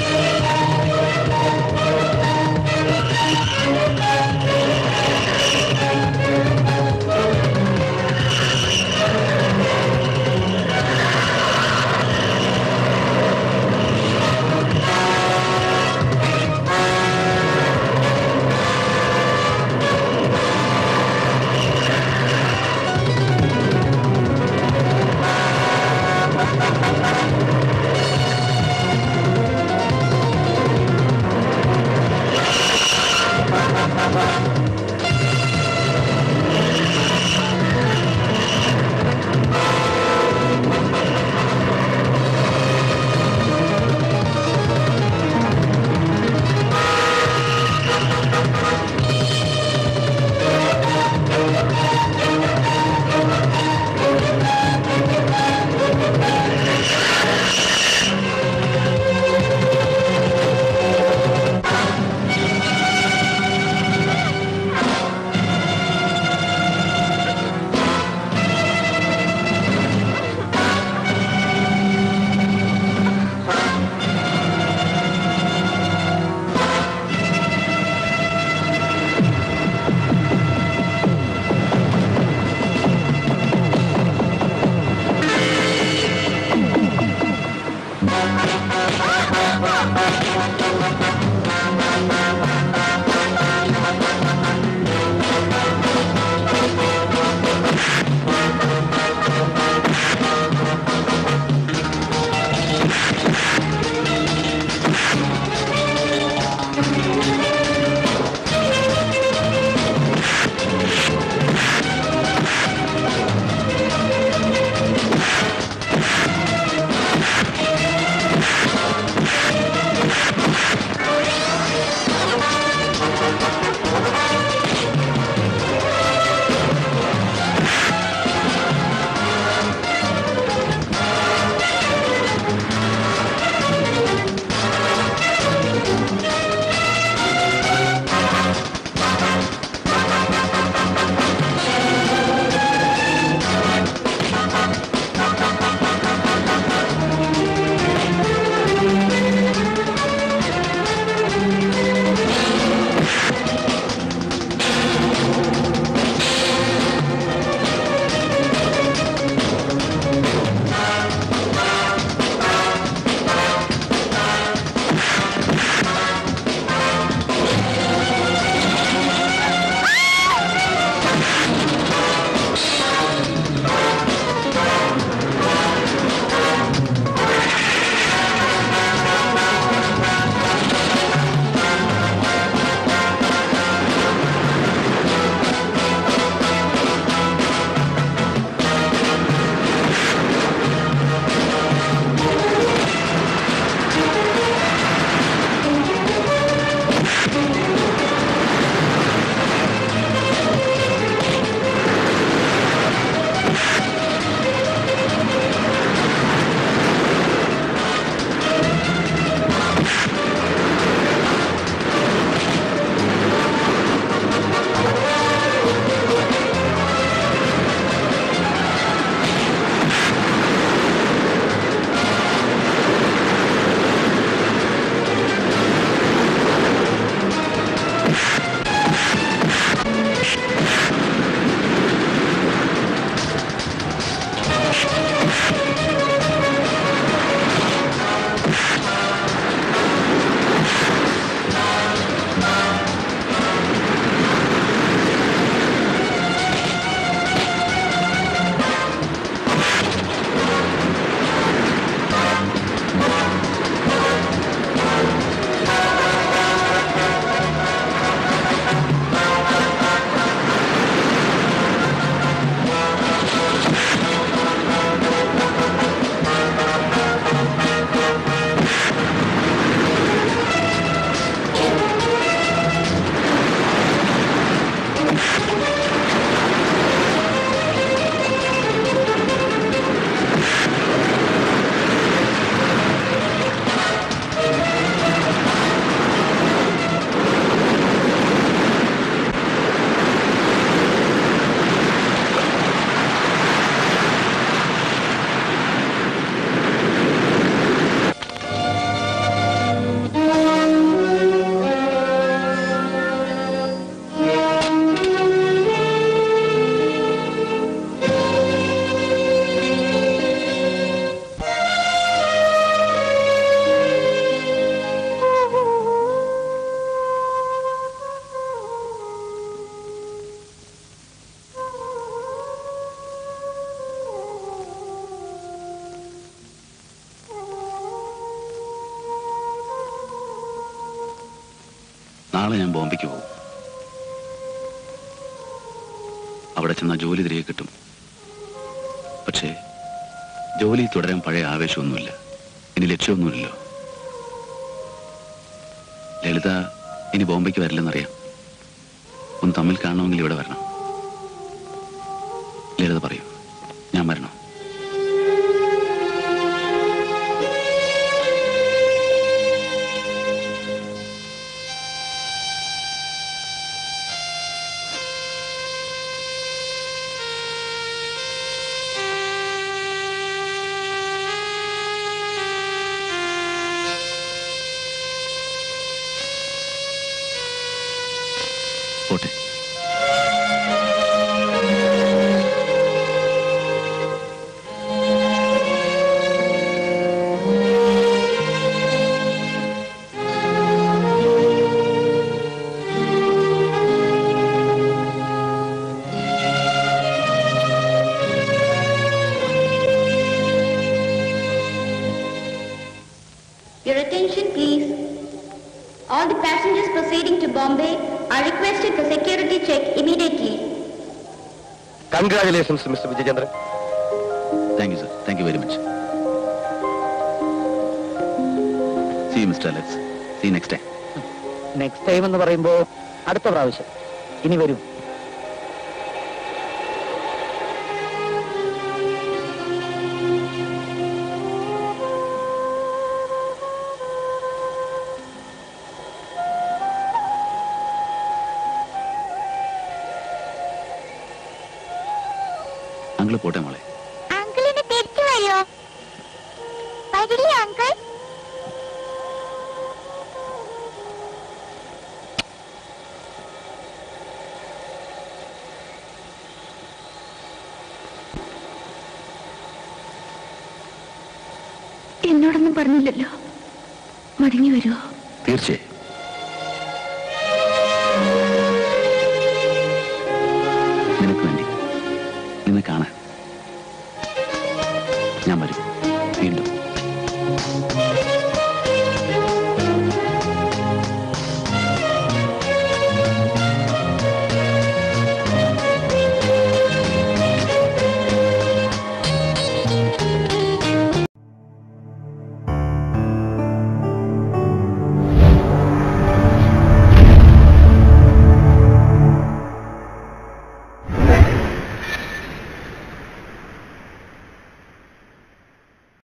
നാളെ ഞാൻ ബോംബെക്ക് പോകും അവിടെ ചെന്ന ജോലി തിരികെ കിട്ടും പക്ഷേ ജോലി തുടരാൻ പഴയ ആവേശമൊന്നുമില്ല ഇനി ലക്ഷ്യമൊന്നുമില്ലല്ലോ ലളിത ഇനി ബോംബെക്ക് വരില്ലെന്നറിയാം ഒന്ന് തമ്മിൽ കാണണമെങ്കിൽ ഇവിടെ വരണം ലളിത പറയൂ ഞാൻ വരണോ പോട്ടെ Your attention, please. All the passengers proceeding to Bombay are requested for security check immediately. Congratulations mister Vijayachandran thank you sir thank you very much see mister Alex see next time next time എന്ന് പറയുമ്പോ അടുത്ത പ്രാവശ്യം ഇനി വരും uncle പോട്ടെ മോളെ അങ്കിളിന് തിരിച്ചു വരുമോ വരില്ലേ അങ്കിൾ എന്നോടൊന്നും പറഞ്ഞില്ലല്ലോ മടങ്ങി വരുമോ തീർച്ചയായും